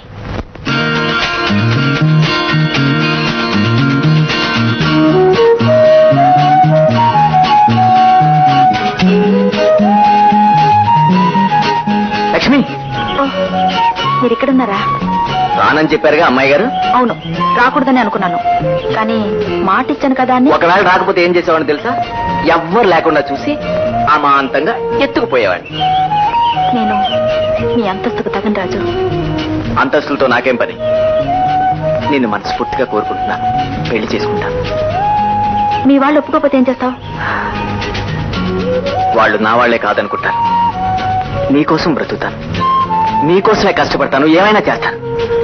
లక్ష్మి ఓ, మీరు ఇక్కడున్నారా రానని చెప్పారుగా అమ్మాయి గారు అవును రాకూడదని అనుకున్నాను కానీ మాట ఇచ్చాను కదా అని ఒకవేళ రాకపోతే ఏం చేసేవాడిని తెలుసా ఎవ్వరు లేకుండా చూసి అమాంతంగా ఎత్తుకుపోయేవాడిని నేను మీ అంతస్తుకు తగను రాజు అంతస్తులతో నాకేం పని నిన్ను మనస్ఫూర్తిగా కోరుకుంటున్నాను పెళ్లి చేసుకుంటాను మీ వాళ్ళు ఒప్పుకోకపోతే ఏం చేస్తావు వాళ్ళు నా వాళ్లే కాదనుకుంటాను నీకోసం బ్రతుకుతాను నీకోసమే కష్టపడతాను ఏమైనా చేస్తాను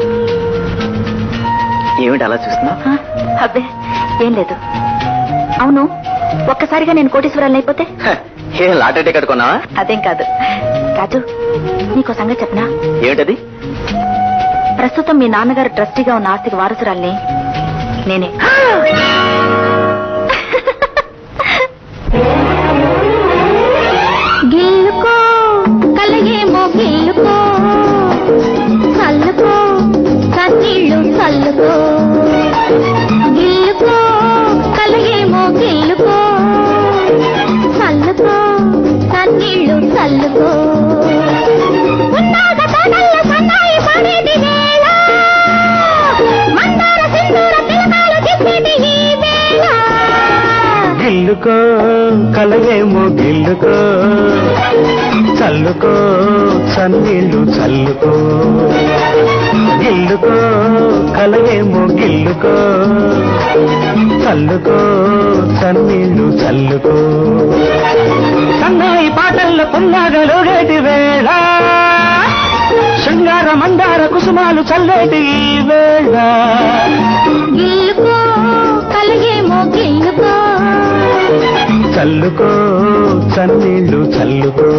ఏమిటి అలా చూస్తున్నా ఆ, అబ్బే ఏం లేదు అవును ఒక్కసారిగా నేను కోటీశ్వరాలు అయిపోతే ఏ లాటరీ టికెట్ కొన్నావా అదేం కాదు రాజు నీకో సంగతి చెప్పనా ఏమిటది ప్రస్తుతం మీ నాన్నగారు ట్రస్టీగా ఉన్న ఆస్తికి వారసురాల్ని నేనే గిల్లుకో కలయేమో గిల్లుకో చల్లుకో కన్నీళ్ళు చల్లుకో గిల్లుకో కలయేమో గిల్లుకో చల్లుకో కన్నీళ్ళు చల్లుకో ఉన్నాగ తోటల్లో సన్నాయి పడేది వేళ మందార సింధూర తిలకాలు తిప్పేది ఈ వేళ గిల్లుకో కలయేమో గిల్లుకో చల్లుకో చన్నీళ్ళు చల్లుకో గిల్లుకో కలయేమో గిల్లుకో చల్లుకో చన్నీళ్ళు చల్లుకో సన్నాయి పాటల్లో పున్నాగలు గేటి వేళ శృంగార మందార కుసుమాలు చల్లేటి ఈ వేళ గిల్లుకో కలిగేమో గిల్లుకో చల్లుకో చన్నీళ్ళు చల్లుకో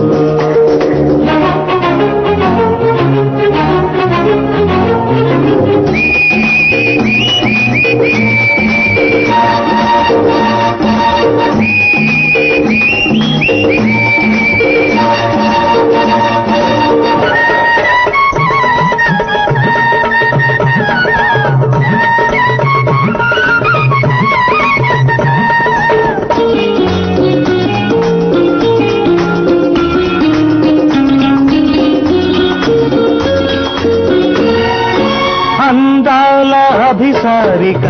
అందాల అభిసారిక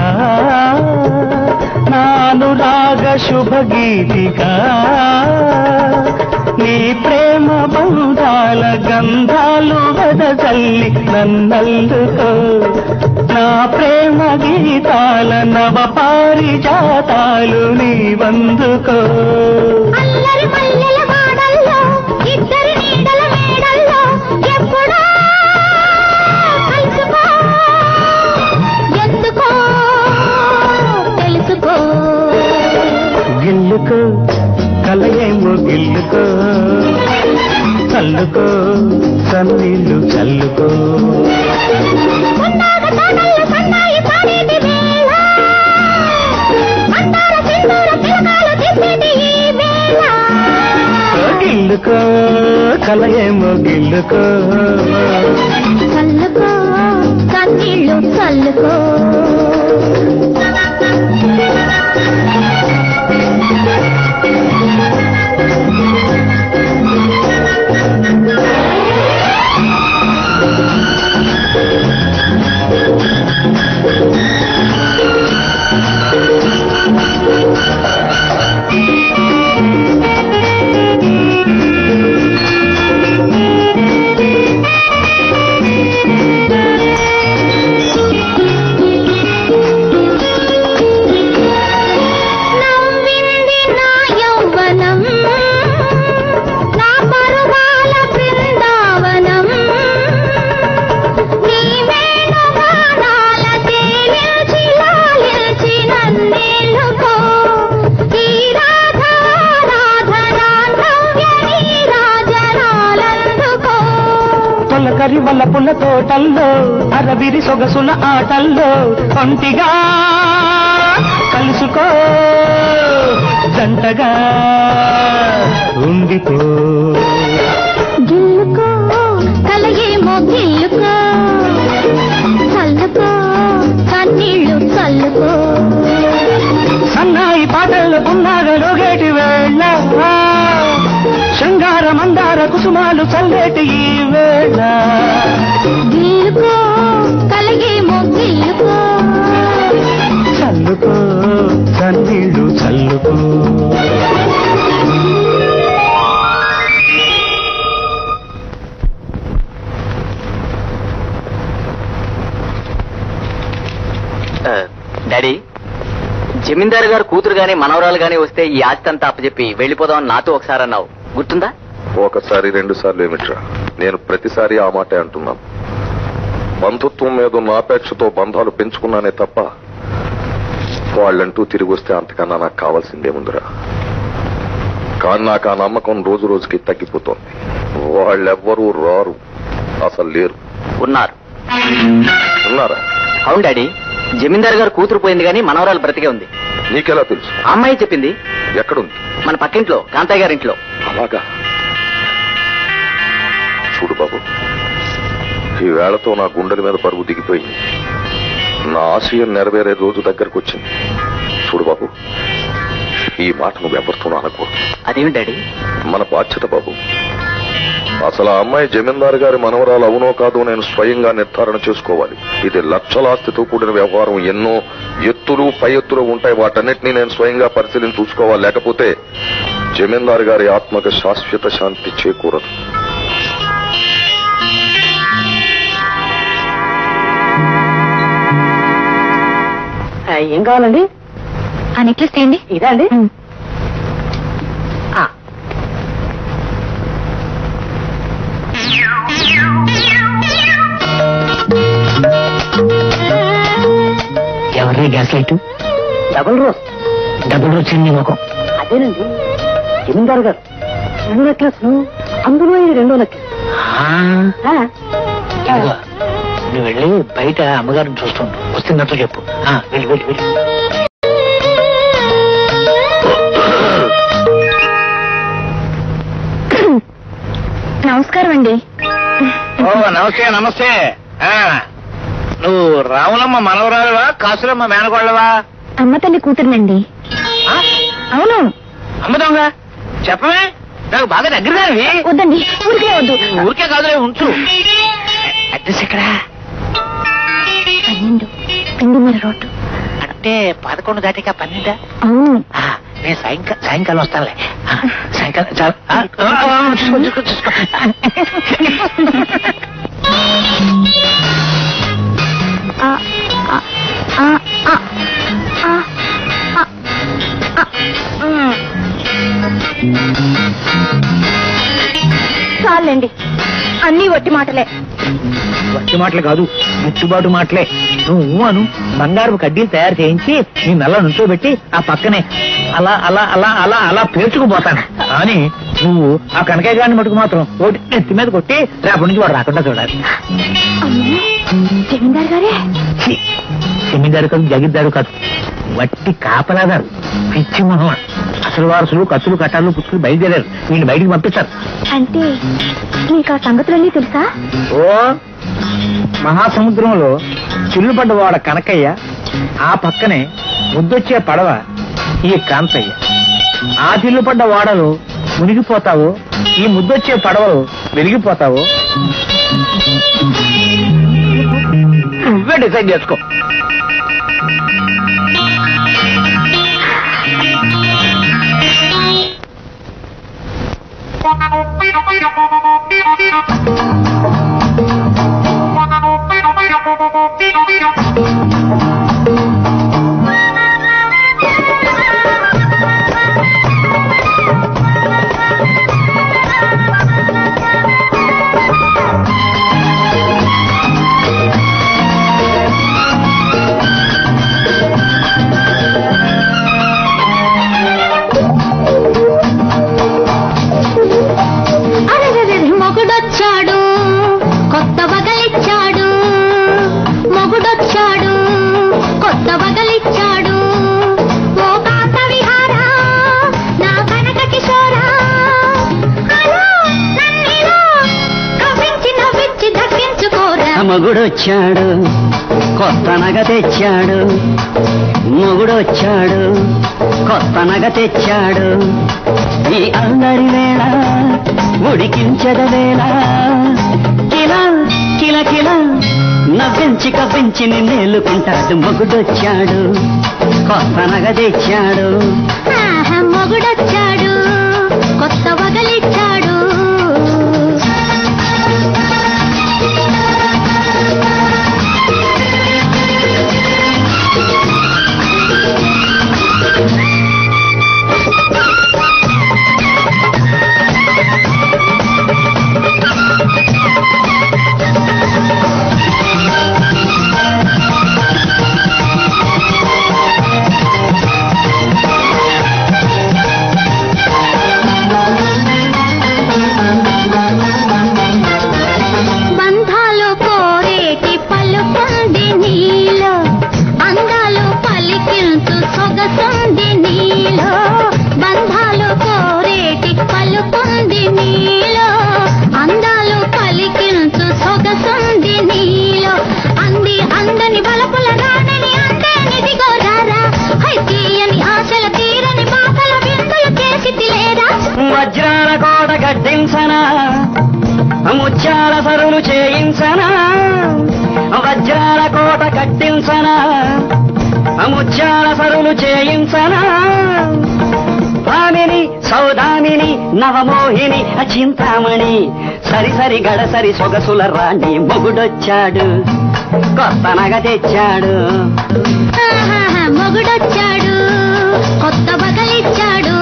నాను రాగ శుభ గీతిక నీ ప్రేమ బంధాల గంధాలు వెదజల్లి నన్నల్లుకో నా ప్రేమ గీతాల నవ పారిజాతాలు నీ వందుకో అల్లరి మల్లెల వాడల్లో ఇద్దరి నీడల మేడల్లో ఎప్పుడో కలుసుకో ఎందుకో తెలుసుకో గిల్లుకో కలయేమో గిల్లుకో చల్లుకో సన్నీళ్ళు చల్లుకో ఉన్నాగ తోటల్లో సన్నాయి పాడేటి వేళ మందార సింధూర తిలకాలు దిద్దేటి ఈ వేళ గిల్లుకో కలయేమో గిల్లుకో చల్లుకో కన్నీళ్ళు చల్లుకో నవ్వింది నా యౌవనం నా పరువాల బృందావనం నీ వేణుగానాల తేలించి లాలించి నన్నేలుకో ఈ రాధారాధనాంతవ్య నీ రాజనాలందుకో తొలకరి వల్ల పుల్ల తోటల్లో అరవిరి సొగసుల ఆటల్లో ఒంటిగా కలుసుకో జంటగా ఉండిపో గిల్లుకో కలయేమో గిల్లుకో చల్లుకో కన్నీళ్ళు చల్లుకో సన్నాయి పాటల్లో పున్నాగలు గేటి వేళ శృంగార మందార కుసుమాలు చల్లేటి ఈ వేళ గిల్లుకో కలయేమో గిల్లుకో చల్లుకో చన్నీళ్ళు చల్లుకో డాడీ జమీందారు గారు కూతురు గాని మనవరాలు గాని వస్తే ఈ ఆస్తి అంతా అప్పచెప్పి వెళ్ళిపోదామని నాతో ఒకసారి అన్నావు గుర్తుందా ఒకసారి రెండు సార్లు ఏమిట్రా నేను ప్రతిసారి ఆ మాటే అంటున్నాను బంధుత్వం మీద ఉన్న ఆపేక్షతో బంధాలు పెంచుకున్నానే తప్ప వాళ్ళంటూ తిరిగి వస్తే అంతకన్నా నాకు కావాల్సిందేముందిరా కానీ నాకు ఆ నమ్మకం రోజు రోజుకి తగ్గిపోతోంది వాళ్ళెవ్వరూ రారు అసలు లేరు ఉన్నారు ఉన్నారా అవును డాడీ జమీందారు గారు కూతురు పోయింది కానీ మనవరాలు బ్రతికే ఉంది నీకెలా తెలుసు ఆ అమ్మాయి చెప్పింది ఎక్కడుంది మన పక్కింట్లో కాంతయ్య గారి ఇంట్లో అలాగా చూడు బాబు ఈ వేళతో నా గుండెల మీద పరుగు దిగిపోయింది నా ఆశయం నెరవేరే రోజు దగ్గరకు వచ్చింది చూడు బాబు ఈ మాట నువ్వు ఎవరితోనూ అనకూడదు అదేమి డాడీ మన బాధ్యత బాబు అసలు ఆ అమ్మాయి జమీందారు గారి మనవరాలు అవునో కాదో నేను స్వయంగా నిర్ధారణ చేసుకోవాలి ఇది లక్షల ఆస్తితో కూడిన వ్యవహారం ఎన్నో ఎత్తులు పై ఎత్తులు ఉంటాయి వాటన్నిటినీ నేను స్వయంగా పరిశీలించి చూసుకోవాలి లేకపోతే జమీందారు గారి ఆత్మకు శాశ్వత శాంతి చేకూరదు ఏం కావాలండి ఆ నెక్లెస్ తీయండి ఇదా అండి ఆ, ఎవరి గ్యాస్ లైట్ డబుల్ రోస్ డబ్బులు వచ్చింది ముఖం అదేనండి జమీందారు గారు రెండు నెక్లెస్ అందులో ఇది రెండో నెక్లెస్ ఆ, ఇదిగో, నువ్వు వెళ్ళి బయట అమ్మగారిని చూస్తుండు వస్తున్నట్టు చెప్పు ఆ, వెళ్ళి వెళ్ళి వెళ్ళి నమస్కారం అండి ఓ నమస్తే నమస్తే ఆ, నువ్వు రావులమ్మ మనవరాలువా కాసులమ్మ మేనగోళ్ళవా అమ్మ తల్లి కూతురునండి ఆ? అవును అమ్ముదాంగా చెప్పమే నాకు బాగా దగ్గరదానివి వద్దండి ఊరికే వద్దు ఊరికే కాదులే ఉంచు అడ్రస్ ఎక్కడ పన్నెండు పిండిమల రోడ్డు అంటే పదకొండు దాటిగా పన్నెండా అవును ఆ, నేను సాయంకాలం సాయంకాలం వస్తానులే ఆ, సాయంకాలం చాలా ఆ, ఆ, ఆ, చూసుకో చూసుకో చూసుకో ఆ, ఆ, ఆ, ఆ, ఆ, ఆ, ఆ, మ్. చాలండి అన్నీ ఒట్టి మాటలే వచ్చే మాటలు కాదు గిట్టుబాటు మాటలే నువ్వు అను బంగారు కడ్డీలు తయారు చేయించి నీ నల్ల నుంచోబెట్టి ఆ పక్కనే అలా అలా అలా అలా అలా పేర్చుకుపోతాను కానీ నువ్వు ఆ కనకాయ గారిని మటుకు మాత్రం ఒకటి నెత్తి మీద కొట్టి రేపటి నుంచి వాడు రాకుండా చూడాలి అమ్మో జమీందార్ గారే ఛీ, జమీందారు కాదు జగీర్దారు కాదు వట్టి కాపలాదారు పిచ్చి మొహమ అసలు వారసులు కత్తులు కట్టాలు పుచ్చులు బయలుదేరారు వీళ్ళు బయటికి పంపిస్తారు అంటే మీకు ఆ సంగతులన్నీ తెలుసా ఓ మహాసముద్రంలో చిల్లుపడ్డ వాడ కనకయ్య ఆ పక్కనే ముద్దొచ్చే పడవ ఈ కాంతయ్య ఆ చిల్లుపడ్డ వాడలో మునిగిపోతావో ఈ ముద్దొచ్చే పడవలో వెలిగిపోతావో నువ్వే డిసైడ్ చేసుకో మొగుడొచ్చాడు కొత్త వగలిచ్చాడు మొగుడొచ్చాడు కొత్త వగలిచ్చాడు ఓ కాంత విహారా నా కనక కిషోరా అలా నన్నిలా కవ్వించి నవ్వించి దక్కించుకోరా మొగుడొచ్చాడు కొత్త నగ తెచ్చాడు మొగుడొచ్చాడు కొత్త నగ తెచ్చాడు ఈ అందరి వేళ ఉడికించద వేళ కిల కిల కిల నవ్వించి కవ్వించి నిన్నేలుకుంటాడు మొగుడొచ్చాడు కొత్త నగ తెచ్చాడు ఆహా, మొగుడొచ్చాడు కొత్త వగలిచ్చాడు బంధాలు కోరేటి పలుకుంది నీలో అందాలు పలికించు సొగసుంది నీలో బంధాలు కోరేటి పలుకుంది నీలో అందాలు పలికించు సొగసుంది నీలో అంది అందని బలపుల రానని అందేనిదిగో రారా హై తీయని ఆశల తీరని బాధల విందులు చేసి తిలేరా వజ్రాల కోట కట్టించనా ముత్యాల సరులు చేయించనా వజ్రాల కోట కట్టించనా ముత్యాల సరులు చేయించనా భామిని సౌదామిని నవమోహిని చింతామణి సరి సరి గడసరి సొగసుల రాణి మొగుడొచ్చాడు కొత్త నగ తెచ్చాడు ఆహాహా, మొగుడొచ్చాడు కొత్త బగలిచ్చాడు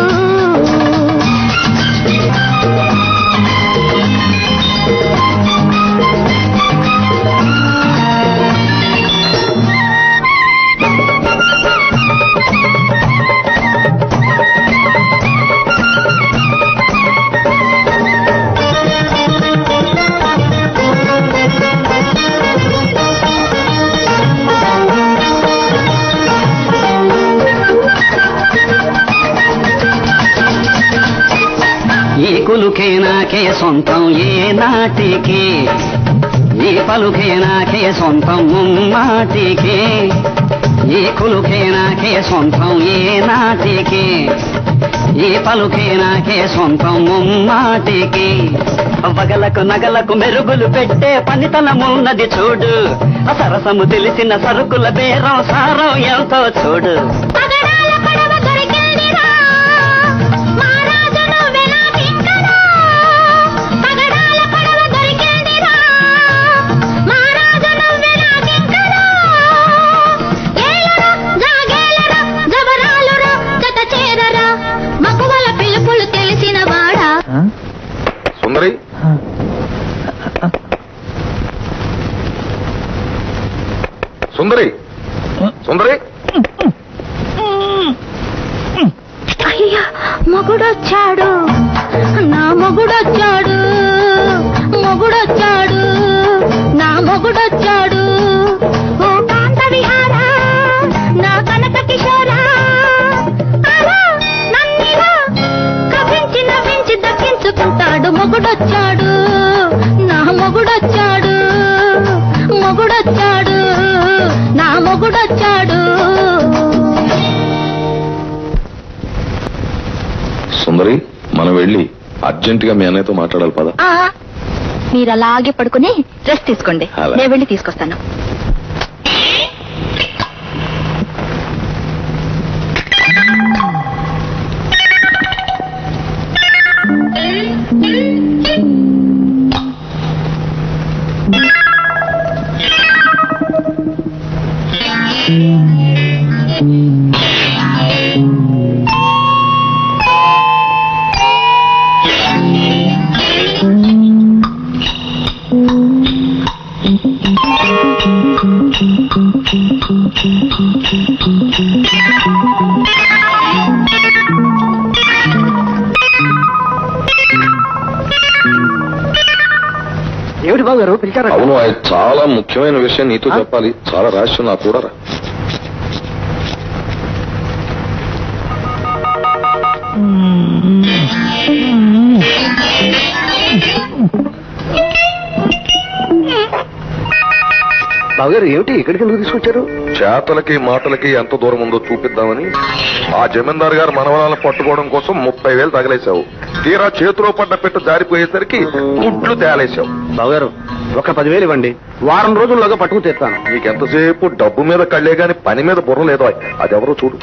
ఈ కులుకే నాకే సొంతం ఏ నాటికి ఈ పలుకే నాకే సొంతం ముమ్మాటికి ఈ కులుకే నాకే సొంతం ఏ నాటికి ఈ పలుకే నాకే సొంతం ముమ్మాటికి వగలకు నగలకు మెరుగులు పెట్టే పనితనమున్నది చూడు ఆ సరసము తెలిసిన సరుకుల బేరం సారం ఎంతో చూడు పగడాల పడవ దొరికిందిరా మహారాజు నువ్వెలా దిక్కరా పగడాల పడవ దొరికిందిరా మహారాజు నువ్వెలా దిక్కరా ఏలరా జాగేలరా జబరాలురా జత చేరరా మగువల పిలుపులు తెలిసిన వాడా సుందరి సుందరి సుందరి అయ్యా మొగుడొచ్చాడు నా మొగుడొచ్చాడు మొగుడొచ్చాడు నా మొగుడొచ్చాడు ఓ కాంత విహార నా కనక కిషోరా అలా నన్నిలా కవ్వించి నవ్వించి దక్కించుకుంటాడు మొగుడొచ్చాడు నా మొగుడొచ్చాడు మొగుడొచ్చాడు నా మొగుడొచ్చాడు సుందరి మనం వెళ్ళి అర్జెంట్ గా మీ అన్నయ్యతో మాట్లాడాలి పద ఆ, మీరు అలాగే పడుకుని రెస్ట్ తీసుకోండి అలాగే. నేను వెళ్ళి తీసుకొస్తాను ఏమిటి బాబు గారు పిలిచారా అవును అది చాలా ముఖ్యమైన విషయం నీతో చెప్పాలి చాలా రహస్యం నాకు కూడా రా. బాబు గారు ఏమిటి ఇక్కడికి ఎందుకు తీసుకొచ్చారు చేతలకి మాటలకి ఎంత దూరం ఉందో చూపిద్దామని ఆ జమీందారు గారు మనవరాలను పట్టుకోవడం కోసం ముప్పై వేలు తగలేశావు తీరా చేతిలో పడ్డ పెట్టు జారిపోయేసరికి గుడ్లు తేలేశావు బాబు గారు ఒక పదివేలు ఇవ్వండి వారం రోజుల్లోగా పట్టుకు తెస్తాను నీకెంతసేపు డబ్బు మీద కళ్ళే గాని పని మీద బుర్ర లేదో అదెవరో చూడు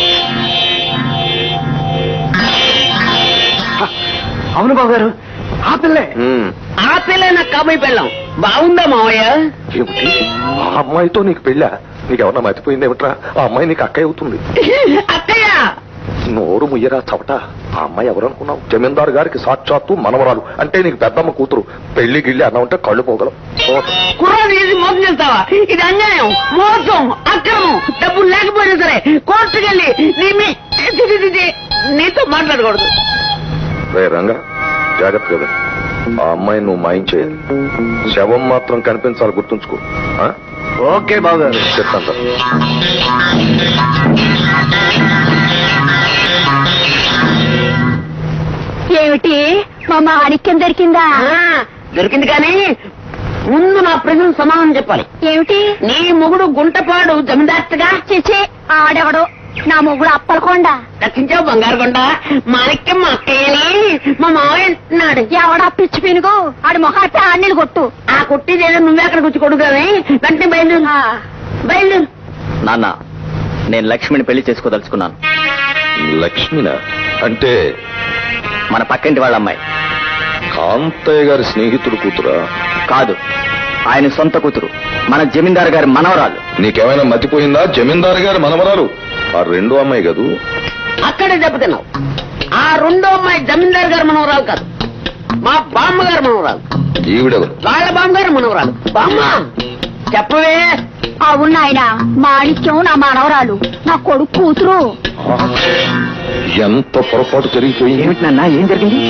అవును బాబు గారు ఆ పిల్లే ఉమ్, ఆ పిల్ల నాకు కాబోయి పెళ్ళాం బాగుందా మావయ్య ఏమిటి ఆ అమ్మాయితో నీకు పెళ్ళా నీకెవరన్నా మర్చిపోయింది ఏమిట్రా ఆ అమ్మాయి నీకు అక్కయ్య అవుతుంది అక్కయ్య నోరు ముయ్యరా చవట ఆ అమ్మాయి ఎవరు అనుకున్నావు జమీందారు గారికి సాక్షాత్తు మనవరాలు అంటే నీకు పెద్దమ్మ కూతురు పెళ్లి గిళ్ళి అన్నా ఉంటే కళ్ళు పోగలం కుర్రాడు చేసి మోసం చేస్తావా ఇది అన్యాయం మోసం అక్రమం డబ్బులు లేకపోయినా సరే కోర్టుకెళ్ళి నీ మీ చి, చి, చి, చి, నీతో మాట్లాడకూడదు రే రంగా జాగ్రత్త కదా ఆ అమ్మాయిని నువ్వు మాయించేయాలి శవం మాత్రం కనిపించాలి గుర్తుంచుకో ఆ? ఓకే బాబు గారు చెప్తాను సార్ ఏమిటి మా మాణిక్యం దొరికిందా ఆ, దొరికింది కానీ ముందు నా ప్రశ్న సమాధానం చెప్పాలి ఏమిటి నీ మొగుడు గుంటపాడు జమీందార్తగా చిచి ఆడెవడు నా మొగుడు అప్పలకొండ రక్షించావు బంగారు కొండ మాణిక్యం మా అక్కయ్యని మా మావయ్య అంటున్నాడు ఎవడా పిచ్చి పినుగు ఆడి మొహాన్ని ఆడిని కొట్టు ఆ కుట్టిదేదో నువ్వే అక్కడికి వచ్చి కొడుకుని వెంటనే బయలుదేరు బయలుదేరు నాన్న నేను లక్ష్మిని పెళ్లి చేసుకోదలుచుకున్నాను లక్ష్మిన అంటే మన పక్కింటి వాళ్ళ అమ్మాయి కాంతయ్య గారి స్నేహితుడు కూతురా కాదు ఆయన సొంత కూతురు మన జమీందారు గారి మనవరాలు నీకేమైనా మతిపోయిందా జమీందారు గారి మనవరాలు ఆ రెండో అమ్మాయి కదూ అక్కడే దెబ్బతిన్నావు ఆ రెండో అమ్మాయి జమీందార్ గారు మనవరాలు కాదు మా బామ్మ గారు మనవరాలు ఈవిడెవరు వాళ్ళ బామ్మ గారు మనవరాలు బామ్మ చెప్పవే అవును ఆయన మాణిక్యం నా మనవరాలు నా కొడుకు కూతురు ఎంత పొరపాటు జరిగిపోయింది ఏమిటి నాన్న ఏం జరిగింది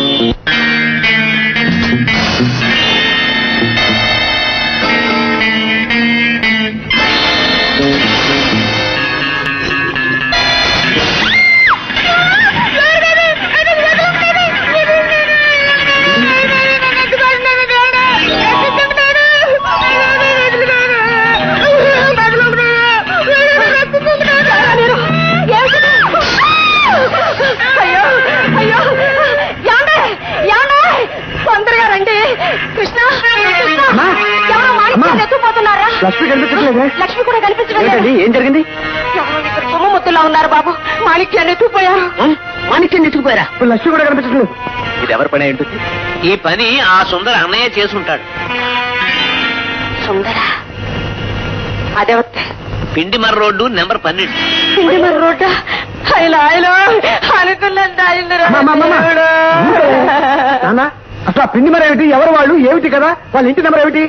అయ్యో అయ్యో ఏమండే ఏమండే తొందరగా రండి కృష్ణ కృష్ణ అమ్మా! ఎవరో అమ్మా! మాణిక్యాన్ని ఎత్తుకుపోతున్నారా లక్ష్మి కనిపించట్లేదే లక్ష్మి కూడా కనిపించడం లేదు ఏమిటండి ఏం జరిగింది ఎవరో ఇక్కడ కొమ్మ ముత్తులా ఉన్నారు బాబు మాణిక్యాన్ని ఎత్తుకుపోయారు మాణిక్యం ఎత్తుకుపోయారా ఇప్పుడు లక్ష్మి కూడా కనిపించట్లేదు ఇది ఎవరి పని ఏంటి ఈ పని ఆ సుందర అన్నయ్య చేసుంటాడు సుందర అదేవత్తే పిండి మర్ర రోడ్డు నెంబర్ పన్నెండు పిండి మరి రోడ్డ ఆయన ఆయన అనుకున్నంత అమ్మా, అమ్మా, అమ్మా. నాన్న అసలు ఆ పిండి మరి ఏమిటి ఎవరు వాళ్ళు ఏమిటి కదా వాళ్ళ ఇంటి నెంబర్ ఏమిటి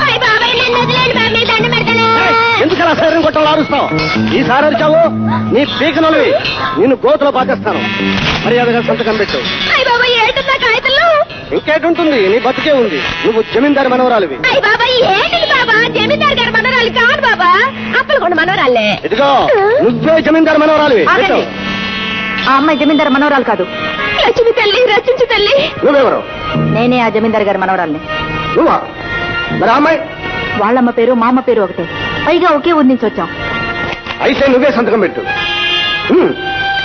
ఎందుకు అలా శరీరం కొట్టం ఆరుస్తావు ఈసారి అరిచావు నీ పీకనవి నిన్ను గోతులో పాకేస్తాను మర్యాదగా సంతకం పెట్టు అయ్య బాబా ఏంటన్నా కాగితంలో ఇంకేటుంటుంది నీ బతికే ఉంది నువ్వు జమీందారి మనవరాలివి అయ్య బాబా ఏంటిది బాబా జమీందార్ గారి మనవరాలు కాదు బాబా అప్పలకొండ మనవరాలే ఇదిగో నువ్వే జమీందారి మనవరాలివి ఆగండి. పెట్టు. ఆ అమ్మాయి జమీందారు మనవరాలు కాదు లక్ష్మి తల్లి రచించు తల్లి నువ్వెవరు నేనే ఆ జమీందారు గారి మనవరాల్ని నువ్వా మరి ఆ అమ్మాయి వాళ్ళమ్మ పేరు మా అమ్మ పేరు ఒకటే పైగా ఒకే ఊరి నుంచి వచ్చాం అయితే నువ్వే సంతకం పెట్టు ఉమ్.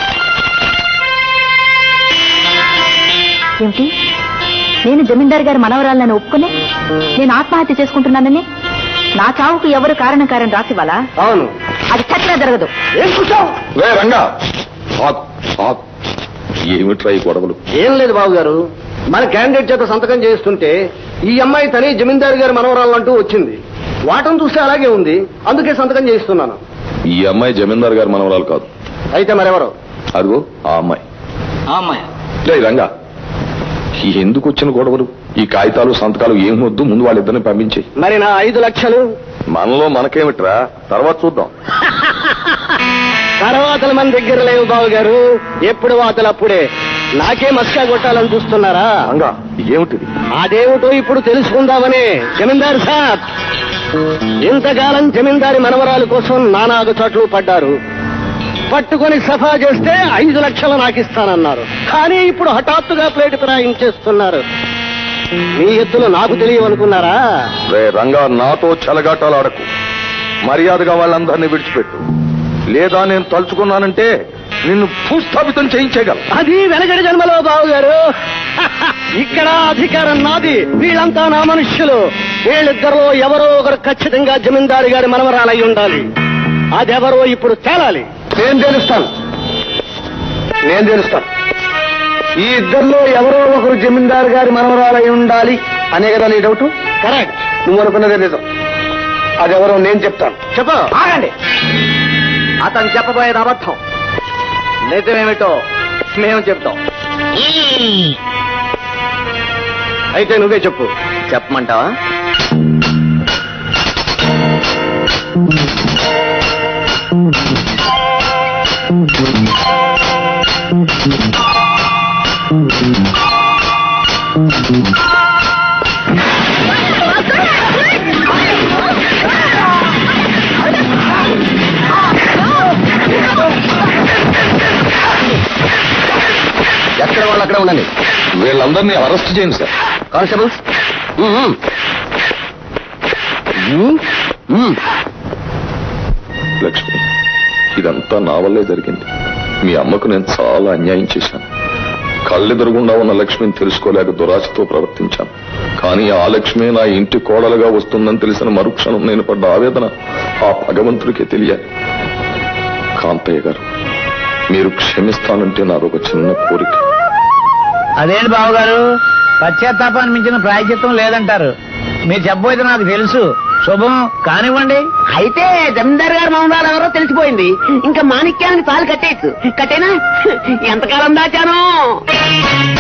ఏమిటి నేను జమీందారు గారి మనవరాలని ఒప్పుకుని నేను ఆత్మహత్య చేసుకుంటున్నానని నా చావుకు ఎవరు కారణకారం రాసివ్వాలా అవును అది చచ్చినా జరగదు ఏం కూర్చోవు రే రంగా ఆగు, ఆగు. ఏమిట్రా ఈ గొడవలు ఏం లేదు బాబు గారు మన క్యాండిడేట్ చేత సంతకం చేస్తుంటే ఈ అమ్మాయి తని జమీందారు గారి మనవరాలంటూ వచ్చింది వాటం చూస్తే అలాగే ఉంది అందుకే సంతకం చేయిస్తున్నాను ఈ అమ్మాయి జమీందార్ గారి మనవరాలు కాదు అయితే మరెవరు అదిగో ఆ అమ్మాయి అమ్మాయి రే రంగా ఈ ఎందుకు వచ్చిన గొడవలు ఈ కాగితాలు సంతకాలు ఏం వద్దు ముందు వాళ్ళిద్దరిని పంపించి మరి నా ఐదు లక్షలు మనలో మనకేమిట్రా తర్వాత చూద్దాం తర్వాతలు మన దగ్గర లేవు బాబు గారు ఎప్పుడు వాతలు అప్పుడే నాకే మస్కా కొట్టాలని చూస్తున్నారా రంగా ఏమిటిది అదేమిటో ఇప్పుడు తెలుసుకుందామని జమీందారు సాబ్ ఇంతకాలం జమీందారి మనవరాలు కోసం నానాగు చోట్లు పడ్డారు పట్టుకొని సఫా చేస్తే ఐదు లక్షలు నాకు ఇస్తానన్నారు కానీ ఇప్పుడు హఠాత్తుగా ప్లేట్ ఫిరాయించేస్తున్నారు మీ ఎత్తులు నాకు తెలియవనుకున్నారా రే రంగా నాతో చెలగాటాలు ఆడకు మర్యాదగా వాళ్ళందరినీ విడిచిపెట్టు లేదా నేను తలుచుకున్నానంటే నిన్ను భూస్థాపితం చేయించేయగలను అది వెనకటి జన్మలో బాబు గారు ఇక్కడ అధికారం నాది వీళ్ళంతా నా మనుష్యులు వీళ్ళిద్దరిలో ఎవరో ఒకరు ఖచ్చితంగా జమీందారు గారి మనవరాలై ఉండాలి అదెవరో ఇప్పుడు తేలాలి నేను తెలుస్తాను నేను తెలుస్తాను ఈ ఇద్దరిలో ఎవరో ఒకరు జమీందారు గారి మనవరాలై ఉండాలి అనే కదా నీ డౌట్ కరెక్ట్ నువ్వు అనుకున్నదే నిజం అదెవరో నేను చెప్తాను చెప్ప ఆగండి అతను చెప్పబోయేది అబద్ధం నిజమేమిటో మేము చెప్తాం అయితే నువ్వే చెప్పు చెప్పమంటావా ఎక్కడ వాళ్ళు అక్కడ ఉండండి వీళ్ళందరినీ అరెస్ట్ చేయండి సార్ కానిస్టేబుల్స్ లక్ష్మి ఇదంతా నా వల్లే జరిగింది మీ అమ్మకు నేను చాలా అన్యాయం చేశాను కళ్ళెదురుగుండా ఉన్న లక్ష్మిని తెలుసుకోలేక దురాశతో ప్రవర్తించాను కానీ ఆ లక్ష్మి నా ఇంటి కోడలుగా వస్తుందని తెలిసిన మరుక్షణం నేను పడ్డ ఆవేదన ఆ భగవంతుడికే తెలియాలి కాంతయ్య గారు మీరు క్షమిస్తానంటే నాదొక చిన్న కోరిక అదేంటి బావగారు పశ్చాత్తాపాన్ని మించిన ప్రాయచిత్తం లేదంటారు మీరు చెప్పబోయేది నాకు తెలుసు శుభం కానివ్వండి అయితే జమీందారు గారు మౌనాలు ఎవరో తెలిసిపోయింది ఇంకా మాణిక్యానికి తాలు కట్టేయచ్చు కట్టేనా ఎంతకాలం దాచాను